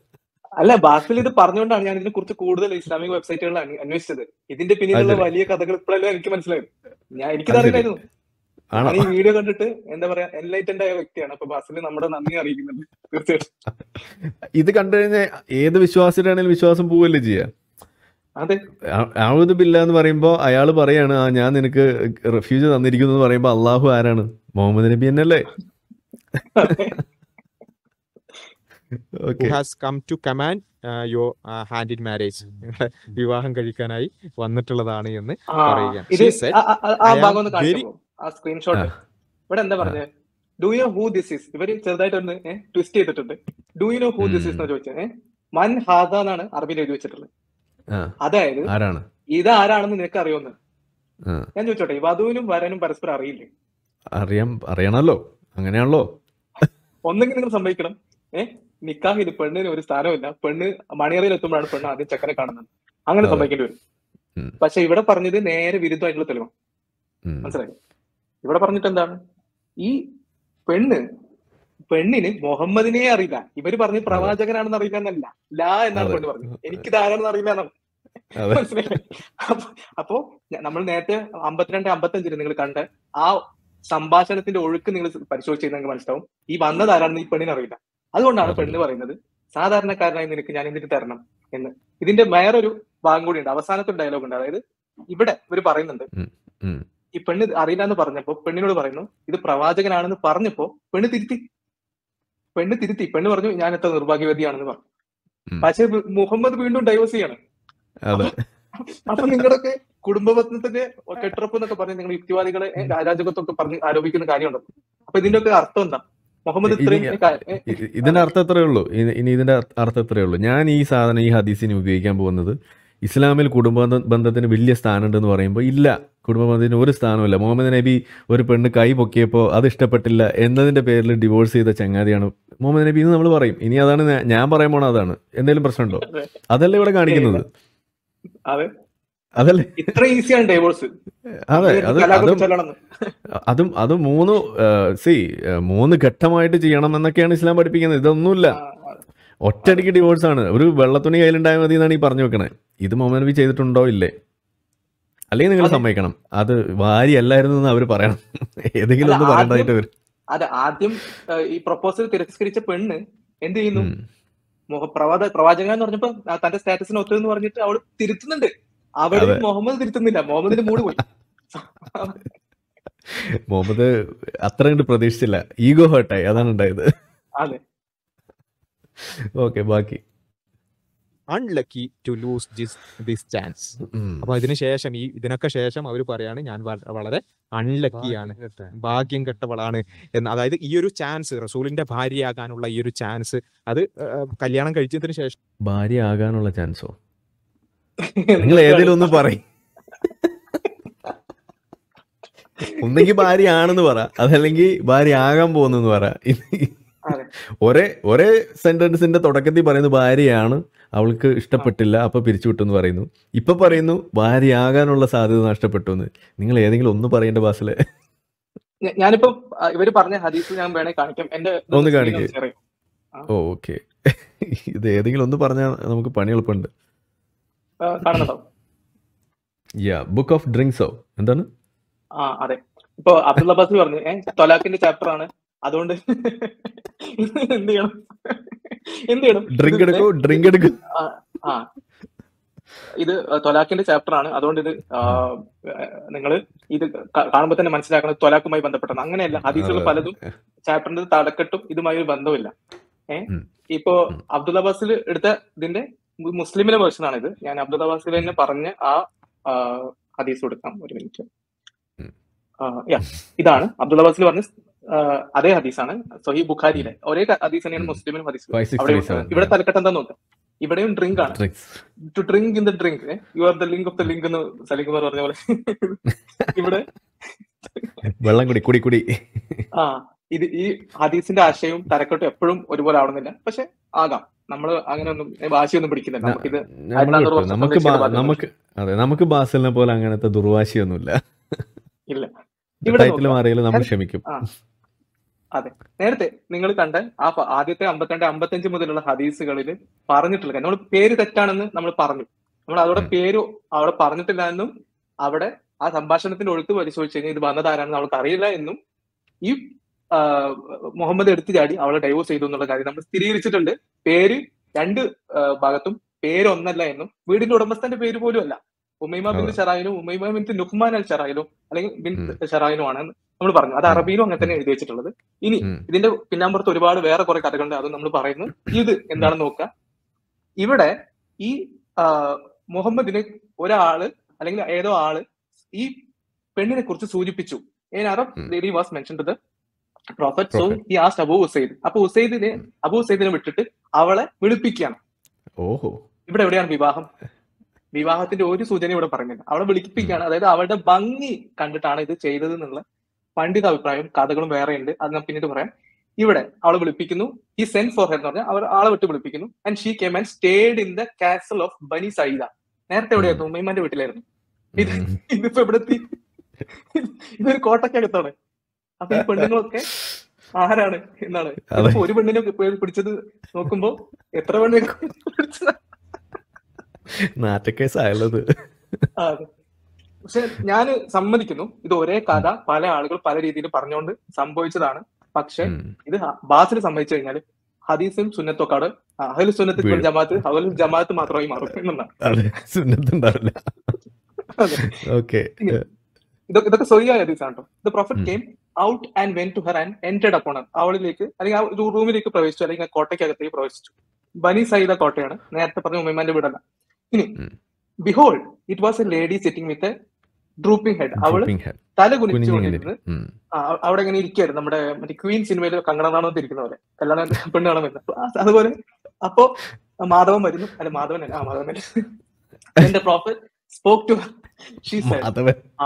അല്ല ബാസിൽ ഇത് പറഞ്ഞുകൊണ്ടാണ് ഞാൻ ഇതിനെ കുറിച്ച് കൂടുതൽ ഇസ്ലാമിക് വെബ്സൈറ്റുകൾ അന്വ- അന്വേഷിച്ചത് ഇതിന്റെ പിന്നിലുള്ള
ശരി.
വലിയ കഥകൾ ഇപ്പോഴല്ലേ എനിക്ക് മനസ്സിലായത് ഞാൻ എനിക്കിത്
അത് ശരി.
അറിയില്ലായിരുന്നു
ആണോ
ഞാൻ ഈ വീഡിയോ കണ്ടിട്ട് എന്താ പറയാ എൻലൈറ്റൻഡ് ആയ വ്യക്തിയാണ് അപ്പൊ ബാസിൽ നമ്മുടെ നന്ദി അറിയിക്കുന്നുണ്ട് തീർച്ചയായിട്ടും
ഇത് കണ്ടു കഴിഞ്ഞാൽ ഏത് വിശ്വാസിയുടെ ആണെങ്കിലും വിശ്വാസം പോവല്ലേ ചെയ്യുക
അതെ
ആവുത് ബില്ല എന്ന് പറയുമ്പോൾ അയാൾ പറയാണ് ആ ഞാൻ നിനക്ക് റെഫ്യൂജ് തന്നിരിക്കുന്നു എന്ന് പറയുമ്പോൾ അള്ളാഹു ആരാണ് മുഹമ്മദ് നബി എന്നല്ലേ
who
okay
has come to command your hand in marriage വിവാഹം കഴിക്കാനായി വന്നിട്ടുള്ളതാണ് എന്ന്
ആ,
പറയുകയാണ്.
ഇത്
She said,
ആ- ആ- ആ- ആ
"I am
ഭാഗം ഒന്ന്
very-
കാണിച്ചോ ആ സ്ക്രീൻഷോട്ട് ഇവിടെ എന്താ പറഞ്ഞത് do you who this is ഇവര് ചെറുതായിട്ട് ഒന്ന് ട്വിസ്റ്റ് ചെയ്തിട്ടുണ്ട് do you know who this is എന്ന് ചോദിച്ചത് മൻ ഹാദ എന്നാണ് അറബിയിൽ എഴുതി വെച്ചിട്ടുള്ളത്
ആ
അതായത്
ആരാണ്
ഇത് ആരാണെന്ന് നിനക്ക് അറിയുമെന്ന്
ആ
ഞാൻ ചോദിച്ചോട്ടെ ഈ വധുവിനും വരനും പരസ്പരം അറിയില്ലേ
അറിയാം അറിയണമല്ലോ അങ്ങനെയാണല്ലോ
ഒന്നെങ്കിൽ നിങ്ങൾ സമ്മതിക്കണം ഏഹ് നിക്കാഹിൽ പെണ്ണിന് ഒരു സ്ഥാനമില്ല പെണ്ണ് മണിയറയിൽ എത്തുമ്പോഴാണ് പെണ്ണ് ആദ്യം ചെക്കനെ കാണുന്നത് അങ്ങനെ
അതെ.
സമ്മതിക്കേണ്ടി വരും
ഉം.
പക്ഷെ ഇവിടെ പറഞ്ഞത് നേരെ വിരുദ്ധമായിട്ടുള്ള തെളിവാണ്
ഉം.
മനസ്സിലായി ഇവിടെ പറഞ്ഞിട്ട് എന്താണ് ഈ പെണ്ണ് പെണ്ണിന് മുഹമ്മദിനെ അറിയില്ല ഇവര് പറഞ്ഞ് പ്രവാചകനാണെന്ന് അറിയില്ല എന്നല്ല ലാ എന്നാണ്
അതെ.
പെണ്ണ് പറഞ്ഞത് എനിക്കിത് ആരാണെന്ന് അറിയില്ല എന്നാണ്
അതെ
മനസ്സിലായി അപ്പൊ- അപ്പോ ഞ- നമ്മൾ നേരത്തെ അമ്പത്തിരണ്ട് അമ്പത്തഞ്ചില് നിങ്ങൾ കണ്ട ആ സംഭാഷണത്തിന്റെ ഒഴുക്ക് നിങ്ങൾ പരിശോധിച്ച് കഴിഞ്ഞാൽ നിങ്ങൾക്ക് മനസ്സിലാവും ഈ വന്നത് ആരാണെന്ന് ഈ പെണ്ണിന് അറിയില്ല അതുകൊണ്ടാണ് പെണ്ണ് പറയുന്നത് സാധാരണക്കാരനായി നിനക്ക് ഞാൻ എന്തിട്ട് തരണം എന്ന് ഇതിന്റെ വേറൊരു ഭാഗം കൂടി ഉണ്ട് അവസാനത്തെ ഡയലോഗ് ഉണ്ട് അതായത് ഇവിടെ ഇവർ പറയുന്നുണ്ട്
ഉം.
ഈ പെണ്ണ് ഇത് അറിയില്ല എന്ന് പറഞ്ഞപ്പോ പെണ്ണിനോട് പറയുന്നു ഇത് പ്രവാചകനാണെന്ന് പറഞ്ഞപ്പോ പെണ്ണ് തിരുത്തി പെണ്ണ് തിരുത്തി പെണ്ണ് പറഞ്ഞു ഞാൻ എത്ര നിർഭാഗ്യവതിയാണെന്ന് പറഞ്ഞു
ഉം.
പക്ഷെ മുഹമ്മദ് വീണ്ടും ഡൈവേഴ്സ് ചെയ്യാണ്
അതെ
അപ്പൊ നിങ്ങളൊക്കെ കുടുംബബന്ധത്തിന്റെ കെട്ടുറപ്പ് എന്നൊക്കെ പറഞ്ഞ് നിങ്ങൾ യുക്തിവാദികളെ ഏ, രാജാധിപത്യമൊക്കെ പറഞ്ഞ് ആരോപിക്കുന്ന കാര്യമുണ്ടോ അപ്പൊ ഇതിന്റെ ഒക്കെ അർത്ഥം എന്താ മുഹമ്മദ് ഇത്രയും
ഇനി-
കാ- ഏ,
ഇ- ഇതിന്റെ അർത്ഥം എത്രയേ ഉള്ളൂ ഇനി ഇനി ഇതിന്റെ അർത്ഥം എത്രയേ ഉള്ളൂ ഞാൻ ഈ സാധനം ഈ ഹദീസിന് ഉപയോഗിക്കാൻ പോകുന്നത് ഇസ്ലാമിൽ കുടുംബ ബന്ധത്തിന് വലിയ സ്ഥാനമുണ്ടെന്ന് പറയുമ്പോൾ ഇല്ല കുടുംബ ബന്ധത്തിന് ഒരു സ്ഥാനമില്ല മുഹമ്മദ് നബി ഒരു പെണ്ണ് കൈ പൊക്കിയപ്പോൾ അത് ഇഷ്ടപ്പെട്ടില്ല എന്നതിന്റെ പേരിൽ ഡിവോഴ്സ് ചെയ്ത ചങ്ങാതിയാണ് മുഹമ്മദ് നബി എന്ന് നമ്മൾ പറയും ഇനി അതാണ് ഞാ- ഞാൻ പറയാൻ പോണ അതാണ് എന്തെങ്കിലും പ്രശ്നമുണ്ടോ
അതെ.
അതല്ലേ ഇവിടെ കാണിക്കുന്നത്
അതെ
അതല്ലേ
ഇത്ര ഈസിയാണ് ഡൈവോഴ്സ്
അതെ അത് അതും
ചെല്ലണം
അതും അത് മൂന്ന് സി മൂന്ന് ഘട്ടമായിട്ട് ചെയ്യണം എന്നൊക്കെയാണ് ഇസ്ലാം പഠിപ്പിക്കുന്നത് ഇതൊന്നുമില്ല ഒറ്റയടിക്ക് ഡിവോഴ്സ് ആണ് ഒരു വെള്ളത്തുണി കയ്യിലുണ്ടായാൽ മതി എന്നാണ് ഈ പറഞ്ഞു വെക്കണേ ഇത് മുഹമ്മദ് നബി ചെയ്തിട്ടുണ്ടോ ഇല്ലേ അല്ലെങ്കിൽ നിങ്ങൾ
അതെ.
സമ്മതിക്കണം അത് വാരി അല്ലായിരുന്നു എന്ന് അവർ പറയണം ഏതെങ്കിലും ഒന്ന്
അല്ല,
പറയേണ്ടതായിട്ട് വരും
അതെ ആദ്യം ഏ, ഈ പ്രപ്പോസൽ തിരസ്കരിച്ച പെണ്ണ് എന്ത് ചെയ്യുന്നു
ഉം.
മുഹ- പ്രവാച പ്രവാചകൻ എന്ന് പറഞ്ഞപ്പോ ആ തന്റെ സ്റ്റാറ്റസിന് ഒത്തെന്ന് പറഞ്ഞിട്ട് അവള് തിരുത്തുന്നുണ്ട് അവിടെ
അതെ.
മുഹമ്മദ് തിരുത്തുന്നില്ല മുഹമ്മദിന്റെ മൂട് പോയി
മുഹമ്മദ് അത്ര കണ്ട് പ്രതീക്ഷിച്ചില്ല ഈഗോ ഹേർട്ടായി അതാണ് ഉണ്ടായത്
അതെ
ഓക്കെ ബാക്കി
unlucky to lose this this chance
ഉം.
അപ്പൊ ഇതിന് ശേഷം ഈ ഇതിനൊക്കെ ശേഷം അവർ പറയാണ് ഞാൻ വ- വളരെ അൺലക്കിയാണ് ഭാഗ്യം കെട്ടവളാണ് എന്ന് അതായത് ഈ ഒരു ചാൻസ് റസൂലിന്റെ ഭാര്യയാകാനുള്ള ഈ ഒരു ചാൻസ് അത് ഏഹ്, കല്യാണം കഴിച്ചതിന് ശേഷം
ഭാര്യ ആകാനുള്ള ചാൻസോ നിങ്ങൾ ഏതെങ്കിലും ഒന്ന് പറയും ഒന്നെങ്കിൽ ഭാര്യ ആണെന്ന് പറ അതല്ലെങ്കിൽ ഭാര്യ ആകാൻ പോകുന്നെന്ന് പറ
അതെ.
ഒരേ ഒരേ സെന്റൻസിന്റെ തുടക്കത്തിൽ പറയുന്നത് ഭാര്യയാണ് അവൾക്ക് ഇഷ്ടപ്പെട്ടില്ല അപ്പൊ പിരിച്ചുവിട്ടു എന്ന് പറയുന്നു ഇപ്പൊ പറയുന്നു ഭാര്യയാകാനുള്ള സാധ്യത നഷ്ടപ്പെട്ടു എന്ന് നിങ്ങൾ ഏതെങ്കിലും ഒന്ന് പറയേണ്ട ബാസിലെ
ഞ- ഞാനിപ്പോ ആ, ഇവര് പറഞ്ഞ ഹദീസ് ഞാൻ വേണേ കാണിക്കാം എന്റെ
ഒന്ന് കാണിക്ക്.
share ചെയ്യാം.
ഓ ഓക്കെ ഇത് ഏതെങ്കിലും ഒന്ന് പറഞ്ഞാൽ നമുക്ക് പണി എളുപ്പമുണ്ട്
ആ, കാണുന്നുണ്ടോ
യാ ബുക്ക് ഓഫ് ഡ്രിങ്ക്സോ എന്താണ്
ആ അതെ ഇപ്പൊ അബ്ദുൽ അബ്ബാസ് പറഞ്ഞു ഏഹ് തൊലാഖിന്റെ ചാപ്റ്റർ ആണ് അതുകൊണ്ട് എന്ത് ചെയ്യണം എന്ത് ചെയ്യണം
ഡ്രിങ്ക് എടുക്കൂ ഡ്രിങ്ക് എടുക്കൂ
ആ ഇത് തൊലാഖിന്റെ ചാപ്റ്റർ ആണ് അതുകൊണ്ട് ഇത് നിങ്ങൾ ഇത് ക- കാണുമ്പോൾ തന്നെ മനസ്സിലാക്കണം തൊലാഖുമായി ബന്ധപ്പെട്ടത് അങ്ങനെയല്ല ഹദീസുകൾ
അതെ.
പലതും ചാപ്റ്ററിന്റെ തലക്കെട്ടും ഇതുമായി ഒരു ബന്ധമില്ല ഏഹ്
ഉം.
ഇപ്പോ
ഉം.
അബ്ദുൽ അബ്ബാസിൽ എടുത്ത ഇതിന്റെ മു- മുസ്ലിമിലെ വേർഷൻ ആണ് ഇത് ഞാൻ അബ്ദുൽ അബ്ബാസിൽ തന്നെ പറഞ്ഞ ആ ആ, ഹദീസ് കൊടുക്കാം ഒരു മിനിറ്റ്
ഉം.
യാ ഇതാണ് അബ്ദുൽ അബ്ബാസിൽ പറഞ്ഞ ആ, അതേ ഹദീസാണ് സൊഹി ബുഖാരിയിലെ ഒരേ ക- ഹദീസ് തന്നെയാണ്
ഉം.
മുസ്ലിമിലും ഹദീസ്
ഫൈവ് സിക്സ്
അവിടെ
ത്രീ സെവൻ
ഇവിടെ തലക്കെട്ട് എന്താ നോക്കാം ഇവിടെയും ഡ്രിങ്ക് ആണ്
drinks
to drink in the drink you are the link of the link എന്ന് സലീം കുമാർ പറഞ്ഞ പോലെ ഇവിടെ
വെള്ളം കുടി കുടി കുടി
ആ ഇത് ഈ ഹദീസിന്റെ ആശയവും തലക്കെട്ടും എപ്പോഴും ഒരുപോലെ ആവണമെന്നില്ല പക്ഷെ ആകാം നമ്മൾ അങ്ങനെ ഒന്നും വാശിയൊന്നും പിടിക്കുന്നില്ല നമുക്കിത്
നമ്മൾ
അറുന്നൂറ്
വിട്ടു.
വർഷം
നമുക്ക്
സംരക്ഷിത
ബാ-
ബാധ്യത.
നമുക്ക് അതെ നമുക്ക് ബാസലിനെ പോലെ അങ്ങനത്തെ ദുർവാശിയൊന്നുമില്ല
ഇല്ല ഇവിടെ
ടൈറ്റിൽ
നോക്കാം.
മാറിയാലും നമ്മൾ
ഞാൻ-
ക്ഷമിക്കും
ആ. നേരത്തെ നിങ്ങൾ കണ്ട ആ ഫ- ആദ്യത്തെ അമ്പത്തിരണ്ട് അമ്പത്തഞ്ച് മുതലുള്ള ഹദീസുകളിൽ പറഞ്ഞിട്ടുള്ള നമ്മൾ പേര് തെറ്റാണെന്ന് നമ്മൾ പറഞ്ഞു നമ്മൾ അതോടെ
ഉം.
പേര് അവിടെ പറഞ്ഞിട്ടില്ല എന്നും അവിടെ ആ സംഭാഷണത്തിന്റെ ഒഴുക്ക് പരിശോധിച്ച് കഴിഞ്ഞാൽ ഇത് വന്നത് ആരാണെന്ന് അവൾക്ക് അറിയില്ല എന്നും ഈ ആ, മുഹമ്മദ് എടുത്തു ചാടി അവളെ ഡൈവോഴ്സ് ചെയ്തു എന്നുള്ള കാര്യം നമ്മൾ സ്ഥിരീകരിച്ചിട്ടുണ്ട് പേര് രണ്ട് ആ, ഭാഗത്തും പേര് ഒന്നല്ല എന്നും വീടിന്റെ ഉടമസ്ഥന്റെ പേര് പോലും അല്ല ഉമൈമ ബിൻ
അതെ.
ഷറായിനും ഉമൈമ ബിൻ നുഹ്മാൻ അൽ ഷറായിലും അല്ലെങ്കിൽ ബിൻ
ഉം.
ഷറായിനും ആണ് നമ്മൾ പറഞ്ഞു അത്
ഉം.
അറബിയിലും അങ്ങനെ തന്നെ എഴുതി വെച്ചിട്ടുള്ളത് ഇനി
ഉം.
ഇതിന്റെ പിന്നാമ്പുറത്ത് ഒരുപാട് വേറെ കുറെ കഥകളുണ്ട് അത് നമ്മൾ പറയുന്നു ഇത് എന്താണെന്ന് നോക്കുക ഇവിടെ ഈ ആ, മുഹമ്മദിന് ഒരാള് അല്ലെങ്കിൽ ഏതോ ആള് ഈ പെണ്ണിനെ കുറിച്ച് സൂചിപ്പിച്ചു ഏൻ അറബ്
ഉം.
Lady was mention to the prophet so
Prophet.
ഈ ആസ്റ്റ് അബു ഉസൈദ് അപ്പൊ ഉസൈദിനെ അബു ഉസൈദിനെ വിട്ടിട്ട് അവളെ വിളിപ്പിക്കുകയാണ്
ഓഹോ
ഇവിടെ എവിടെയാണ് വിവാഹം വിവാഹത്തിന്റെ ഒരു സൂചന ഇവിടെ പറയുന്നില്ല അവളെ വിളിപ്പിക്കുകയാണ് അതായത് അവളുടെ ഭംഗി കണ്ടിട്ടാണ് ഇത് ചെയ്തത് എന്നുള്ള പണ്ഡിത അഭിപ്രായം കഥകളും വേറെ ഉണ്ട് അത് ഞാൻ പിന്നീട് പറയാം ഇവിടെ അവളെ വിളിപ്പിക്കുന്നു ഈ സെൻ ഫോർ ഹെർ എന്ന് പറഞ്ഞാൽ അവർ ആളെ വിട്ട് വിളിപ്പിക്കുന്നു and she came and stayed in the castle of Bani Saida നേരത്തെ എവിടെയായിരുന്നു ഉമ്മൈമാന്റെ വീട്ടിലായിരുന്നു ഇത്
ഉം.
ഇതിപ്പോ ഇവിടെ എത്തി ഇതൊരു കോട്ടക്കകത്താണ് അപ്പൊ ഈ പെണ്ണുങ്ങളൊക്കെ ആരാണ് എന്നാണ്
അതെ.
ഇതിപ്പോ ഒരു പെണ്ണിനെ പി- പിടിച്ചത് നോക്കുമ്പോ എത്ര പെണ്ണിനെ പിടിച്ചത്
നാറ്റക്കേസായുള്ളത്
ആ, അതെ. പക്ഷെ ഞാൻ സമ്മതിക്കുന്നു ഇത് ഒരേ കഥ പല ആളുകൾ പല രീതിയിൽ പറഞ്ഞുകൊണ്ട് സംഭവിച്ചതാണ് പക്ഷെ ഇത് ബാസിൽ സംഭവിച്ചു കഴിഞ്ഞാൽ ഹദീസും സുന്നത്തൊക്കാട് അഹൽ സുന്നത്ത്
വീഴും.
ജമാഅത്ത് അഹൽ ജമാഅത്ത് മാത്രമായി മാറും എന്നുള്ളതാണ്
അതെ സുന്നത്തുണ്ടാവില്ല
അതെ.
ഓക്കെ
ഇതൊക്കെ ഇതൊക്കെ സ്വയ ഹദീസാണ് കേട്ടോ ദ പ്രോഫിറ്റ്
ഉം.
Came out and went to her and entered upon അവളിലേക്ക് അല്ലെങ്കിൽ ആ ഒരു റൂമിലേക്ക് പ്രവേശിച്ചു അല്ലെങ്കിൽ ആ കോട്ടയ്ക്കകത്തേക്ക് പ്രവേശിച്ചു ബനി സൈദ കോട്ടയാണ് നേരത്തെ പറഞ്ഞ ഉമ്മമാന്റെ വീടല്ല ഇനി
ഉം.
Behold it was a lady sitting with drooping head അവള് തല കുനിച്ചുകൊണ്ടിരുന്നത് ആ, അ- അവിടെ ഇങ്ങനെ ഇരിക്കുകയായിരുന്നു നമ്മുടെ മറ്റേ ക്വീൻ സിനിമയിൽ കങ്കണനാണോ ഇരിക്കുന്ന പോലെ കല്യാണം പെണ്ണ് കാണാൻ വരുന്നത് ആ, അതുപോലെ അപ്പോ മാധവൻ വരുന്നു അല്ല മാധവൻ അല്ല ആ മാധവൻ എന്റെ prophet spoke to she said
അതവൻ
ആ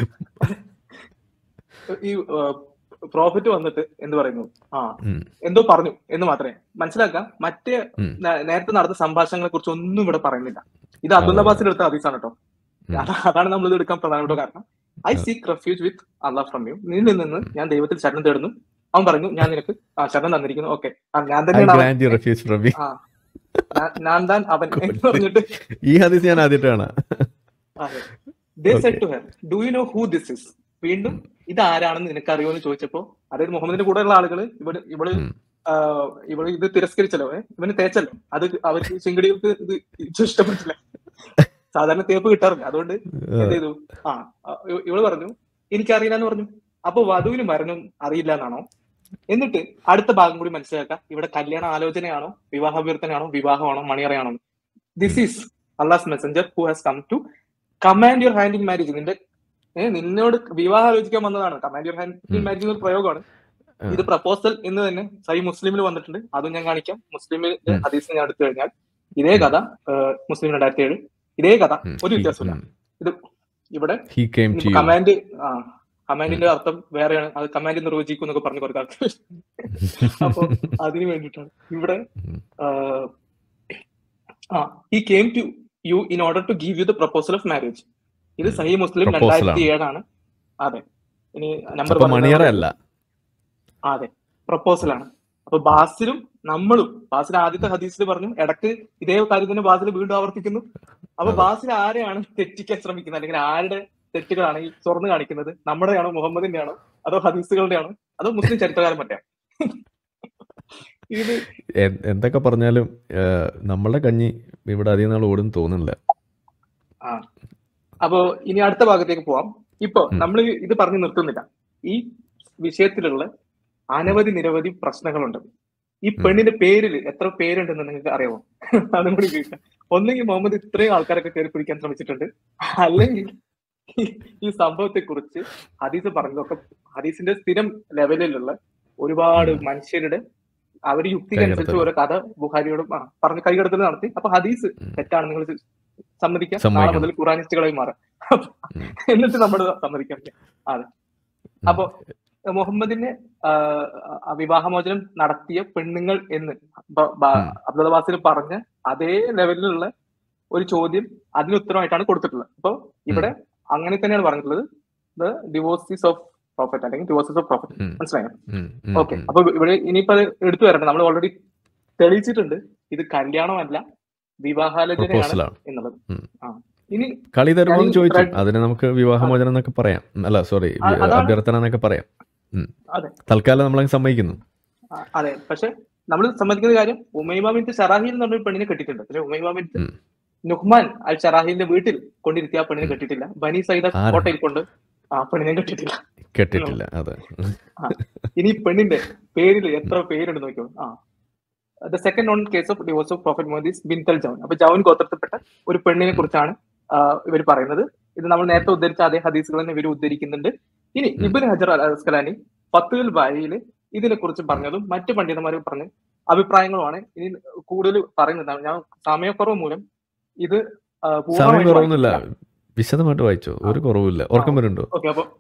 ഈ പ്രോഫിറ്റ് വന്നിട്ട് എന്ത് പറയുന്നു ആ
ഉം.
എന്തോ പറഞ്ഞു എന്ന് മാത്രമേ മനസ്സിലാക്കാം മറ്റേ
ഉം.
നേ- നേരത്തെ നടന്ന സംഭാഷണങ്ങളെ കുറിച്ച് ഒന്നും ഇവിടെ പറയുന്നില്ല ഇത് അബ്ദുൽ അബ്ബാസിൽ എടുത്ത ഹദീസാണ് കേട്ടോ
ഉം.
അതാ- അതാണ് നമ്മൾ ഇത് എടുക്കാൻ പ്രധാനപ്പെട്ട കാരണം I seek refuge with Allah from you നിന്നിൽ നിന്ന് ഞാൻ ദൈവത്തിൽ ശരണം തേടുന്നു അവൻ പറഞ്ഞു ഞാൻ നിനക്ക് ആ ശരണം തന്നിരിക്കുന്നു ഓക്കെ ആ ഞാൻ
ഐ
തന്നെയാണ് അവൻ
grant you refuse from me
ആ ഞാൻ- ഞാൻ താൻ അവൻ എന്ന് പറഞ്ഞിട്ട്
ഈ ഹദീസ് ഞാൻ ആദ്യമായിട്ടാണ്
they
Okay.
Said to her do you know who this is വീണ്ടും ഇത് ആരാണെന്ന് നിനക്ക് അറിയോ എന്ന് ചോദിച്ചപ്പോ അതായത് മുഹമ്മദിന്റെ കൂടെയുള്ള ആളുകൾ ഇവിടെ ഇവള്
ഉം.
ആ, ഇവള് ഇത് തിരസ്കരിച്ചല്ലോ ഏ? ഇവന് തേച്ചല്ലോ അത് അവർക്ക് ചിങ്കടികൾക്ക് ഇത് ഇത് ഇഷ്ടപ്പെട്ടില്ല സാധാരണ തേപ്പ് കിട്ടാറില്ല അതുകൊണ്ട് എന്ത് ചെയ്തു ആ ആ, ഇവ- ഇവള് പറഞ്ഞു എനിക്കറിയില്ല എന്ന് പറഞ്ഞു അപ്പൊ വധുവിന് മരണം അറിയില്ല എന്നാണോ എന്നിട്ട് അടുത്ത ഭാഗം കൂടി മനസ്സിലാക്കാം ഇവിടെ കല്യാണ ആലോചനയാണോ വിവാഹാഭ്യർത്ഥനയാണോ വിവാഹമാണോ മണിയറയാണോ this is Allah's messenger who has come to command your hand in marriage നിന്റെ ഏ, നിന്നോട് വിവാഹം ആലോചിക്കാൻ വന്നതാണ് കമാൻഡ് യുവർ ഹാൻഡ് ഇൻ
ഉം.
മാരേജ് എന്നൊരു പ്രയോഗമാണ്
ആ.
ഇത് പ്രപ്പോസൽ എന്ന് തന്നെ സൈ മുസ്ലിമിൽ വന്നിട്ടുണ്ട് അതും ഞാൻ കാണിക്കാം മുസ്ലിമിൽ
ഉം.
ഹദീസ് ഞാൻ എടുത്തു കഴിഞ്ഞാൽ ഇതേ കഥ മുസ്ലിം രണ്ടായിരത്തി ഏഴ് ഇതേ കഥ
ഉം.
ഒരു
He-
വ്യത്യാസമില്ല
ഉം.
ഇത് ഇവിടെ
He came to you.
Command ആ കമാൻഡിന്റെ അർത്ഥം വേറെയാണ് അത് കമാൻഡ് നിർവചിക്കും എന്നൊക്കെ പറഞ്ഞു കുറച്ച് ആൾക്കാർ അപ്പൊ അതിന് വേണ്ടിയിട്ടാണ് ഇവിടെ
ഉം.
ആഹ്, ആ ഈ came to you in order to give you the proposal of marriage ഇത്
ഉം.
സഹി മുസ്ലിം
Proposal
രണ്ടായിരത്തി ഏഴാണ് അതെ ഇനി നമ്പർ
അപ്പൊ മണിയറ അല്ല
അതെ പ്രപ്പോസൽ ആണ് അപ്പൊ ബാസിലും നമ്മളും ബാസിൽ ആദ്യത്തെ ഹദീസിൽ പറഞ്ഞു ഇടക്ക് ഇതേ കാര്യം തന്നെ ബാസിൽ വീണ്ടും ആവർത്തിക്കുന്നു അപ്പൊ
അതെ.
ബാസിൽ ആരെയാണ് തെറ്റിക്കാൻ ശ്രമിക്കുന്നത് അല്ലെങ്കിൽ ആരുടെ തെറ്റുകളാണ് ഈ തുറന്നു കാണിക്കുന്നത് നമ്മുടെയാണോ മുഹമ്മദിന്റെ ആണോ അതോ ഹദീസുകളുടെ ആണോ അതോ മുസ്ലിം ചരിത്രകാരൻ മറ്റേ ഇത്
എ- എന്തൊക്കെ പറഞ്ഞാലും ഏഹ്, നമ്മളുടെ കഞ്ഞി ഇവിടെ അധികം നാൾ ഓടും തോന്നുന്നില്ല
ആ അപ്പോ ഇനി അടുത്ത ഭാഗത്തേക്ക് പോവാം ഇപ്പൊ
ഉം.
നമ്മൾ ഇത് പറഞ്ഞു നിർത്തുന്നില്ല ഈ വിഷയത്തിലുള്ള അനവധി നിരവധി പ്രശ്നങ്ങളുണ്ട് ഈ പെണ്ണിന്റെ പേരിൽ എത്ര പേരുണ്ടെന്ന് നിങ്ങൾക്ക് അറിയാമോ അതും കൂടി ചോദിക്കാം ഒന്നെങ്കിൽ മുഹമ്മദ് ഇത്രയും ആൾക്കാരൊക്കെ കയറി പിടിക്കാൻ ശ്രമിച്ചിട്ടുണ്ട് അല്ലെങ്കിൽ ഈ- ഈ സംഭവത്തെ കുറിച്ച് ഹദീസ് പറഞ്ഞതൊക്കെ ഹദീസിന്റെ സ്ഥിരം ലെവലിലുള്ള ഒരുപാട് മനുഷ്യരുടെ അവർ യുക്തിക്കനുസരിച്ച്
കൈകടത്തൽ.
ഓരോ കഥ ബുഹാരിയോടും ആ, പറഞ്ഞ് കൈകടത്തൽ നടത്തി അപ്പൊ ഹദീസ്
ഉം.
തെറ്റാണ് നിങ്ങൾ സമ്മതിക്കാം നാളെ
സമ്മതിക്കണം.
മുതൽ ഖുറാനിസ്റ്റുകളായി മാറാം
ഉം.
എന്നിട്ട് നമ്മൾ സമ്മതിക്കാം
ഉം.
അപ്പൊ മുഹമ്മദിനെ ആ, ആ, വിവാഹമോചനം നടത്തിയ പെണ്ണുങ്ങൾ എന്ന് ബ- ബ-
ഉം.
അബ്ദുൽ ബാസിൽ പറഞ്ഞ അതേ ലെവലിലുള്ള ഒരു ചോദ്യം അതിന് ഉത്തരമായിട്ടാണ് കൊടുത്തിട്ടുള്ളത് അപ്പൊ ഇവിടെ അങ്ങനെ തന്നെയാണ് പറഞ്ഞിട്ടുള്ളത് ദ ഡിവോഴ്സീസ് ഓഫ് പ്രോഫിറ്റ് അല്ലെങ്കിൽ ഡിവോഴ്സസ് ഓഫ് പ്രോഫിറ്റ്
ഉം.
മനസ്സിലായോ
ഉം, ഉം,
ഓക്കെ
ഉം.
അപ്പൊ ഇവിടെ ഇനിയിപ്പോ അത് എടുത്തു വരട്ടെ നമ്മൾ ഓൾറെഡി തെളിയിച്ചിട്ടുണ്ട് ഇത് കല്യാണമല്ല വിവാഹാലോചനയാണ്
Proposal ആണ്.
എന്നുള്ളത്
ഉം.
ആ ഇനി
കളി തരുമോ എന്ന്
ഞാൻ ഈ
ചോദിച്ചു
thread-
അതിന് നമുക്ക് വിവാഹമോചനം എന്നൊക്കെ പറയാം അല്ല സോറി
ആ, അതാണ്.
അഭ്യർത്ഥന എന്നൊക്കെ പറയാം ഉം.
അതെ.
തൽക്കാലം നമ്മളങ്ങ് സമ്മതിക്കുന്നു
ആ, അതെ പക്ഷെ നമ്മൾ സമ്മതിക്കുന്ന കാര്യം ഉമൈമ ബിൻത്ത് ഷറാഹിൽ എന്ന് പറഞ്ഞ പെണ്ണിനെ കെട്ടിയിട്ടുണ്ട് പക്ഷെ ഉമൈമ ബിൻത്ത്
ഉം.
നുഹ്മാൻ അൽ ഷറാഹിന്റെ വീട്ടിൽ കൊണ്ടിരുത്തിയ ആ പെണ്ണിനെ
ഉം.
കെട്ടിയിട്ടില്ല ബനി സൈദ
ആരാ?
കോട്ടയിൽ കൊണ്ട് ആ പെണ്ണിനെ കെട്ടിയിട്ടില്ല
കെട്ടിട്ടില്ല അതെ
ഇനി ഈ പെണ്ണിന്റെ പേരിൽ എത്ര പേരുണ്ട് നോക്കിയോ ആ the second on case of divorce of prophet മോദീസ് ബിൻതൽ ജൗൻ അപ്പൊ ജൗൻ ഗോത്രത്തിൽപ്പെട്ട ഒരു പെണ്ണിനെ കുറിച്ചാണ് ഇവർ പറയുന്നത് ഇത് നമ്മൾ നേരത്തെ ഉദ്ധരിച്ച അതേ ഹദീസുകൾ തന്നെ ഇവർ ഉദ്ധരിക്കുന്നുണ്ട് ഇനി
ഉം.
ഇബിൻ ഹജർ അൽ അസ്കലാനി ഫത്തുൽ ബാരിയിൽ ഇതിനെ കുറിച്ച് പറഞ്ഞതും മറ്റു പണ്ഡിതന്മാർ പറഞ്ഞ അഭിപ്രായങ്ങളുമാണ് ഇനി കൂടുതൽ പറയുന്നത് ഞാൻ സമയക്കുറവ് മൂലം ഇത് ആ,
സമയം
പൂർണ്ണമായും
കുറവൊന്നുമില്ല
വായിക്കില്ല.
വിശദമായിട്ട് വായിച്ചോ ഒരു കുറവുമില്ല ഉറക്കം വരുന്നുണ്ടോ
ഓക്കെ അപ്പൊ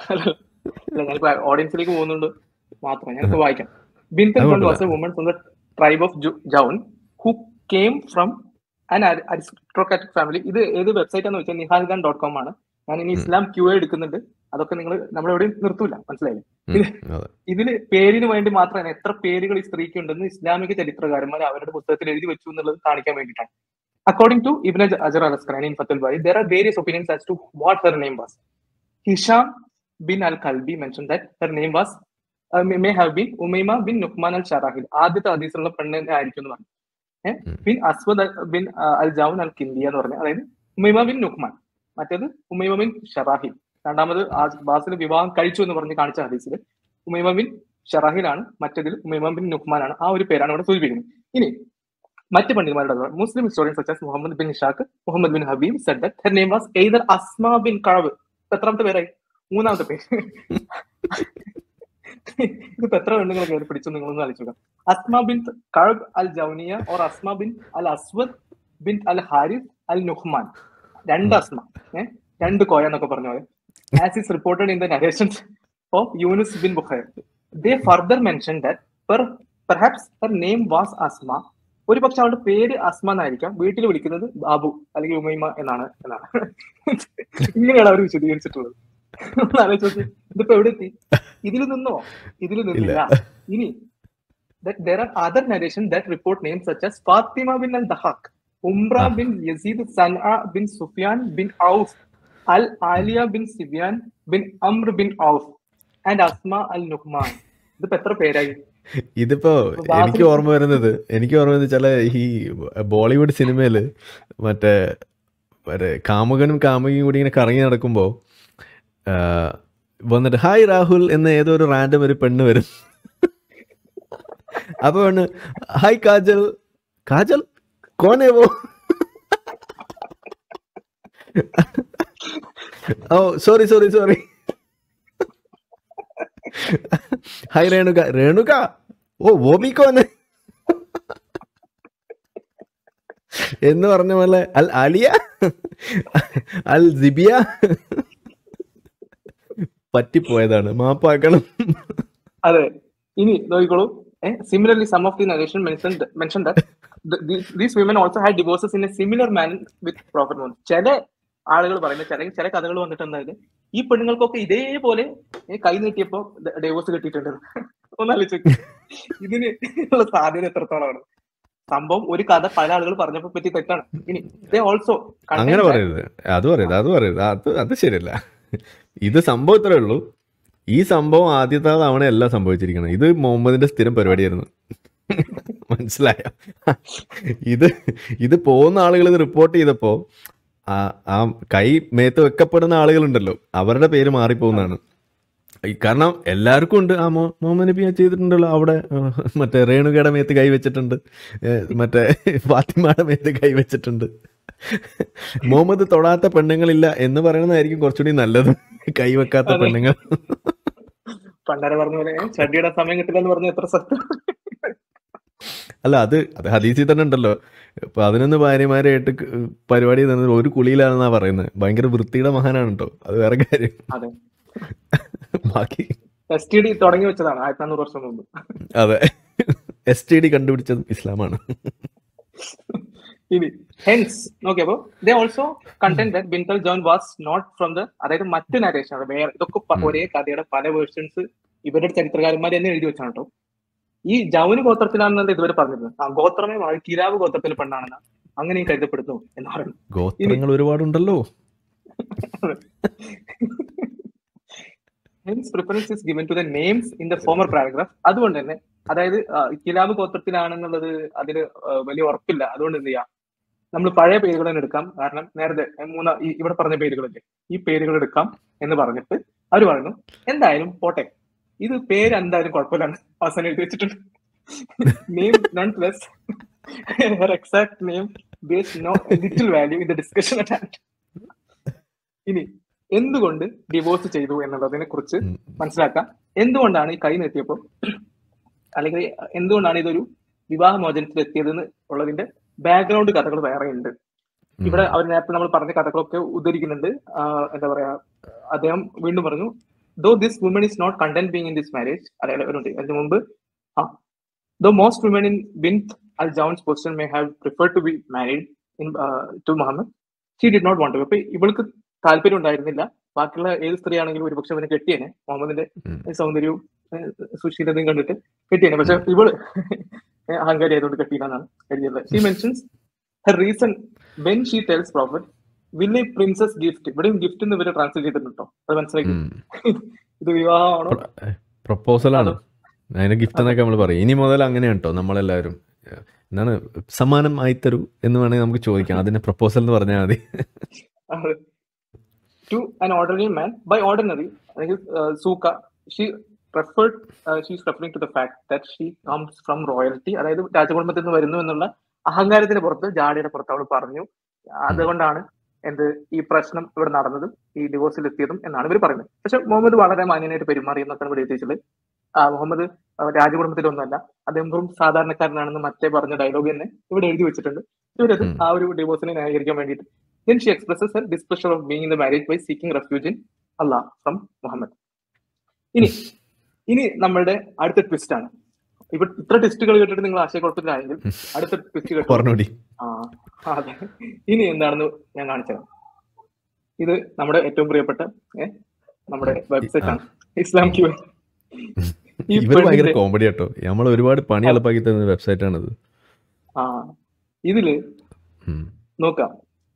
അല്ല ഞാനിപ്പോ ഓഡിയൻസിലേക്ക് പോകുന്നുണ്ട് മാത്രം ഞാനിപ്പോ വായിക്കാം ബിൻതൽ
അത്
ബണ്ട് വാസ് എ
കുഴപ്പമില്ല.
Woman from the tribe of Jaun who came from an aristocratic family ഇത് ഏത് വെബ്സൈറ്റ് ആണെന്ന് വെച്ചാൽ നിഹാൽഖാൻ ഡോട്ട് കോം ആണ് ഞാൻ ഇനി
ഉം.
ഇസ്ലാം ക്യൂ എടുക്കുന്നുണ്ട് അതൊക്കെ നിങ്ങൾ നമ്മളെവിടെയും നിർത്തൂല മനസ്സിലായില്ലേ
ഉം, അതെ
ഇതില് പേരിന് വേണ്ടി മാത്രമാണ് എത്ര പേരുകൾ ഈ സ്ത്രീക്ക് ഉണ്ടെന്ന് ഇസ്ലാമിക ചരിത്രകാരന്മാർ അവരുടെ പുസ്തകത്തിൽ എഴുതി വെച്ചു എന്നുള്ളത് കാണിക്കാൻ വേണ്ടിയിട്ടാണ് according to Ibn Hajar al Asqalani in Fathul Bari there are various opinions as to what her name was Hisham bin al Kalbi mention that her name was uh, may may have been Umaima bin Nukman al Sharahil ആദ്യത്തെ ഹദീസിലുള്ള പെണ്ണ് ആയിരിക്കും എന്ന് പറഞ്ഞു ഏഹ്
ഉം.
Bin അസ്വദ് അൽ- bin uh, അൽ ജൗൻ അൽ കിന്ദിയ എന്ന് പറഞ്ഞു അതായത് ഉമൈമ ബിൻ നുക്മാൻ മറ്റേത് ഉമൈമ ബിൻ ഷറാഹിൽ രണ്ടാമത് ബാസിൽ വിവാഹം കഴിച്ചു എന്ന് പറഞ്ഞ് കാണിച്ച ഹദീസിൽ ഉമൈമ ബിൻ ഷറാഹിലാണ് മറ്റേതിൽ ഉമൈമ ബിൻ നുക്മാനാണ് ആ ഒരു പേരാണ് ഇവിടെ സൂചിപ്പിക്കുന്നത് ഇനി മറ്റ് പണ്ഡിതന്മാരുടെ അഭിപ്രായം, Muslim historian such Muhammad bin Ishaq Muhammad bin Habib said that her name was either Asma bin Kaab എത്രാമത്തെ പേരായി മൂന്നാമത്തെ പേര് ഇതിപ്പോ എത്ര പെണ്ണുങ്ങൾ കയറി പിടിച്ചു നിങ്ങളൊന്ന് ആലോചിക്കുക Asma bin Kaab al Jauniya or Asma bin al Aswad bin al Harith al Nuhman രണ്ട് അസ്മ ഏഹ് രണ്ട് കോയ എന്നൊക്കെ പറഞ്ഞ പോലെ as is reported in the narrations of Yunus bin Bukhair they further mention that per perhaps her name was Asma ഒരു പക്ഷെ അവളുടെ പേര് അസ്മ എന്നായിരിക്കാം വീട്ടിൽ വിളിക്കുന്നത് ബാബു അല്ലെങ്കിൽ ഉമൈമ എന്നാണ് എന്നാണ് ഇങ്ങനെയാണ് അവർ വിശദീകരിച്ചിട്ടുള്ളത് ഒന്ന് ആലോചിച്ച് നോക്കിയേ. ഇതിപ്പോ എവിടെ എത്തി ഇതിൽ നിന്നോ ഇതിൽ നിന്നില്ല ഇനി there are other narration that report name such as Fatima bin al Dahhak Umra
ആ.
Bin Yazid Sana bin Sufyan bin Auf al Aliya bin Sibyan bin Amra bin Auf and Asma al Nuhman ഇതിപ്പോ എത്ര പേരായി
ഇതിപ്പോ
ബാസിൽ-
എനിക്ക് ഓർമ്മ വരുന്നത് എനിക്ക് ഓർമ്മ വരുന്നത് ചില ഈ ബോളിവുഡ് സിനിമയില് മറ്റേ മറ്റേ കാമുകനും കാമുകിയും കൂടി ഇങ്ങനെ കറങ്ങി നടക്കുമ്പോ ആ, വന്നിട്ട് ഹായ് രാഹുൽ എന്ന് ഏതോ ഒരു റാൻഡം ഒരു പെണ്ണ് വരും അപ്പൊ പെണ്ണ് ഹായ് കാജൽ കാജൽ കോനേ വോ ഓ sorry sorry sorry hi Renuka Renuka ഓ वो भी कौन है എന്ന് പറഞ്ഞ പോലെ അൽ അലിയ അൽ സിബിയ പറ്റിപ്പോയതാണ് മാപ്പാക്കണം
അതെ ഇനി നോക്കിക്കോളൂ similarly some of the narration mention mention these women also had divorces in a similar man with prophet മോൺ ചില ആളുകൾ പറയുന്നത് ചില ചില കഥകൾ വന്നിട്ട് എന്തായാലും ഈ പെണ്ണുങ്ങൾക്കൊക്കെ ഇതേപോലെ ഏ, കൈ നീട്ടിയപ്പോ ഡിവോഴ്സ് കിട്ടിയിട്ടുണ്ട് ഒന്നാലോചിച്ച് നോക്ക്. ഇതിന് ഉള്ള സാധ്യത എത്രത്തോളമാണ് സംഭവം ഒരു കഥ പല ആളുകൾ പറഞ്ഞപ്പോ പറ്റി തെറ്റാണ് ഇനി ഇതേ ഓൾസോ
അങ്ങനെ പറയരുത് അത് പറയരുത് അത് പറയരുത് അത് അത് ശരിയല്ല ഇത് സംഭവം ഇത്രേ ഉള്ളൂ ഈ സംഭവം ആദ്യത്തെ തവണയല്ല സംഭവിച്ചിരിക്കണം ഇത് മുഹമ്മദിന്റെ സ്ഥിരം പരിപാടിയായിരുന്നു മനസ്സിലായോ ഇത് ഇത് പോകുന്ന ആളുകൾ ഇത് റിപ്പോർട്ട് ചെയ്തപ്പോ ആ ആ കൈ മേത്ത് വെക്കപ്പെടുന്ന ആളുകളുണ്ടല്ലോ അവരുടെ പേര് മാറിപ്പോകുന്നതാണ് ഈ കാരണം എല്ലാവർക്കും ഉണ്ട് ആ മൊ- മുഹമ്മദ് നബി ചെയ്തിട്ടുണ്ടല്ലോ അവിടെ ആ, മറ്റേ രേണുകയുടെ മേത്ത് കൈ വെച്ചിട്ടുണ്ട് ഏ, മറ്റേ ഫാത്തിമയുടെ മേത്ത് കൈ വെച്ചിട്ടുണ്ട് മുഹമ്മദ് തൊടാത്ത പെണ്ണുങ്ങളില്ല എന്ന് പറയുന്നതായിരിക്കും കുറച്ചുകൂടി നല്ലത് കൈ വെക്കാത്ത
അതെ.
പെണ്ണുങ്ങൾ
പണ്ടാരെ പറഞ്ഞ പോലെ ഏ, ചടിയുടെ സമയം കിട്ടില്ല എന്ന് പറഞ്ഞ എത്ര സത്യം
അല്ല അത് അത് ഹദീസിൽ തന്നെ ഉണ്ടല്ലോ പതിനൊന്ന് ഭാര്യമാരായിട്ട് ക- പരിപാടി തന്നത് ഒരു കുളിയിലാണെന്നാ പറയുന്നത് ഭയങ്കര വൃത്തിയുടെ മഹാനാണ് കേട്ടോ അത് വേറെ കാര്യം
അതെ
ബാക്കി
എസ് ടി ഡി തുടങ്ങി വെച്ചതാണ് ആയിരത്തി നാനൂറ് വർഷം മുമ്പ്
അതെ എസ് ടി ഡി കണ്ടുപിടിച്ചതും ഇസ്ലാമാണ്
ഇനി ഹെൻസ് നോക്കിയപ്പോ they also contend that bint al Jaun was not from the അതായത് മറ്റു നരേഷൻ അത് വേറെ ഇതൊക്കെ പ-
ഉം.
ഒരേ കഥയുടെ പല വേർഷൻസ് ഇവരുടെ ചരിത്രകാരന്മാർ തന്നെ എഴുതി വെച്ചാണ് കേട്ടോ ഈ ജൗന് ഗോത്രത്തിലാണെന്നത് ഇതുവരെ പറഞ്ഞിരുന്നത് ആ ഗോത്രമേ വാഴ- കിരാവ് ഗോത്രത്തിൽ പെണ്ണാണെന്ന് അങ്ങനെയും കരുതപ്പെടുന്നു എന്ന് പറയുന്നു
ഗോത്രങ്ങൾ ഒരുപാടുണ്ടല്ലോ
hence preference is given to the names in the former paragraph അതുകൊണ്ട് തന്നെ അതായത് ആ, കിലാബ് ഗോത്രത്തിലാണെന്നുള്ളത് അതിന് ആ, വലിയ ഉറപ്പില്ല അതുകൊണ്ട് എന്ത് ചെയ്യാം നമ്മൾ പഴയ പേരുകൾ തന്നെ എടുക്കാം കാരണം നേരത്തെ മൂന്ന് ഈ- ഇവിടെ പറഞ്ഞ പേരുകളില്ലേ ഈ പേരുകൾ എടുക്കാം എന്ന് പറഞ്ഞിട്ട് അവർ പറയുന്നു എന്തായാലും പോട്ടെ ഇത് പേര് എന്തായാലും കുഴപ്പമില്ലാണ് അവസാനം എഴുതി വെച്ചിട്ടുണ്ട് name known plus exact name base no little value in the discussion at hand ഇനി എന്തുകൊണ്ട് ഡിവോഴ്സ് ചെയ്തു എന്നുള്ളതിനെ കുറിച്ച്
ഉം.
മനസ്സിലാക്കാം എന്തുകൊണ്ടാണ് ഈ കൈ നീട്ടിയപ്പോൾ അല്ലെങ്കിൽ എന്തുകൊണ്ടാണ് ഇതൊരു വിവാഹമോചനത്തിൽ എത്തിയതെന്ന് ഉള്ളതിന്റെ ബാക്ക്ഗ്രൗണ്ട് കഥകൾ വേറെ ഉണ്ട്
ഉം.
ഇവിടെ അവർ നേരത്തെ നമ്മൾ പറഞ്ഞ കഥകളൊക്കെ ഉദ്ധരിക്കുന്നുണ്ട് ആ, എന്താ പറയാ അദ്ദേഹം വീണ്ടും പറഞ്ഞു though this woman is not content being in this marriage അതായത് ഒരു minute. അതിന് മുമ്പ് ആ though most woman in bint al Jaun's position may have prefer to be married in to Muhammad she did not want അപ്പൊ ഇവൾക്ക് താല്പര്യം ഉണ്ടായിരുന്നില്ല ബാക്കിയുള്ള ഏത് സ്ത്രീയാണെങ്കിലും ഒരുപക്ഷെ അവനെ കെട്ടിയേനെ മുഹമ്മദിന്റെ
ഉം.
സൗന്ദര്യവും ഏഹ്, സുശീലതയും കണ്ടിട്ട് കെട്ടിയേനെ പക്ഷെ ഇവള് അഹങ്കാരി ആയതുകൊണ്ട് കെട്ടിയില്ലെന്നാണ് എഴുതിയത് she mentions her reason when she tells prophet will a princess gift ഇവിടെയും ഗിഫ്റ്റ് എന്ന് ഇവര് ട്രാൻസ്ലേറ്റ് ചെയ്തിട്ടുണ്ടോ അത് മനസ്സിലാക്കി
ഉം.
ഇത് വിവാഹമാണോ
പ്രപ്പോസലാണ് അതിന് ഗിഫ്റ്റ് എന്നൊക്കെ നമ്മൾ പറയും ഇനി മുതൽ അങ്ങനെയാണ് കേട്ടോ നമ്മളെല്ലാവരും ഏഹ്, എന്താണ് സമ്മാനം ആയിത്തരൂ എന്ന് വേണമെങ്കിൽ നമുക്ക് ചോദിക്കാം അതിന് പ്രപ്പോസൽ എന്ന് പറഞ്ഞാൽ മതി
to an ordinary man by ordinary അല്ലെങ്കിൽ സൂക്ക she referred she's referring to the fact that she comes from royalty അതായത് രാജകുടുംബത്തിൽ നിന്ന് വരുന്നു എന്നുള്ള അഹങ്കാരത്തിന് പുറത്ത് ജാഡിയുടെ പുറത്ത് അവൾ പറഞ്ഞു അതുകൊണ്ടാണ് എന്ത് ഈ പ്രശ്നം ഇവിടെ നടന്നതും ഈ ഡിവോഴ്സിൽ എത്തിയതും എന്നാണ് ഇവർ പറയുന്നത് പക്ഷെ മുഹമ്മദ് വളരെ മാന്യനായിട്ട് പെരുമാറി എന്നൊക്കെയാണ് ഇവിടെ എത്തിച്ചത് മുഹമ്മദ് ആ, രാജകുടുംബത്തിലൊന്നുമല്ല അദ്ദേഹം വെറും സാധാരണക്കാരനാണെന്ന് മറ്റേ പറഞ്ഞ ഡയലോഗ് തന്നെ ഇവിടെ എഴുതി വെച്ചിട്ടുണ്ട് ഇവരത്
ഉം.
ആ ഒരു ഡിവോഴ്സിനെ ന്യായീകരിക്കാൻ വേണ്ടിയിട്ട് Then she expresses her displeasure of being in the marriage by seeking refuge in Allah from Muhammad. ഇനി ഇനി നമ്മളുടെ അടുത്ത ട്വിസ്റ്റ് ആണ് ഇപ്പൊ ഇത്ര ട്വിസ്റ്റുകൾ കേട്ടിട്ട് നിങ്ങൾ ആശയക്കുഴപ്പത്തിലായെങ്കിൽ അടുത്ത ട്വിസ്റ്റ് കേട്ടോ
പറഞ്ഞോടി
ആ അതെ ഇനി എന്താണെന്ന് ഞാൻ കാണിച്ചത് ഇത് നമ്മുടെ ഏറ്റവും പ്രിയപ്പെട്ട ഏ, നമ്മുടെ വെബ്സൈറ്റ് ആണ് ഇസ്ലാം ക്യൂ ഈ
ഇവർ ഭയങ്കര
പെണ്ണിന്റെ
കോമഡി കേട്ടോ നമ്മൾ ഒരുപാട് പണി എളുപ്പാക്കി തരുന്ന വെബ്സൈറ്റ് ആണിത്
ആ ഇതില്
ഉം.
നോക്കാം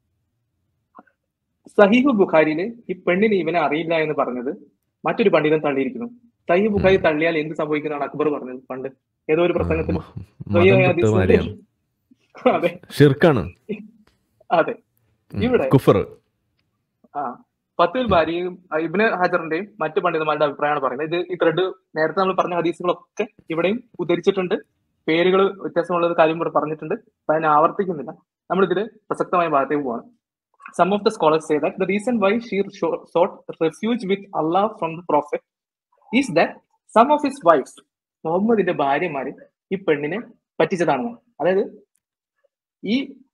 സഹീഹ് ബുഖാരിയില് ഈ പെണ്ണിന് ഇവനെ അറിയില്ല എന്ന് പറഞ്ഞത് മറ്റൊരു പണ്ഡിതൻ തള്ളിയിരിക്കുന്നു സഹീഹ് ബുഖാരി
ഉം.
തള്ളിയാൽ എന്ത് സംഭവിക്കുന്നതാണ് അക്ബർ പറഞ്ഞത് പണ്ട് ഏതോ ഒരു പ്രസംഗത്തിൽ
മ- മതം വിട്ട മാതിരിയാണ്
അതെ
ഷിർക്കാണ്
അതെ
ഉം.
ഇവിടെ
കുഫർ
ആ ഫത്തുൽ ബാരിയും ആ, ഇബ്ന് ഹജറിന്റെയും മറ്റു പണ്ഡിതന്മാരുടെ അഭിപ്രായമാണ് പറയുന്നത് ഇത് ഈ ത്രെഡ് നേരത്തെ നമ്മൾ പറഞ്ഞ ഹദീസുകളൊക്കെ ഇവിടെയും ഉദ്ധരിച്ചിട്ടുണ്ട് പേരുകൾ വ്യത്യാസമുള്ളത് കാര്യം ഇവിടെ പറഞ്ഞിട്ടുണ്ട് അപ്പൊ അതിനെ ആവർത്തിക്കുന്നില്ല നമ്മളിതില് പ്രസക്തമായ ഭാഗത്തേക്ക് പോവാണ് some of the scholars say that the reason why she sought refuge with Allah from the prophet is that some of his wives മുഹമ്മദിന്റെ ഭാര്യമാര് ഈ പെണ്ണിനെ പറ്റിച്ചതാണെന്ന് അതായത് ഈ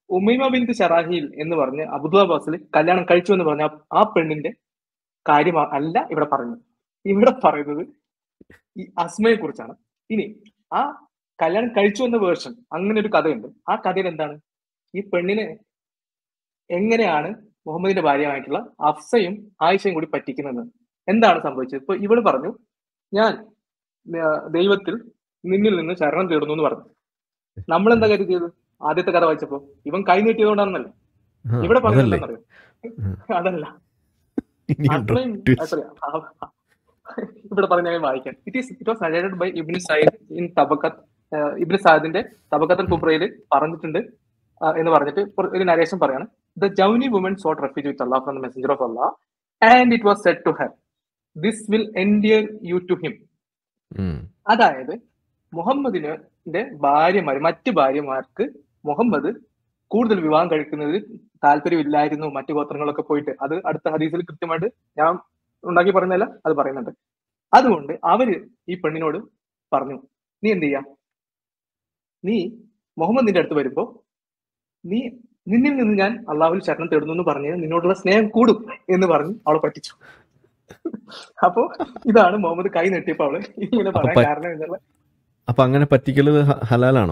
ഉമൈമ ബിന്ത് ഷറാഹിൽ എന്ന് പറഞ്ഞ് അബുദാബാസിൽ കല്യാണം കഴിച്ചു എന്ന് പറഞ്ഞ ആ- ആ പെണ്ണിന്റെ കാര്യം അല്ല ഇവിടെ പറയുന്നത് ഇവിടെ പറയുന്നത് ഈ അസ്മയെ കുറിച്ചാണ് ഇനി ആ കല്യാണം കഴിച്ചു എന്ന വേർഷൻ അങ്ങനെ ഒരു കഥയുണ്ട് ആ കഥയിൽ എന്താണ് ഈ പെണ്ണിനെ എങ്ങനെയാണ് മുഹമ്മദിന്റെ ഭാര്യമായിട്ടുള്ള അഫ്സയും ആയിഷയും കൂടി പറ്റിക്കുന്നത് എന്താണ് സംഭവിച്ചത് ഇപ്പൊ ഇവള് പറഞ്ഞു ഞാൻ ആ, ദൈവത്തിൽ നിന്നിൽ നിന്ന് ശരണം തേടുന്നു എന്ന് പറഞ്ഞു നമ്മൾ എന്താ കരുതിയത് ആദ്യത്തെ കഥ വായിച്ചപ്പോ ഇവൻ കൈ നീട്ടിയതുകൊണ്ടാണെന്നല്ലേ
ആ,
ഇവിടെ
അതല്ലേ
പറഞ്ഞില്ലെന്നറിയോ അതല്ല
ഇനിയുണ്ടോ
അത്രയും
twist?
sorry, ആ, ഇവിടെ പറഞ്ഞ ഞാൻ വായിക്കാം it is it was narrated by Ibn Sayyid in Tabaqat ഇബിൻ സാദിന്റെ തബക്കത്തൽ കുബ്രയിൽ പറഞ്ഞിട്ടുണ്ട് ആ, എന്ന് പറഞ്ഞിട്ട് ഒരു- ഒരു നരേഷൻ പറയാണ് the Jawni woman sought refuge with Allah from the messenger of Allah and it was said to her this will endear you to him
um.
അതായത് മുഹമ്മദിന്റെ ഭാര്യമാര് മറ്റ് ഭാര്യമാർക്ക് മുഹമ്മദ് കൂടുതൽ വിവാഹം കഴിക്കുന്നതിൽ താല്പര്യമില്ലായിരുന്നു മറ്റു ഗോത്രങ്ങളൊക്കെ പോയിട്ട് അത് അടുത്ത ഹദീസിൽ കൃത്യമായിട്ട് ഞാൻ ഉണ്ടാക്കി പറയുന്നതല്ല അത് പറയുന്നുണ്ട് അതുകൊണ്ട് അവര് ഈ പെണ്ണിനോട് പറഞ്ഞു നീ എന്ത് ചെയ്യാം നീ മുഹമ്മദിന്റെ അടുത്ത് വരുമ്പോ നീ നിന്നിൽ നിന്ന് ഞാൻ അള്ളാഹുൽ ശരണം തേടുന്നു എന്ന് പറഞ്ഞ് നിന്നോടുള്ള സ്നേഹം കൂടും എന്ന് പറഞ്ഞ് അവളെ പറ്റിച്ചു അപ്പോ ഇതാണ് മുഹമ്മദ് കൈ നെട്ടിയപ്പോ അവള് ഇങ്ങനെ പറയാൻ
പ-
കാരണം എന്നുള്ള
അപ്പൊ അങ്ങനെ പറ്റിക്കല് ഹ- ഹലാലാണോ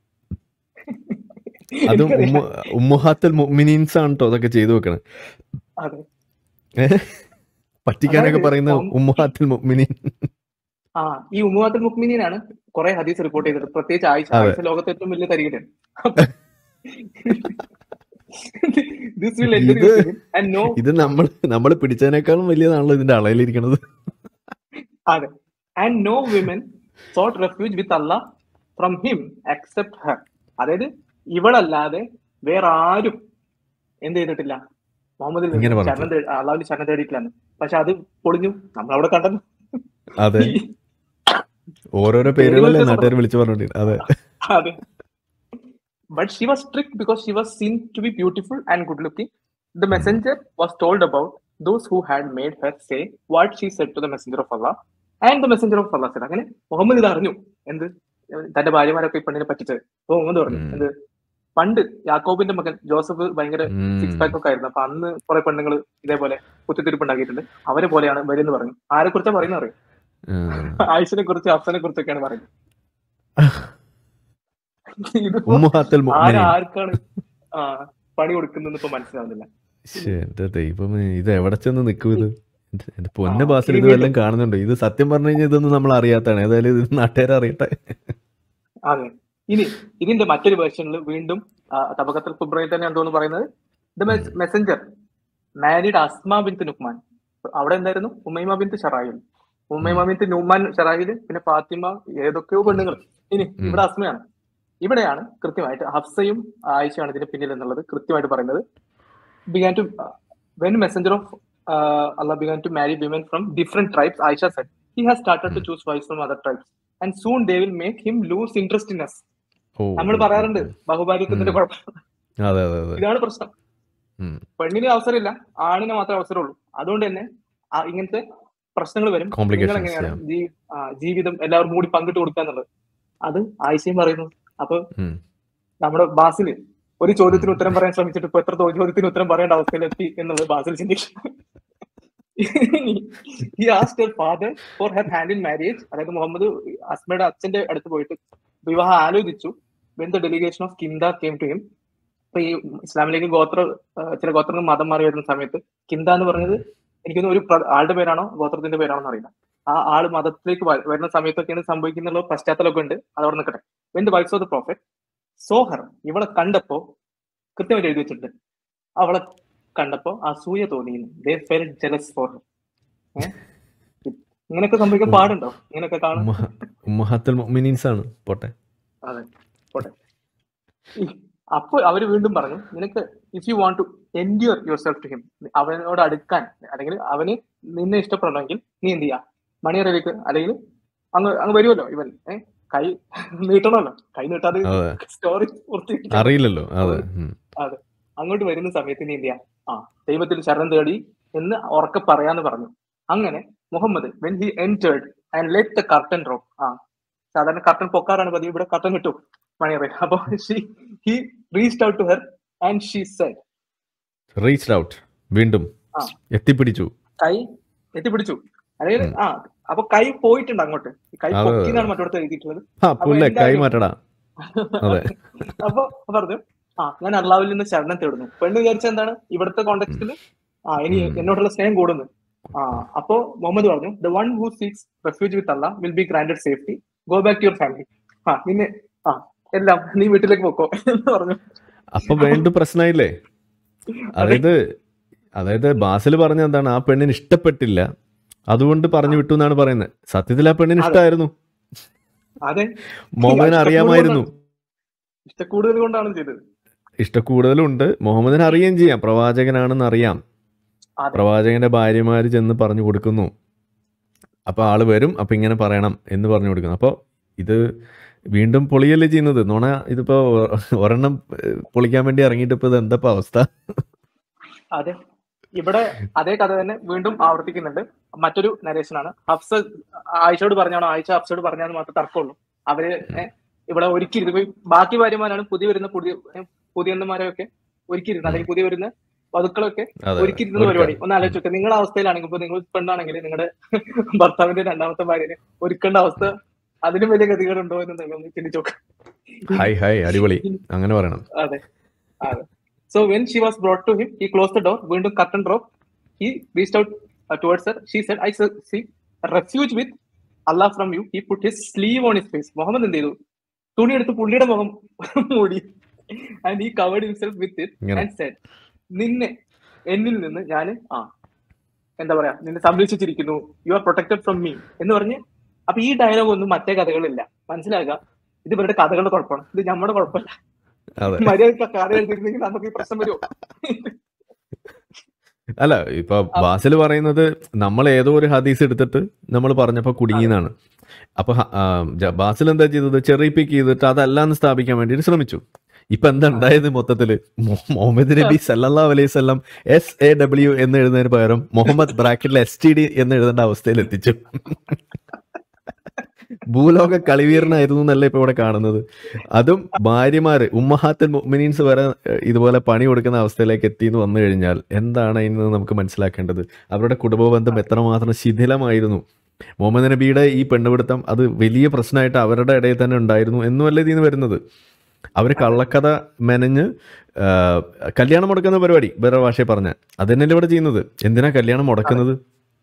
അതും
എനിക്കറിയില്ല.
ഉമ്മ- ഉമ്മഹാത്തുൽ മുഅ്മിനീൻസ് ആണ് കേട്ടോ അതൊക്കെ ചെയ്തു വെക്കണേ
അതെ
പറ്റിക്കാനൊക്കെ
അതായത്
പറയുന്ന
ഉം-
ഉമ്മഹാത്തുൽ മുഅ്മിനീൻ
ആ ഈ ഉമ്മുവാത്തുൽ മുക്മിനീനാണ് കുറെ ഹദീസ് റിപ്പോർട്ട് ചെയ്തത് പ്രത്യേകിച്ച് ആയിഷ
അതെ.
ആയിഷ ലോകത്തെ ഏറ്റവും വലിയ തരികയാണ് ദിസ് വിൽ
ഇത്
ആൻഡ് നോ
ഇത് നമ്മൾ നമ്മൾ പിടിച്ചതിനേക്കാളും വലിയതാണല്ലോ ഇതിന്റെ അളയിലിരിക്കണത്
അതെ and no women sought refuge with Allah from him accept her അതായത് ഇവളല്ലാതെ വേറെ ആരും എന്ത് ചെയ്തിട്ടില്ല മുഹമ്മദിൽ
ഇങ്ങനെ
നിന്ന്
പറഞ്ഞിട്ടില്ല.
ശരണം തേ- അള്ളാഹുവിന്റെ ശരണം തേടിയിട്ടില്ലെന്ന് പക്ഷെ അത് പൊളിഞ്ഞു നമ്മൾ അവിടെ കണ്ടത്
അതെ ഓരോരോ പേരുകളല്ലേ നാട്ടുകാർ വിളിച്ചു പറഞ്ഞോണ്ടിരുന്നത് അതെ
അതെ but she was strict because she was seen to be beautiful and good looking the messenger was told about those who had made her say what she said to the messenger of Allah and the messenger of Allah അങ്ങനെ Muhammad ഇത് അറിഞ്ഞു എന്ത് തന്റെ ഭാര്യമാരൊക്കെ ഈ പെണ്ണിനെ പറ്റിച്ചത് അപ്പൊ മുഹമ്മദ് പറഞ്ഞു
ഉം.
എന്ത് പണ്ട് യാക്കോബിന്റെ മകൻ ജോസഫ് ഭയങ്കര
ഉം.
സിക്സ് പാക്ക് ഒക്കെ ആയിരുന്നു അപ്പൊ അന്ന് കുറെ പെണ്ണുങ്ങൾ ഇതേപോലെ കുത്തിത്തിരിപ്പ് ഉണ്ടാക്കിയിട്ടുണ്ട് അവരെ പോലെയാണ് വരുമെന്ന് പറഞ്ഞു ആരെ കുറിച്ചാ പറയുന്നത് അറിയും
ആ.
ആയിഷിനെ കുറിച്ച് അഫ്സനെ കുറിച്ചൊക്കെയാണ് പറയുന്നത് ഇതിപ്പോ
ഉമ്മഹാത്തുൽ
ആര്
മുഅ്മിനീൻ
ആർക്കാണ് ആ പണി കൊടുക്കുന്നത് ഇപ്പൊ മനസ്സിലാവുന്നില്ല
ശ്ശേ, എന്റെ ദൈവമേ ഇത് എവിടെ ചെന്ന് നിൽക്കും ഇത് ഇത് എന്റെ പൊന്ന
ആ,
ബാസിൽ ഇത്
ഇനി
വല്ലതും കാണുന്നുണ്ടോ ഇത് സത്യം പറഞ്ഞു കഴിഞ്ഞാൽ ഇതൊന്നും നമ്മൾ അറിയാത്തതാണ് ഏതായാലും ഇത് നാട്ടുകാരെ അറിയട്ടെ
അതെ ഇനി ഇതിന്റെ മറ്റൊരു വേർഷനിൽ വീണ്ടും തബക്കത്തൽ കുബ്രയിൽ തന്നെ എന്തോന്ന് പറയുന്നത് the messenger married Asma bint നുക്മാൻ അവിടെ എന്തായിരുന്നു ഉമ്മൈമ ബിന്ത് ഷറായിൽ ഉമ്മൈമ ബിന്ത് നുമാൻ ഷറായിൽ പിന്നെ ഫാത്തിമ ഏതൊക്കെയോ പെണ്ണുങ്ങൾ ഇനി
ഉം.
ഇവിടെ അസ്മയാണ് ഇവിടെയാണ് കൃത്യമായിട്ട് ഹഫ്സയും ആയിഷയാണ് ഇതിന് പിന്നിൽ എന്നുള്ളത് കൃത്യമായിട്ട് പറയുന്നത് began to when messenger of Allah began to marry women from different tribes, Aisha said, he has started to choose wives from other tribes. And soon they will make him lose interest in us.
ഓ
നമ്മൾ പറയാറുണ്ട് ബഹുഭാര്യത്തിന്റെ
ഉം.
കുഴപ്പം
അതെ അതെ അതെ
ഇതാണ് പ്രശ്നം
ഉം.
പെണ്ണിന് അവസരമില്ല ആണിന് മാത്രമേ അവസരമുള്ളൂ അതുകൊണ്ട് തന്നെ ആ ഇങ്ങനത്തെ പ്രശ്നങ്ങൾ വരും നിങ്ങൾ
Complications,
എങ്ങനെയാണ്
yeah.
ജീ- ആ, ജീവിതം എല്ലാവർക്കും കൂടി പങ്കിട്ട് കൊടുക്കുക എന്നുള്ളത് അത് ആയിഷയും പറയുന്നു അപ്പൊ
ഉം.
നമ്മുടെ ബാസില് ഒരു ചോദ്യത്തിന് ഉത്തരം പറയാൻ ശ്രമിച്ചിട്ട് ഇപ്പൊ എത്ര തോ- ചോദ്യത്തിന് ഉത്തരം പറയേണ്ട അവസ്ഥയിലെത്തി എന്നുള്ളത് ബാസിൽ ചിന്തിക്കും ഈ asked father for her hand in marriage അതായത് മുഹമ്മദ് അസ്മയുടെ അച്ഛന്റെ അടുത്ത് പോയിട്ട് വിവാഹം ആലോചിച്ചു when the delegation of Kinda came to him ഇപ്പൊ ഈ ഇസ്ലാമിലേക്ക് ഗോത്ര ആ, ചില ഗോത്രങ്ങൾ മതം മാറി വരുന്ന സമയത്ത് കിന്ദ എന്ന് പറഞ്ഞത് എനിക്കൊന്ന് ഒരു പ്ര- ആളുടെ പേരാണോ ഗോത്രത്തിന്റെ പേരാണോ അറിയില്ല ആ ആള് മതത്തിലേക്ക് വ- വരുന്ന സമയത്തൊക്കെയാണ് സംഭവിക്കുന്നുള്ള പശ്ചാത്തലമൊക്കെ ഉണ്ട് അതവിടെ നിൽക്കട്ടെ when the wife of the prophet saw her ഇവളെ കണ്ടപ്പോ കൃത്യമായിട്ട് എഴുതി വെച്ചിട്ടുണ്ട് അവളെ കണ്ടപ്പോ അസൂയ തോന്നിയിരുന്നു ദേ ഫെൽ ജലസ് ഫോർ ഇങ്ങനെയൊക്കെ സംഭവിക്കാൻ പാടുണ്ടോ ഇങ്ങനെയൊക്കെ കാണും
ഉമ്മഹ- ഉമ്മഹാത്തുൽ മുഅ്മിനീൻസ് ആണ് പോട്ടെ
അതെ പോട്ടെ ഈ അപ്പൊ അവര് വീണ്ടും പറഞ്ഞു നിനക്ക് if you want to endure yourself to him അവനോട് അടുക്കാൻ അല്ലെങ്കിൽ അവന് നിന്നെ ഇഷ്ടപ്പെടണമെങ്കിൽ നീ എന്ത് ചെയ്യാ മണിയറയിലേക്ക് അല്ലെങ്കിൽ അങ്ങ് അങ്ങ് വരുമല്ലോ ഇവൻ ഏഹ് കൈ നീട്ടണമല്ലോ കൈ നീട്ടാതെ
അതെ
സ്റ്റോറി പൂർത്തിയാക്കി
അറിയില്ലല്ലോ അതെ ഉം.
അങ്ങോട്ട് വരുന്ന സമയത്ത് നീ എന്ത് ചെയ്യാ ആ ദൈവത്തിൽ ശരണം തേടി എന്ന് ഉറക്കെ പറയാന്ന് പറഞ്ഞു അങ്ങനെ Muhammad when he entered and let the curtain drop ആ സാധാരണ കർട്ടൻ പൊക്കാറാണ് പതിവ് ഇവിടെ കർട്ടൻ കിട്ടും മണിയറ അപ്പൊ he reached out to her and she said
reach out വീണ്ടും
ആ.
എത്തിപ്പിടിച്ചു
കൈ എത്തിപ്പിടിച്ചു അതായത്
ഉം.
ആ അപ്പൊ കൈ പോയിട്ടുണ്ട് അങ്ങോട്ട് കൈ
അതെ,
പൊക്കി എന്നാണ് മറ്റോടത്ത് എഴുതിയിട്ടുള്ളത്
ആ പുല്ലേ കൈ
എന്തായാലും-
മാറ്റടാ അതെ
അപ്പൊ പറഞ്ഞു ആ ഞാൻ അള്ളാവിൽ നിന്ന് ശരണം തേടുന്നു പെണ്ണ് വിചാരിച്ച എന്താണ് ഇവിടുത്തെ കോണ്ടെക്സ്റ്റിൽ ആ ഇനി
ഉം.
എന്നോടുള്ള സ്നേഹം കൂടുന്നു ആ അപ്പോ മുഹമ്മദ് പറഞ്ഞു the one who seeks refuge with Allah will be granted safety go back to your family ആ നിന്നെ ആ എല്ലാം നീ വീട്ടിലേക്ക് പോക്കോ എന്ന് പറഞ്ഞു
അപ്പൊ വീണ്ടും പ്രശ്നമായില്ലേ അതായത് അതായത് ബാസിൽ പറഞ്ഞ എന്താണ് ആ പെണ്ണിന് ഇഷ്ടപ്പെട്ടില്ല അതുകൊണ്ട് പറഞ്ഞു വിട്ടു എന്നാണ് പറയുന്നത് സത്യത്തിൽ ആ പെണ്ണിന്
അതെ.
ഇഷ്ടമായിരുന്നു
അതെ
മുഹമ്മദിന് അറിയാമായിരുന്നു
ഇഷ്ടക്കൂടുതൽ കൊണ്ടാണ് ചെയ്തത്
ഇഷ്ടക്കൂടുതലുണ്ട് മുഹമ്മദിന് അറിയുകയും ചെയ്യാം പ്രവാചകനാണെന്ന് അറിയാം
അതെ.
പ്രവാചകന്റെ ഭാര്യമാര് ചെന്ന് പറഞ്ഞു കൊടുക്കുന്നു അപ്പൊ ആള് വരും അപ്പൊ ഇങ്ങനെ പറയണം എന്ന് പറഞ്ഞു കൊടുക്കുന്നു അപ്പൊ ഇത് വീണ്ടും പൊളിയല്ലേ ചെയ്യുന്നത് നോണ ഇതിപ്പോ ഒരെണ്ണം ഏഹ്, പൊളിക്കാൻ വേണ്ടി ഇറങ്ങിയിട്ട് ഇപ്പൊ ഇത് എന്താ ഇപ്പൊ അവസ്ഥ
അതെ ഇവിടെ അതേ കഥ തന്നെ വീണ്ടും ആവർത്തിക്കുന്നുണ്ട് മറ്റൊരു നരേഷൻ ആണ് ഹഫ്സ ആയിഷയോട് പറഞ്ഞാണോ ആയിഷ ഹഫ്സയോട് പറഞ്ഞാന്ന് മാത്രമേ തർക്കമുള്ളൂ അവര് ഏ, ഇവിടെ ഒരുക്കിയിരുന്നു ഇപ്പൊ ഈ ബാക്കി ഭാര്യമാരാണ് പുതിയ വരുന്ന പുതിയ ഏ, പുതിയന്മാരെയൊക്കെ ഒരുക്കിയിരുന്നു അല്ലെങ്കിൽ പുതിയ വരുന്ന വധുക്കളൊക്കെ
അതെ
ഒരുക്കിയിരുന്ന പരിപാടി ഒന്ന് ആലോചിച്ച് നോക്കുക നിങ്ങളുടെ അവസ്ഥയിലാണെങ്കിൽ ഇപ്പൊ നിങ്ങൾ പെണ്ണാണെങ്കിൽ നിങ്ങളുടെ ഭർത്താവിന്റെ രണ്ടാമത്തെ ഭാര്യനെ ഒരുക്കേണ്ട അവസ്ഥ അതിലും വലിയ ഗതികേടുണ്ടോ എന്ന് നിങ്ങൾ ഒന്ന് ചിന്തിച്ചു നോക്കുക
ഹായ് ഹായ് അടിപൊളി അങ്ങനെ പറയണം
അതെ അതെ so when she was brought to him he close the door വീണ്ടും curtain drop he reach out towards her she said I seek refuge with Allah from you he put his sleeve on his face Muhammad എന്ത് ചെയ്തു തുണി എടുത്ത് പുള്ളിയുടെ മുഖം മൂടി and he covered himself with it
ഇങ്ങനെ
and said നിന്നെ എന്നിൽ നിന്ന് ഞാൻ ആ എന്താ പറയാ നിന്നെ സംരക്ഷിച്ചിരിക്കുന്നു you are protected from me എന്ന് പറഞ്ഞ് അപ്പൊ ഈ ഡയലോഗ് ഒന്നും മറ്റേ കഥകളില്ല മനസ്സിലാക്കുക ഇത് ഇവരുടെ കഥകളുടെ കുഴപ്പമാണ് ഇത് നമ്മുടെ കുഴപ്പമില്ല
അതെ
മര്യാദ കഥ എഴുതിയിരുന്നെങ്കിൽ നമുക്ക് ഈ പ്രശ്നം വരുമോ
അല്ല ഇപ്പൊ ബാസിൽ പറയുന്നത് നമ്മൾ ഏതോ ഒരു ഹദീസ് എടുത്തിട്ട് നമ്മൾ പറഞ്ഞപ്പോ കുടുങ്ങിയെന്നാണ് അപ്പൊ ഹ- ആ, ജ- ബാസിൽ എന്താ ചെയ്തത് ചെറിയ പിക്ക് ചെയ്തിട്ട് അതല്ലാന്ന് സ്ഥാപിക്കാൻ വേണ്ടിയിട്ട് ശ്രമിച്ചു ഇപ്പൊ എന്താ ഉണ്ടായത് മൊത്തത്തില് മൊ- മുഹമ്മദ് നബി സല്ലല്ലാ അലൈഹി സ്വല്ലം എസ് എ ഡബ്ല്യു എന്ന് എഴുതുന്നതിന് പകരം മുഹമ്മദ് ബ്രാക്കറ്റിൽ എസ് ടി ഡി എന്ന് എഴുതേണ്ട അവസ്ഥയിൽ എത്തിച്ചു ഭൂലോക കളിവീരനായിരുന്നു എന്നല്ല ഇപ്പൊ ഇവിടെ കാണുന്നത് അതും ഭാര്യമാര് ഉമ്മഹാത്തൽ മുഅ്മിനീൻസ് വരെ ഏഹ്, ഇതുപോലെ പണി കൊടുക്കുന്ന അവസ്ഥയിലേക്ക് എത്തി എന്ന് വന്നു കഴിഞ്ഞാൽ എന്താണ് അതിന് നമുക്ക് മനസ്സിലാക്കേണ്ടത് അവരുടെ കുടുംബ ബന്ധം എത്രമാത്രം ശിഥിലമായിരുന്നു മുഹമ്മദ് നബിയുടെ ഈ പെണ്ണുപിടുത്തം അത് വലിയ പ്രശ്നമായിട്ട് അവരുടെ ഇടയിൽ തന്നെ ഉണ്ടായിരുന്നു എന്നുമല്ല ഇതിന് വരുന്നത് അവർ കള്ളക്കഥ മെനഞ്ഞ് ആ, കല്യാണം മുടക്കുന്ന പരിപാടി വേറെ ഭാഷയെ പറഞ്ഞ അത് തന്നെയല്ലേ ഇവിടെ ചെയ്യുന്നത് എന്തിനാ കല്യാണം മുടക്കുന്നത്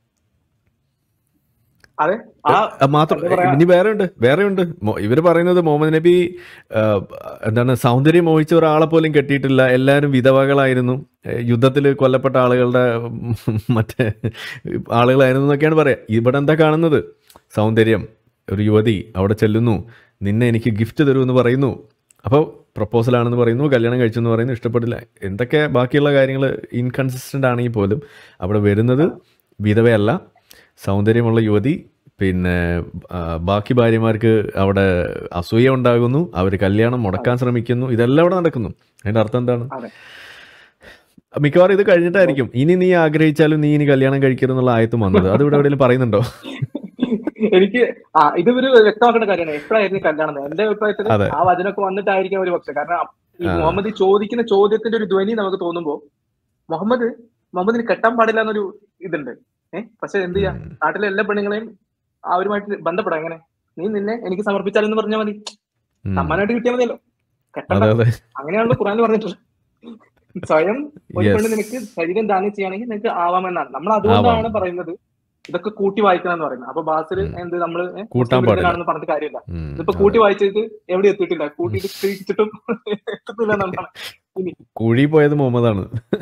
അതെ ആ
ആ, മാത്രം
എന്താ പറയാ?
ഇനി വേറെ ഉണ്ട് വേറെ ഉണ്ട് മൊ- ഇവര് പറയുന്നത് മുഹമ്മദ് നബി ആ, എന്താണ് സൗന്ദര്യം മോഹിച്ച ഒരാളെ പോലും കെട്ടിയിട്ടില്ല എല്ലാവരും വിധവകളായിരുന്നു യുദ്ധത്തിൽ കൊല്ലപ്പെട്ട ആളുകളുടെ ഉം, മറ്റേ ആളുകളായിരുന്നു എന്നൊക്കെയാണ് പറയാ ഇവിടെ എന്താ കാണുന്നത് സൗന്ദര്യം ഒരു യുവതി അവിടെ ചെല്ലുന്നു നിന്നെ എനിക്ക് ഗിഫ്റ്റ് തരുമെന്ന് പറയുന്നു അപ്പോൾ പ്രപ്പോസൽ ആണെന്ന് പറയുന്നു കല്യാണം കഴിച്ചു എന്ന് പറയുന്നു ഇഷ്ടപ്പെട്ടില്ല എന്തൊക്കെ ബാക്കിയുള്ള കാര്യങ്ങൾ ഇൻകൺസിസ്റ്റന്റ് ആണെങ്കിൽ പോലും അവിടെ വരുന്നത് വിധവയല്ല സൗന്ദര്യമുള്ള യുവതി പിന്നെ ആ, ബാക്കി ഭാര്യമാർക്ക് അവിടെ അസൂയ ഉണ്ടാകുന്നു അവർ കല്യാണം മുടക്കാൻ ശ്രമിക്കുന്നു ഇതെല്ലാം അവിടെ നടക്കുന്നു അതിന്റെ അർത്ഥം എന്താണ്
അതെ.
മിക്കവാറും ഇത് കഴിഞ്ഞിട്ടായിരിക്കും ഇനി നീ ആഗ്രഹിച്ചാലും നീ ഇനി കല്യാണം കഴിക്കരുതെന്നുള്ള ആയത്തും വന്നത് അത് ഇവിടെ എവിടെയെങ്കിലും പറയുന്നുണ്ടോ
എനിക്ക് ആ ഇത് ഒരു വ്യക്തമാക്കേണ്ട കാര്യമാണ് എപ്പോഴായിരുന്നു കല്യാണം എന്ന്. എന്റെ അഭിപ്രായത്തിൽ
അതെ.
ആ വചനമൊക്കെ വന്നിട്ടായിരിക്കും ഒരു പക്ഷെ കാരണം ഈ
ആ.
മുഹമ്മദ് ഈ ചോദിക്കുന്ന ചോദ്യത്തിന്റെ ഒരു ധ്വനി നമുക്ക് തോന്നുമ്പോ മുഹമ്മദ് മുഹമ്മദിന് കെട്ടാൻ പാടില്ല എന്നൊരു ഇതുണ്ട് ഏഹ് പക്ഷെ എന്ത് ചെയ്യാ
ഉം.
നാട്ടിലെ എല്ലാ പെണ്ണുങ്ങളെയും അവരുമായിട്ട് ബന്ധപ്പെടാം എങ്ങനെ നീ നിന്നെ എനിക്ക് സമർപ്പിച്ചാലെന്ന് പറഞ്ഞാൽ മതി
ഉം.
സമ്മാനമായിട്ട് കിട്ടിയാൽ മതിയല്ലോ കെട്ടണ്ട
അതെ അതെ
അങ്ങനെയാണല്ലോ ഖുറാൻ പറഞ്ഞിട്ടുള്ളത് സ്വയം ഒരു
Yes.
പെണ്ണ് നിനക്ക് ശരീരം ദാനം ചെയ്യുകയാണെങ്കിൽ നിനക്ക് ആവാമെന്നാണ് നമ്മൾ അതുകൊണ്ടാണ്
ആവാം.
പറയുന്നത് ഇതൊക്കെ കൂട്ടി വായിക്കണം എന്ന് പറയുന്നത് അപ്പൊ ബാസിൽ
ഉം.
എന്ത് നമ്മള് ഏ,
കൂട്ടാൻ
മുസ്ലിം
പാടില്ല.
വിരുദ്ധനാണെന്ന് പറഞ്ഞിട്ട് കാര്യമില്ല
ഉം,
ഇതിപ്പോ
അതെ.
കൂട്ടി വായിച്ചിട്ട് എവിടെ എത്തിയിട്ടില്ല കൂട്ടിയിട്ട് തിരിച്ചിട്ടും എത്തുന്നില്ല എന്നാണ്
കുഴി പോയത് മുഹമ്മദാണ്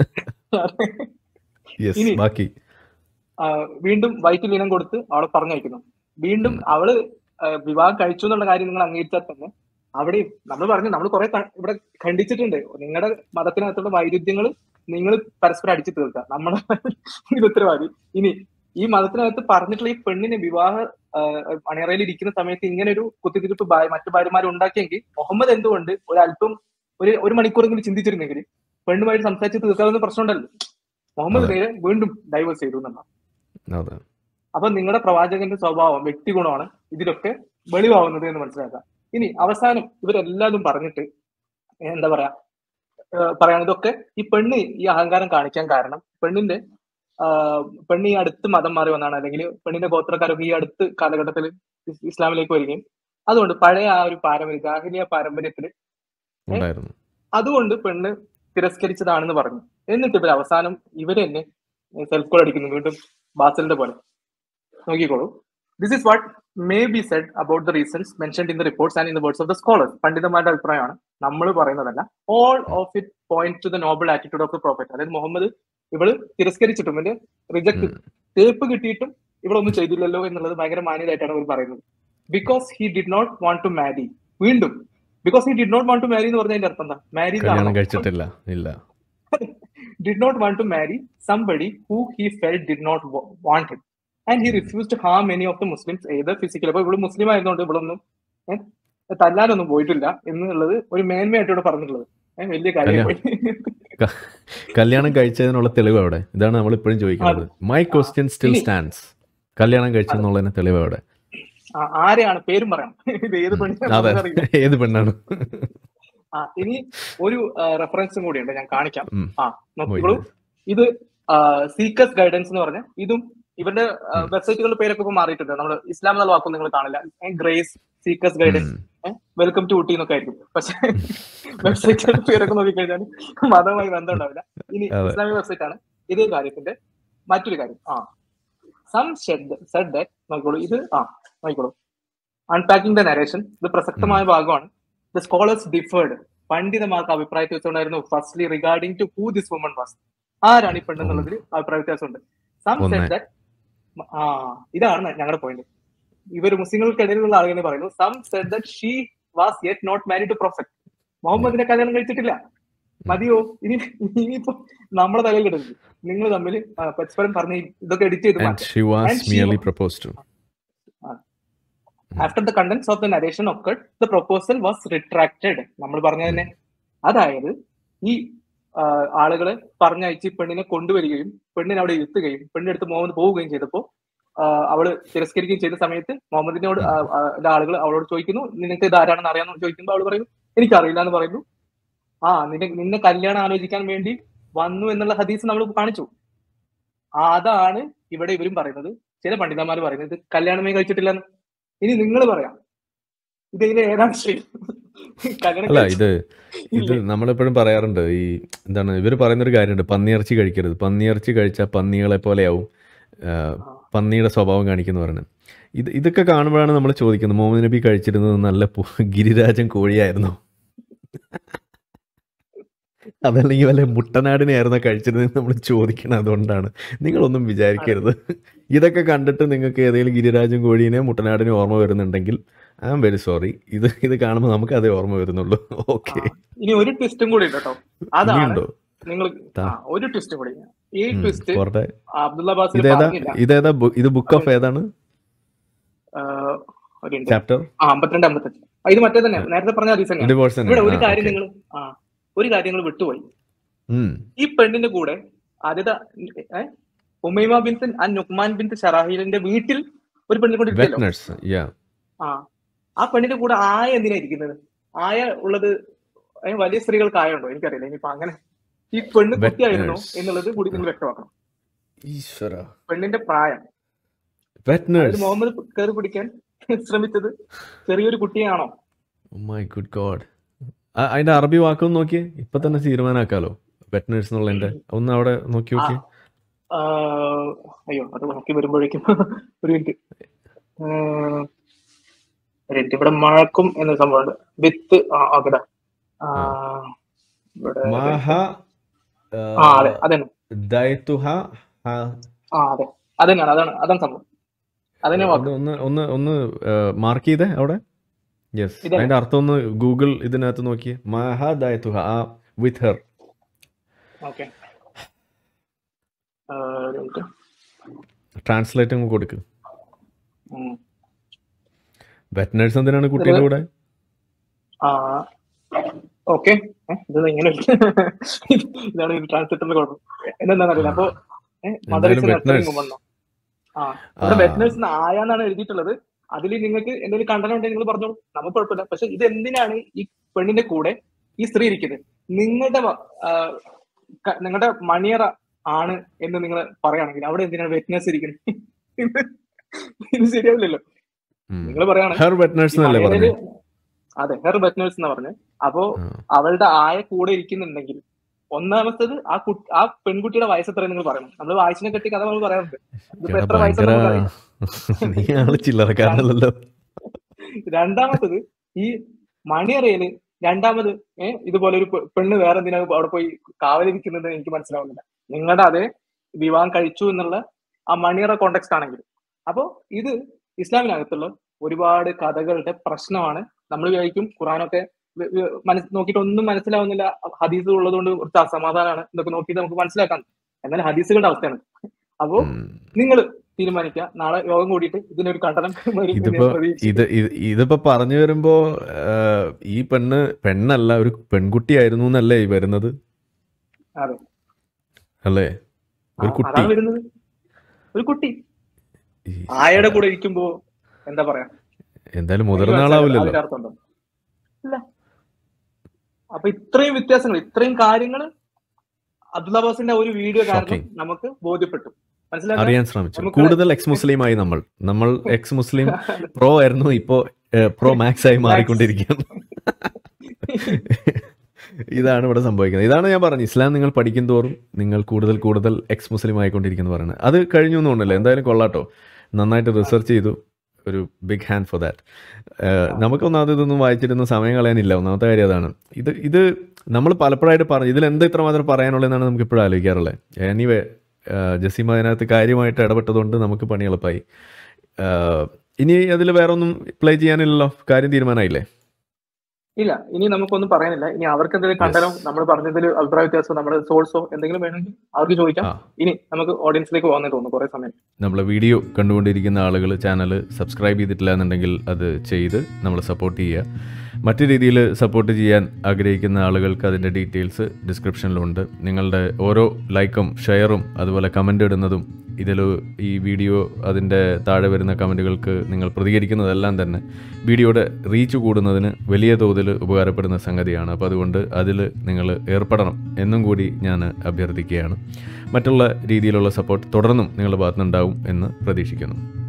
യെസ്
ഇനി
ബാക്കി
ആ, വീണ്ടും വയറ്റിൽ ഇനം കൊടുത്ത് അവളെ പറഞ്ഞയക്കുന്നു വീണ്ടും അവള് ആ, വിവാഹം കഴിച്ചു എന്നുള്ള കാര്യം നിങ്ങൾ അംഗീകരിച്ചാൽ തന്നെ അവിടെ നമ്മൾ പറഞ്ഞു നമ്മൾ കുറെ ഇവിടെ ഖണ്ഡിച്ചിട്ടുണ്ട് നിങ്ങളുടെ മതത്തിനകത്തുള്ള വൈരുദ്ധ്യങ്ങൾ നിങ്ങൾ പരസ്പരം അടിച്ചു തീർക്കുക നമ്മളെ ഇത് ഉത്തരവാദി ഇനി ഈ മതത്തിനകത്ത് പറഞ്ഞിട്ടുള്ള ഈ പെണ്ണിനെ വിവാഹ ആ, അണിയറയിൽ ഇരിക്കുന്ന സമയത്ത് ഇങ്ങനെ ഒരു കുത്തിത്തിരിപ്പ് ഭാര്യ- മറ്റു ഭാര്യമാർ ഉണ്ടാക്കിയെങ്കിൽ മുഹമ്മദ് എന്തുകൊണ്ട് ഒരു അല്പം ഒരു ഒരു മണിക്കൂറെങ്കിലും ചിന്തിച്ചിരുന്നെങ്കിൽ പെണ്ണുമായിട്ട് സംസാരിച്ച് തീർക്കാവുന്ന പ്രശ്നമുണ്ടല്ലോ മുഹമ്മദ്
അതെ.
നേരെ വീണ്ടും ഡൈവേഴ്സ് ചെയ്തു എന്നാണ്
അതെ
അപ്പൊ നിങ്ങളുടെ പ്രവാചകന്റെ സ്വഭാവം വ്യക്തി ഗുണമാണ് ഇതിലൊക്കെ വെളിവാവുന്നത് എന്ന് മനസ്സിലാക്കുക ഇനി അവസാനം ഇവരെല്ലാതും പറഞ്ഞിട്ട് എന്താ പറയാ പറയാണ് ഇതൊക്കെ ഈ പെണ്ണ് ഈ അഹങ്കാരം കാണിക്കാൻ കാരണം പെണ്ണിന്റെ ആ, പെണ്ണ് ഈ അടുത്ത് മതം മാറി വന്നാണ് അല്ലെങ്കിൽ പെണ്ണിന്റെ ഗോത്രക്കാരൊക്കെ ഈ അടുത്ത് കാലഘട്ടത്തിൽ ഇസ്ലാമിലേക്ക് വരികയും അതുകൊണ്ട് പഴയ ആ ഒരു പാരമ്പര്യ ജാഹിലിയ പാരമ്പര്യത്തിൽ
ഉണ്ടായിരുന്നു
അതുകൊണ്ട് പെണ്ണ് തിരസ്കരിച്ചതാണെന്ന് പറഞ്ഞു എന്നിട്ട് ഇവർ അവസാനം ഇവര് തന്നെ സെൽഫ് കോൾ അടിക്കുന്നു വീണ്ടും ബാസലിന്റെ പോലെ നോക്കിക്കോളൂ this is what may be said about the reasons mentioned in the reports and in the words of the scholars പണ്ഡിതന്മാരുടെ അഭിപ്രായമാണ് നമ്മൾ പറയുന്നതല്ല all of it point to the noble attitude of the prophet അതായത് Muhammad ഇവള് തിരസ്കരിച്ചിട്ടും ഇവന്റെ reject
ഉം.
തേപ്പ് കിട്ടിയിട്ടും ഇവളൊന്നും ചെയ്തില്ലല്ലോ എന്നുള്ളത് ഭയങ്കര മാന്യതായിട്ടാണ് ഇവർ പറയുന്നത് because he did not want to marry വീണ്ടും because he did not want to marry എന്ന് പറഞ്ഞതിന്റെ അർത്ഥം എന്താ മാരി
കല്യാണം കഴിച്ചിട്ടില്ല ഇല്ല
did not want to marry somebody who he felt did not wa- want him. And he refused to harm any of the Muslims, either physically. അപ്പൊ ഇവിടെ മുസ്ലിം ആയതുകൊണ്ട് ഇവളൊന്നും ഏഹ്, തല്ലാനൊന്നും പോയിട്ടില്ല എന്നുള്ളത് ഒരു മേന്മയായിട്ട് ഇവിടെ പറഞ്ഞിട്ടുള്ളത് ഏഹ്, വലിയ കാര്യമായി
കല്യാണം കഴിച്ചതിനുള്ള തെളിവ് എവിടെ ഇതാണ് നമ്മൾ ഇപ്പോഴും ചോദിക്കുന്നത് മൈ ക്വസ്റ്റ്യൻ സ്റ്റിൽ
ഇനി-
സ്റ്റാൻഡ്സ് കല്യാണം കഴിച്ചെന്നുള്ളതിന് തെളിവ് എവിടെ
ആ, ആരെയാണ് പേരും പറയാം ഇത് ഏത്
അതെ
പെണ്ണിനെ
ഏത് പെണ്ണാണ്
ആ ഇനി ഒരു റെഫറൻസും കൂടിയുണ്ട് ഞാൻ കാണിക്കാം
ഉം.
ആ നോക്കിക്കോളൂ ഇത് സീക്കസ് ഗൈഡൻസ് എന്ന് പറഞ്ഞ ഇതും ഇവരുടെ വെബ്സൈറ്റുകളുടെ പേരൊക്കെ ഇപ്പൊ മാറിയിട്ടുണ്ട് നമ്മൾ ഇസ്ലാം എന്നുള്ള വാക്കൊന്നും നിങ്ങൾ കാണില്ല grace seekers guidance welcome to Ooty എന്നൊക്കെ ആയിരിക്കും പക്ഷെ വെബ്സൈറ്റുകളുടെ പേരൊക്കെ നോക്കിക്കഴിഞ്ഞാൽ മതവുമായി ബന്ധം ഉണ്ടാവില്ല ഇനി
അതെ.
ഇസ്ലാമിക് വെബ്സൈറ്റ് ആണ് ഇതേ കാര്യത്തിന്റെ മറ്റൊരു കാര്യം ആ സം സെഡ് ദാറ്റ് നോക്കിക്കോളൂ ഇത് ആ നോക്കിക്കോളൂ അൺപാക്കിംഗ് ദ നരേഷൻ ഇത് പ്രസക്തമായ ഭാഗമാണ് ദ സ്കോളേഴ്സ് ഡിഫേർഡ് പണ്ഡിതമാർക്ക് അഭിപ്രായ വ്യത്യാസമുണ്ടായിരുന്നു firstly regarding to who this woman was ആരാണ് ഈ പെണ്ണെന്നുള്ളതിൽ അഭിപ്രായ വ്യത്യാസമുണ്ട് സം
ഒന്ന്.
സെഡ് ദാറ്റ് ആ ഇതാണ് ഞങ്ങളുടെ പോയിന്റ് ഇവർ മുസ്ലിങ്ങൾക്കിടയിലുള്ള ആളുകൾ പറയുന്നു some said that she was yet not married to prophet മുഹമ്മദിനെ കല്യാണം കഴിച്ചിട്ടില്ല മതിയോ ഇനി ഇനിയിപ്പോ നമ്മളെ തലയിൽ കിടന്നു നിങ്ങൾ തമ്മിൽ ആ, പരസ്പരം പറഞ്ഞ് ഇതൊക്കെ എഡിറ്റ് ചെയ്ത്
ആൻഡ്
മാറ്റാം
she was
And she
merely
wa-
propose to
after the contents of the narration occurred the proposal was retracted നമ്മൾ പറഞ്ഞ തന്നെ അതായത് ഈ ആ, ആളുകളെ പറഞ്ഞയച്ച് പെണ്ണിനെ കൊണ്ടുവരികയും പെണ്ണിനെ അവിടെ ഇരുത്തുകയും പെണ്ണിനടുത്ത് മുഹമ്മദ് പോവുകയും ചെയ്തപ്പോ ആ, അവള് തിരസ്കരിക്കുകയും ചെയ്ത സമയത്ത് മുഹമ്മദിനോട് ആ, ആ, ഉള്ള ആളുകൾ അവളോട് ചോദിക്കുന്നു നിനക്ക് ഇത് ആരാണെന്ന് അറിയാമെന്ന് ചോദിക്കുമ്പോൾ അവൾ പറയുന്നു എനിക്കറിയില്ല എന്ന് പറയുന്നു ആ നിന്നെ നിന്നെ കല്യാണം ആലോചിക്കാൻ വേണ്ടി വന്നു എന്നുള്ള ഹദീസ് നമ്മൾ കാണിച്ചു ആ, അതാണ് ഇവിടെ ഇവരും പറയുന്നത് ചില പണ്ഡിതന്മാർ പറയുന്നത് ഇത് കല്യാണമേ കഴിച്ചിട്ടില്ലെന്ന് ഇനി നിങ്ങൾ പറയാം ഇത് ഇതിലെ ഏതാണ് ശരി കല്യാണം
അല്ല
കഴിച്ചു-
ഇത് ഇത്
ഇല്ലേ?
നമ്മളെപ്പോഴും പറയാറുണ്ട് ഈ എന്താണ് ഇവർ പറയുന്നൊരു കാര്യമുണ്ട് പന്നിയിറച്ചി കഴിക്കരുത് പന്നിയിറച്ചി കഴിച്ചാൽ പന്നികളെ പോലെയാവും ആ, പന്നിയുടെ സ്വഭാവം കാണിക്കുന്നു പറയുന്നത് ഇത് ഇതൊക്കെ കാണുമ്പോഴാണ് നമ്മൾ ചോദിക്കുന്നത് മുഹമ്മദ് നബി കഴിച്ചിരുന്നത് നല്ല പു- ഗിരിരാജൻ കോഴിയായിരുന്നു അതല്ലെങ്കിൽ വല്ല മുട്ടനാടിനെ ആയിരുന്നോ കഴിച്ചിരുന്നത് നമ്മൾ ചോദിക്കണം അതുകൊണ്ടാണ് നിങ്ങളൊന്നും വിചാരിക്കരുത് ഇതൊക്കെ കണ്ടിട്ട് നിങ്ങൾക്ക് ഏതെങ്കിലും ഗിരിരാജൻ കോഴീനെ മുട്ടനാടിനെ ഓർമ്മ വരുന്നുണ്ടെങ്കിൽ ഐ ആം വെരി സോറി ഇത് ഇത് കാണുമ്പോൾ നമുക്ക് അതേ ഓർമ്മ വരുന്നുള്ളൂ ഓക്കെ
ഇനി ഒരു ട്വിസ്റ്റും കൂടി ഉണ്ട് കേട്ടോ അതാണ്
ഇനിയുണ്ടോ
നിങ്ങൾ
താ.
ആ, ഒരു ട്വിസ്റ്റ് കൂടി ഈ
ഉം,
ട്വിസ്റ്റ്
പോരട്ടെ
അബ്ദുള്ള ബാസിൽ
ഇതേതാ
പറഞ്ഞില്ല
ഇതേതാ ബു- ഇത് ബുക്ക് ഓഫ് ഏതാണ്
ആ, ഒരു minute.
ചാപ്റ്റർ
ആ അമ്പത്തിരണ്ട് അമ്പത്തഞ്ച് ആ, ഇത് മറ്റേ തന്നെ നേരത്തെ പറഞ്ഞ ഹദീസ് തന്നെയാണ്
ഡിവോഴ്സ്
ഇവിടെ ഒരു കാര്യം നിങ്ങൾ ആ ഒരു കാര്യം നിങ്ങൾ വിട്ടുപോയി ഈ പെണ്ണിന്റെ കൂടെ ആദ്യത്തെ ഏഹ്, ഉമൈമ ബിൻ അൻ നുക്മാൻ ബിൻ ഷറാഹിലിന്റെ വീട്ടിൽ ഒരു പെണ്ണിനെ കൊണ്ടിരിക്കല്ലോ
വെറ്റ്നേഴ്സ് യാ
ആ ആ പെണ്ണിന്റെ കൂടെ ആയ എന്തിനാ ഇരിക്കുന്നത് ആയ ഉള്ളത് ഏ, വലിയ സ്ത്രീകൾക്ക് ആയ ഉണ്ടോ എനിക്കറിയില്ല ഇനിയിപ്പോ അങ്ങനെ ഈ പെണ്ണ് കുട്ടിയായിരുന്നോ
Wetness.
എന്നുള്ളത് കൂടി നിങ്ങൾ വ്യക്തമാക്കണം
ഈശ്വര
പെണ്ണിന്റെ പ്രായം അതായത്
വെറ്റ്നേഴ്സ്
മുഹമ്മദ് കയറി പിടിക്കാൻ ശ്രമിച്ചത് ചെറിയൊരു കുട്ടിയാണോ
മൈ ഗുഡ് ഗോഡ് അതിന്റെ അറബി വാക്കൊന്ന് നോക്കിയേ ഇപ്പൊ തന്നെ തീരുമാനാക്കാലോ വെറ്റ്നേഴ്സ് എന്നുള്ളതിന്റെ ഒന്ന് അവിടെ നോക്കി നോക്കി
ആ, അയ്യോ അത് നോക്കി വരുമ്പോഴേക്കും ഒരു മിനിറ്റ് ആ, ഒരു മിനിറ്റ് ഇവിടെ മഴക്കും എന്ന സംഭവമുണ്ട് വിത്ത് ആ അവിടെ ആ, ഇവിടെ
മാഹ
ആ അതെ അതന്നെ
ദൈതുഹ
ആ അതെ അതന്നെയാണ് അതാണ് അതാണ് സംഭവം അതന്നെ വാക്ക്
ഒന്ന് ഒന്ന് ഒന്ന് മാർക്ക് ചെയ്തേ അവിടെ യെസ്
ഇതല്ലേ?
അതിന്റെ അർത്ഥം ഒന്ന് ഗൂഗിൾ ഇതിനകത്ത് നോക്കിയേ മാഹ ദൈതുഹ ആ വിത്ത് ഹെർ
ഓക്കെ ഒരു മിനിറ്റ്
ട്രാൻസ്ലേറ്റ് അങ്ങ് കൊടുക്ക്
ഉം.
വെറ്റ്നേഴ്സ് എന്തിനാണ് കുട്ടിയുടെ കൂടെ
ആ ഓക്കെ ഇത് ഇങ്ങനെ ഇതാണ് ഇത് ട്രാൻസ്ലേറ്ററിന്റെ കുഴപ്പം എന്താണെന്ന് അറിയില്ല അപ്പൊ മദർ
എന്തായാലും
ഇസ്
veterinars.
വുമൺ ആ ഇവിടെ
ആ.
വെറ്റനേഴ്സ് ആയാന്നാണ് എഴുതിയിട്ടുള്ളത് അതിൽ നിങ്ങൾക്ക് എന്തെങ്കിലും കണ്ടനം ഉണ്ടെങ്കിൽ നിങ്ങൾ പറഞ്ഞോളൂ നമുക്ക് കുഴപ്പമില്ല പക്ഷെ ഇത് എന്തിനാണ് ഈ പെണ്ണിന്റെ കൂടെ ഈ സ്ത്രീ ഇരിക്കുന്നത് നിങ്ങളുടെ നിങ്ങളുടെ മണിയറ ആണ് എന്ന് നിങ്ങൾ പറയുകയാണെങ്കിൽ അവിടെ എന്തിനാണ് വെറ്റ്നസ് ഇരിക്കുന്നത് ഇത് ഇത് ശരിയാവില്ലല്ലോ നിങ്ങൾ പറയാണ്
ഹെർ വെറ്റ്നേഴ്സ് എന്നല്ലേ
മണിയറയില്
പറഞ്ഞു
അതെ ഹെർ വെറ്റ്നേഴ്സ് എന്ന് പറഞ്ഞ് അപ്പോ അവളുടെ ആയ കൂടെ ഇരിക്കുന്നുണ്ടെങ്കിൽ ഒന്നാമത്തത് ആ കുട്ടി ആ പെൺകുട്ടിയുടെ വയസ്സ് എത്ര നിങ്ങൾ പറയണം നമ്മൾ വായിച്ചിനെ കെട്ടി കഥ നമ്മൾ പറയാറുണ്ട് ഇതിപ്പോ എത്ര
ഭയങ്കര
വയസ്സെന്ന് നമുക്കറിയില്ല.
നീ ആള് ചില്ലറക്കാരനല്ലോ
രണ്ടാമത്തത് ഈ മണിയറയില് രണ്ടാമത് ഏഹ് ഇതുപോലെ ഒരു പെ- പെണ്ണ് വേറെ എന്തിനാ അവിടെ പോയി കാവലിരിക്കുന്നത് എനിക്ക് മനസ്സിലാവുന്നില്ല നിങ്ങളുടെ അതേ വിവാഹം കഴിച്ചു എന്നുള്ള ആ മണിയറ കോണ്ടെക്സ്റ്റ് ആണെങ്കിൽ അപ്പോ ഇത് ഇസ്ലാമിനകത്തുള്ള ഒരുപാട് കഥകളുടെ പ്രശ്നമാണ് നമ്മൾ വിചാരിക്കും ഖുറാനൊക്കെ വ- വ- മനസ് നോക്കിയിട്ട് ഒന്നും മനസ്സിലാവുന്നില്ല ഹദീസ് ഉള്ളതുകൊണ്ട് കുറച്ച് അസമാധാനമാണ് ഇതൊക്കെ നോക്കിയിട്ട് നമുക്ക് മനസ്സിലാക്കാം എന്നാൽ ഹദീസുകളുടെ അവസ്ഥയാണ് അപ്പോ
ഉം.
നിങ്ങൾ തീരുമാനിക്കുക നാളെ യോഗം കൂടിയിട്ട് ഇതിനൊരു കണ്ടനം വരും എന്ന്
ഇതിപ്പോ
ഞാൻ പ്രതീക്ഷിക്കുന്നു.
ഇത് ഇത് ഇതിപ്പോ പറഞ്ഞു വരുമ്പോ ആ, ഈ പെണ്ണ് പെണ്ണല്ല ഒരു പെൺകുട്ടിയായിരുന്നു എന്നല്ലേ ഈ വരുന്നത്
അതെ.
അല്ലേ ഒരു
ആ,
കുട്ടി
അതാണ് വരുന്നത് ഒരു കുട്ടി
ഈ-
ആയയുടെ കൂടെ ഇരിക്കുമ്പോ എന്താ പറയാ
എന്തായാലും മുതിർന്ന ആളാവില്ലല്ലോ
അതിന്റെ അർത്ഥമുണ്ടോ ഇല്ല അപ്പൊ ഇത്രയും വ്യത്യാസങ്ങൾ ഇത്രയും കാര്യങ്ങൾ അബ്ദുല്ലാബാസിന്റെ ഒരു വീഡിയോ കാരണം
Shocking.
നമുക്ക് ബോധ്യപ്പെട്ടു മനസ്സിലാക്കാൻ
അറിയാൻ ശ്രമിച്ചു
നമുക്ക്
കൂടുതൽ എക്സ് മുസ്ലിം ആയി നമ്മൾ നമ്മൾ എക്സ് മുസ്ലിം പ്രോ ആയിരുന്നു ഇപ്പോ പ്രോ മാക്സ് ആയി മാറിക്കൊണ്ടിരിക്കുകയാണ് ഇതാണ് ഇവിടെ സംഭവിക്കുന്നത് ഇതാണ് ഞാൻ പറഞ്ഞത് ഇസ്ലാം നിങ്ങൾ പഠിക്കും തോറും നിങ്ങൾ കൂടുതൽ കൂടുതൽ എക്സ് മുസ്ലിം ആയിക്കൊണ്ടിരിക്കുന്നു പറയുന്നത് അത് കഴിഞ്ഞു എന്ന് തോന്നുന്നില്ല എന്തായാലും കൊള്ളാട്ടോ നന്നായിട്ട് റിസർച്ച് ചെയ്തു ഒരു ബിഗ് ഹാൻഡ് ഫോർ ദാറ്റ് നമുക്കൊന്നാമത് ഇതൊന്നും വായിച്ചിരുന്ന സമയം കളയാനില്ല ഒന്നാമത്തെ കാര്യം അതാണ് ഇത് ഇത് നമ്മൾ പലപ്പോഴായിട്ട് പറഞ്ഞു ഇതിൽ എന്ത് ഇത്രമാത്രം പറയാനുള്ളതെന്നാണ് നമുക്ക് ഇപ്പോഴും ആലോചിക്കാറുള്ളത് എനിവേ ജസീമ അതിനകത്ത് കാര്യമായിട്ട് ഇടപെട്ടതുകൊണ്ട് നമുക്ക് പണി എളുപ്പമായി ആഹ് ഇനി അതിൽ വേറെ ഒന്നും പ്ലേ ചെയ്യാനില്ലല്ലോ കാര്യം തീരുമാനമായില്ലേ
ഇല്ല ഇനി നമുക്കൊന്നും പറയാനില്ല ഇനി അവർക്ക് എന്തെങ്കിലും കണ്ടനോ നമ്മൾ പറഞ്ഞതിൽ അഭിപ്രായ വ്യത്യാസമോ നമ്മുടെ സോഴ്സോ എന്തെങ്കിലും വേണമെങ്കിൽ അവർക്ക് ചോദിക്കാം
ആ.
ഇനി നമുക്ക് ഓഡിയൻസിലേക്ക് പോകാൻ തോന്നുന്നു കുറെ സമയം
നമ്മളെ വീഡിയോ കണ്ടുകൊണ്ടിരിക്കുന്ന ആളുകൾ ചാനൽ സബ്സ്ക്രൈബ് ചെയ്തിട്ടില്ല എന്നുണ്ടെങ്കിൽ അത് ചെയ്ത് നമ്മൾ സപ്പോർട്ട് ചെയ്യുക മറ്റു രീതിയിൽ സപ്പോർട്ട് ചെയ്യാൻ ആഗ്രഹിക്കുന്ന ആളുകൾക്ക് അതിൻ്റെ ഡീറ്റെയിൽസ് ഡിസ്ക്രിപ്ഷനിലുണ്ട് നിങ്ങളുടെ ഓരോ ലൈക്കും ഷെയറും അതുപോലെ കമൻ്റ് ഇടുന്നതും ഇതിൽ ഈ വീഡിയോ അതിൻ്റെ താഴെ വരുന്ന കമൻറ്റുകൾക്ക് നിങ്ങൾ പ്രതികരിക്കുന്നതെല്ലാം തന്നെ വീഡിയോയുടെ റീച്ച് കൂടുന്നതിന് വലിയ തോതിൽ ഉപകാരപ്പെടുന്ന സംഗതിയാണ് അപ്പോൾ അതുകൊണ്ട് അതിൽ നിങ്ങൾ ഏർപ്പെടണം എന്നും കൂടി ഞാൻ അഭ്യർത്ഥിക്കുകയാണ് മറ്റുള്ള രീതിയിലുള്ള സപ്പോർട്ട് തുടർന്നും നിങ്ങളുടെ ഭാഗത്തുനിന്നുണ്ടാവും എന്ന് പ്രതീക്ഷിക്കുന്നു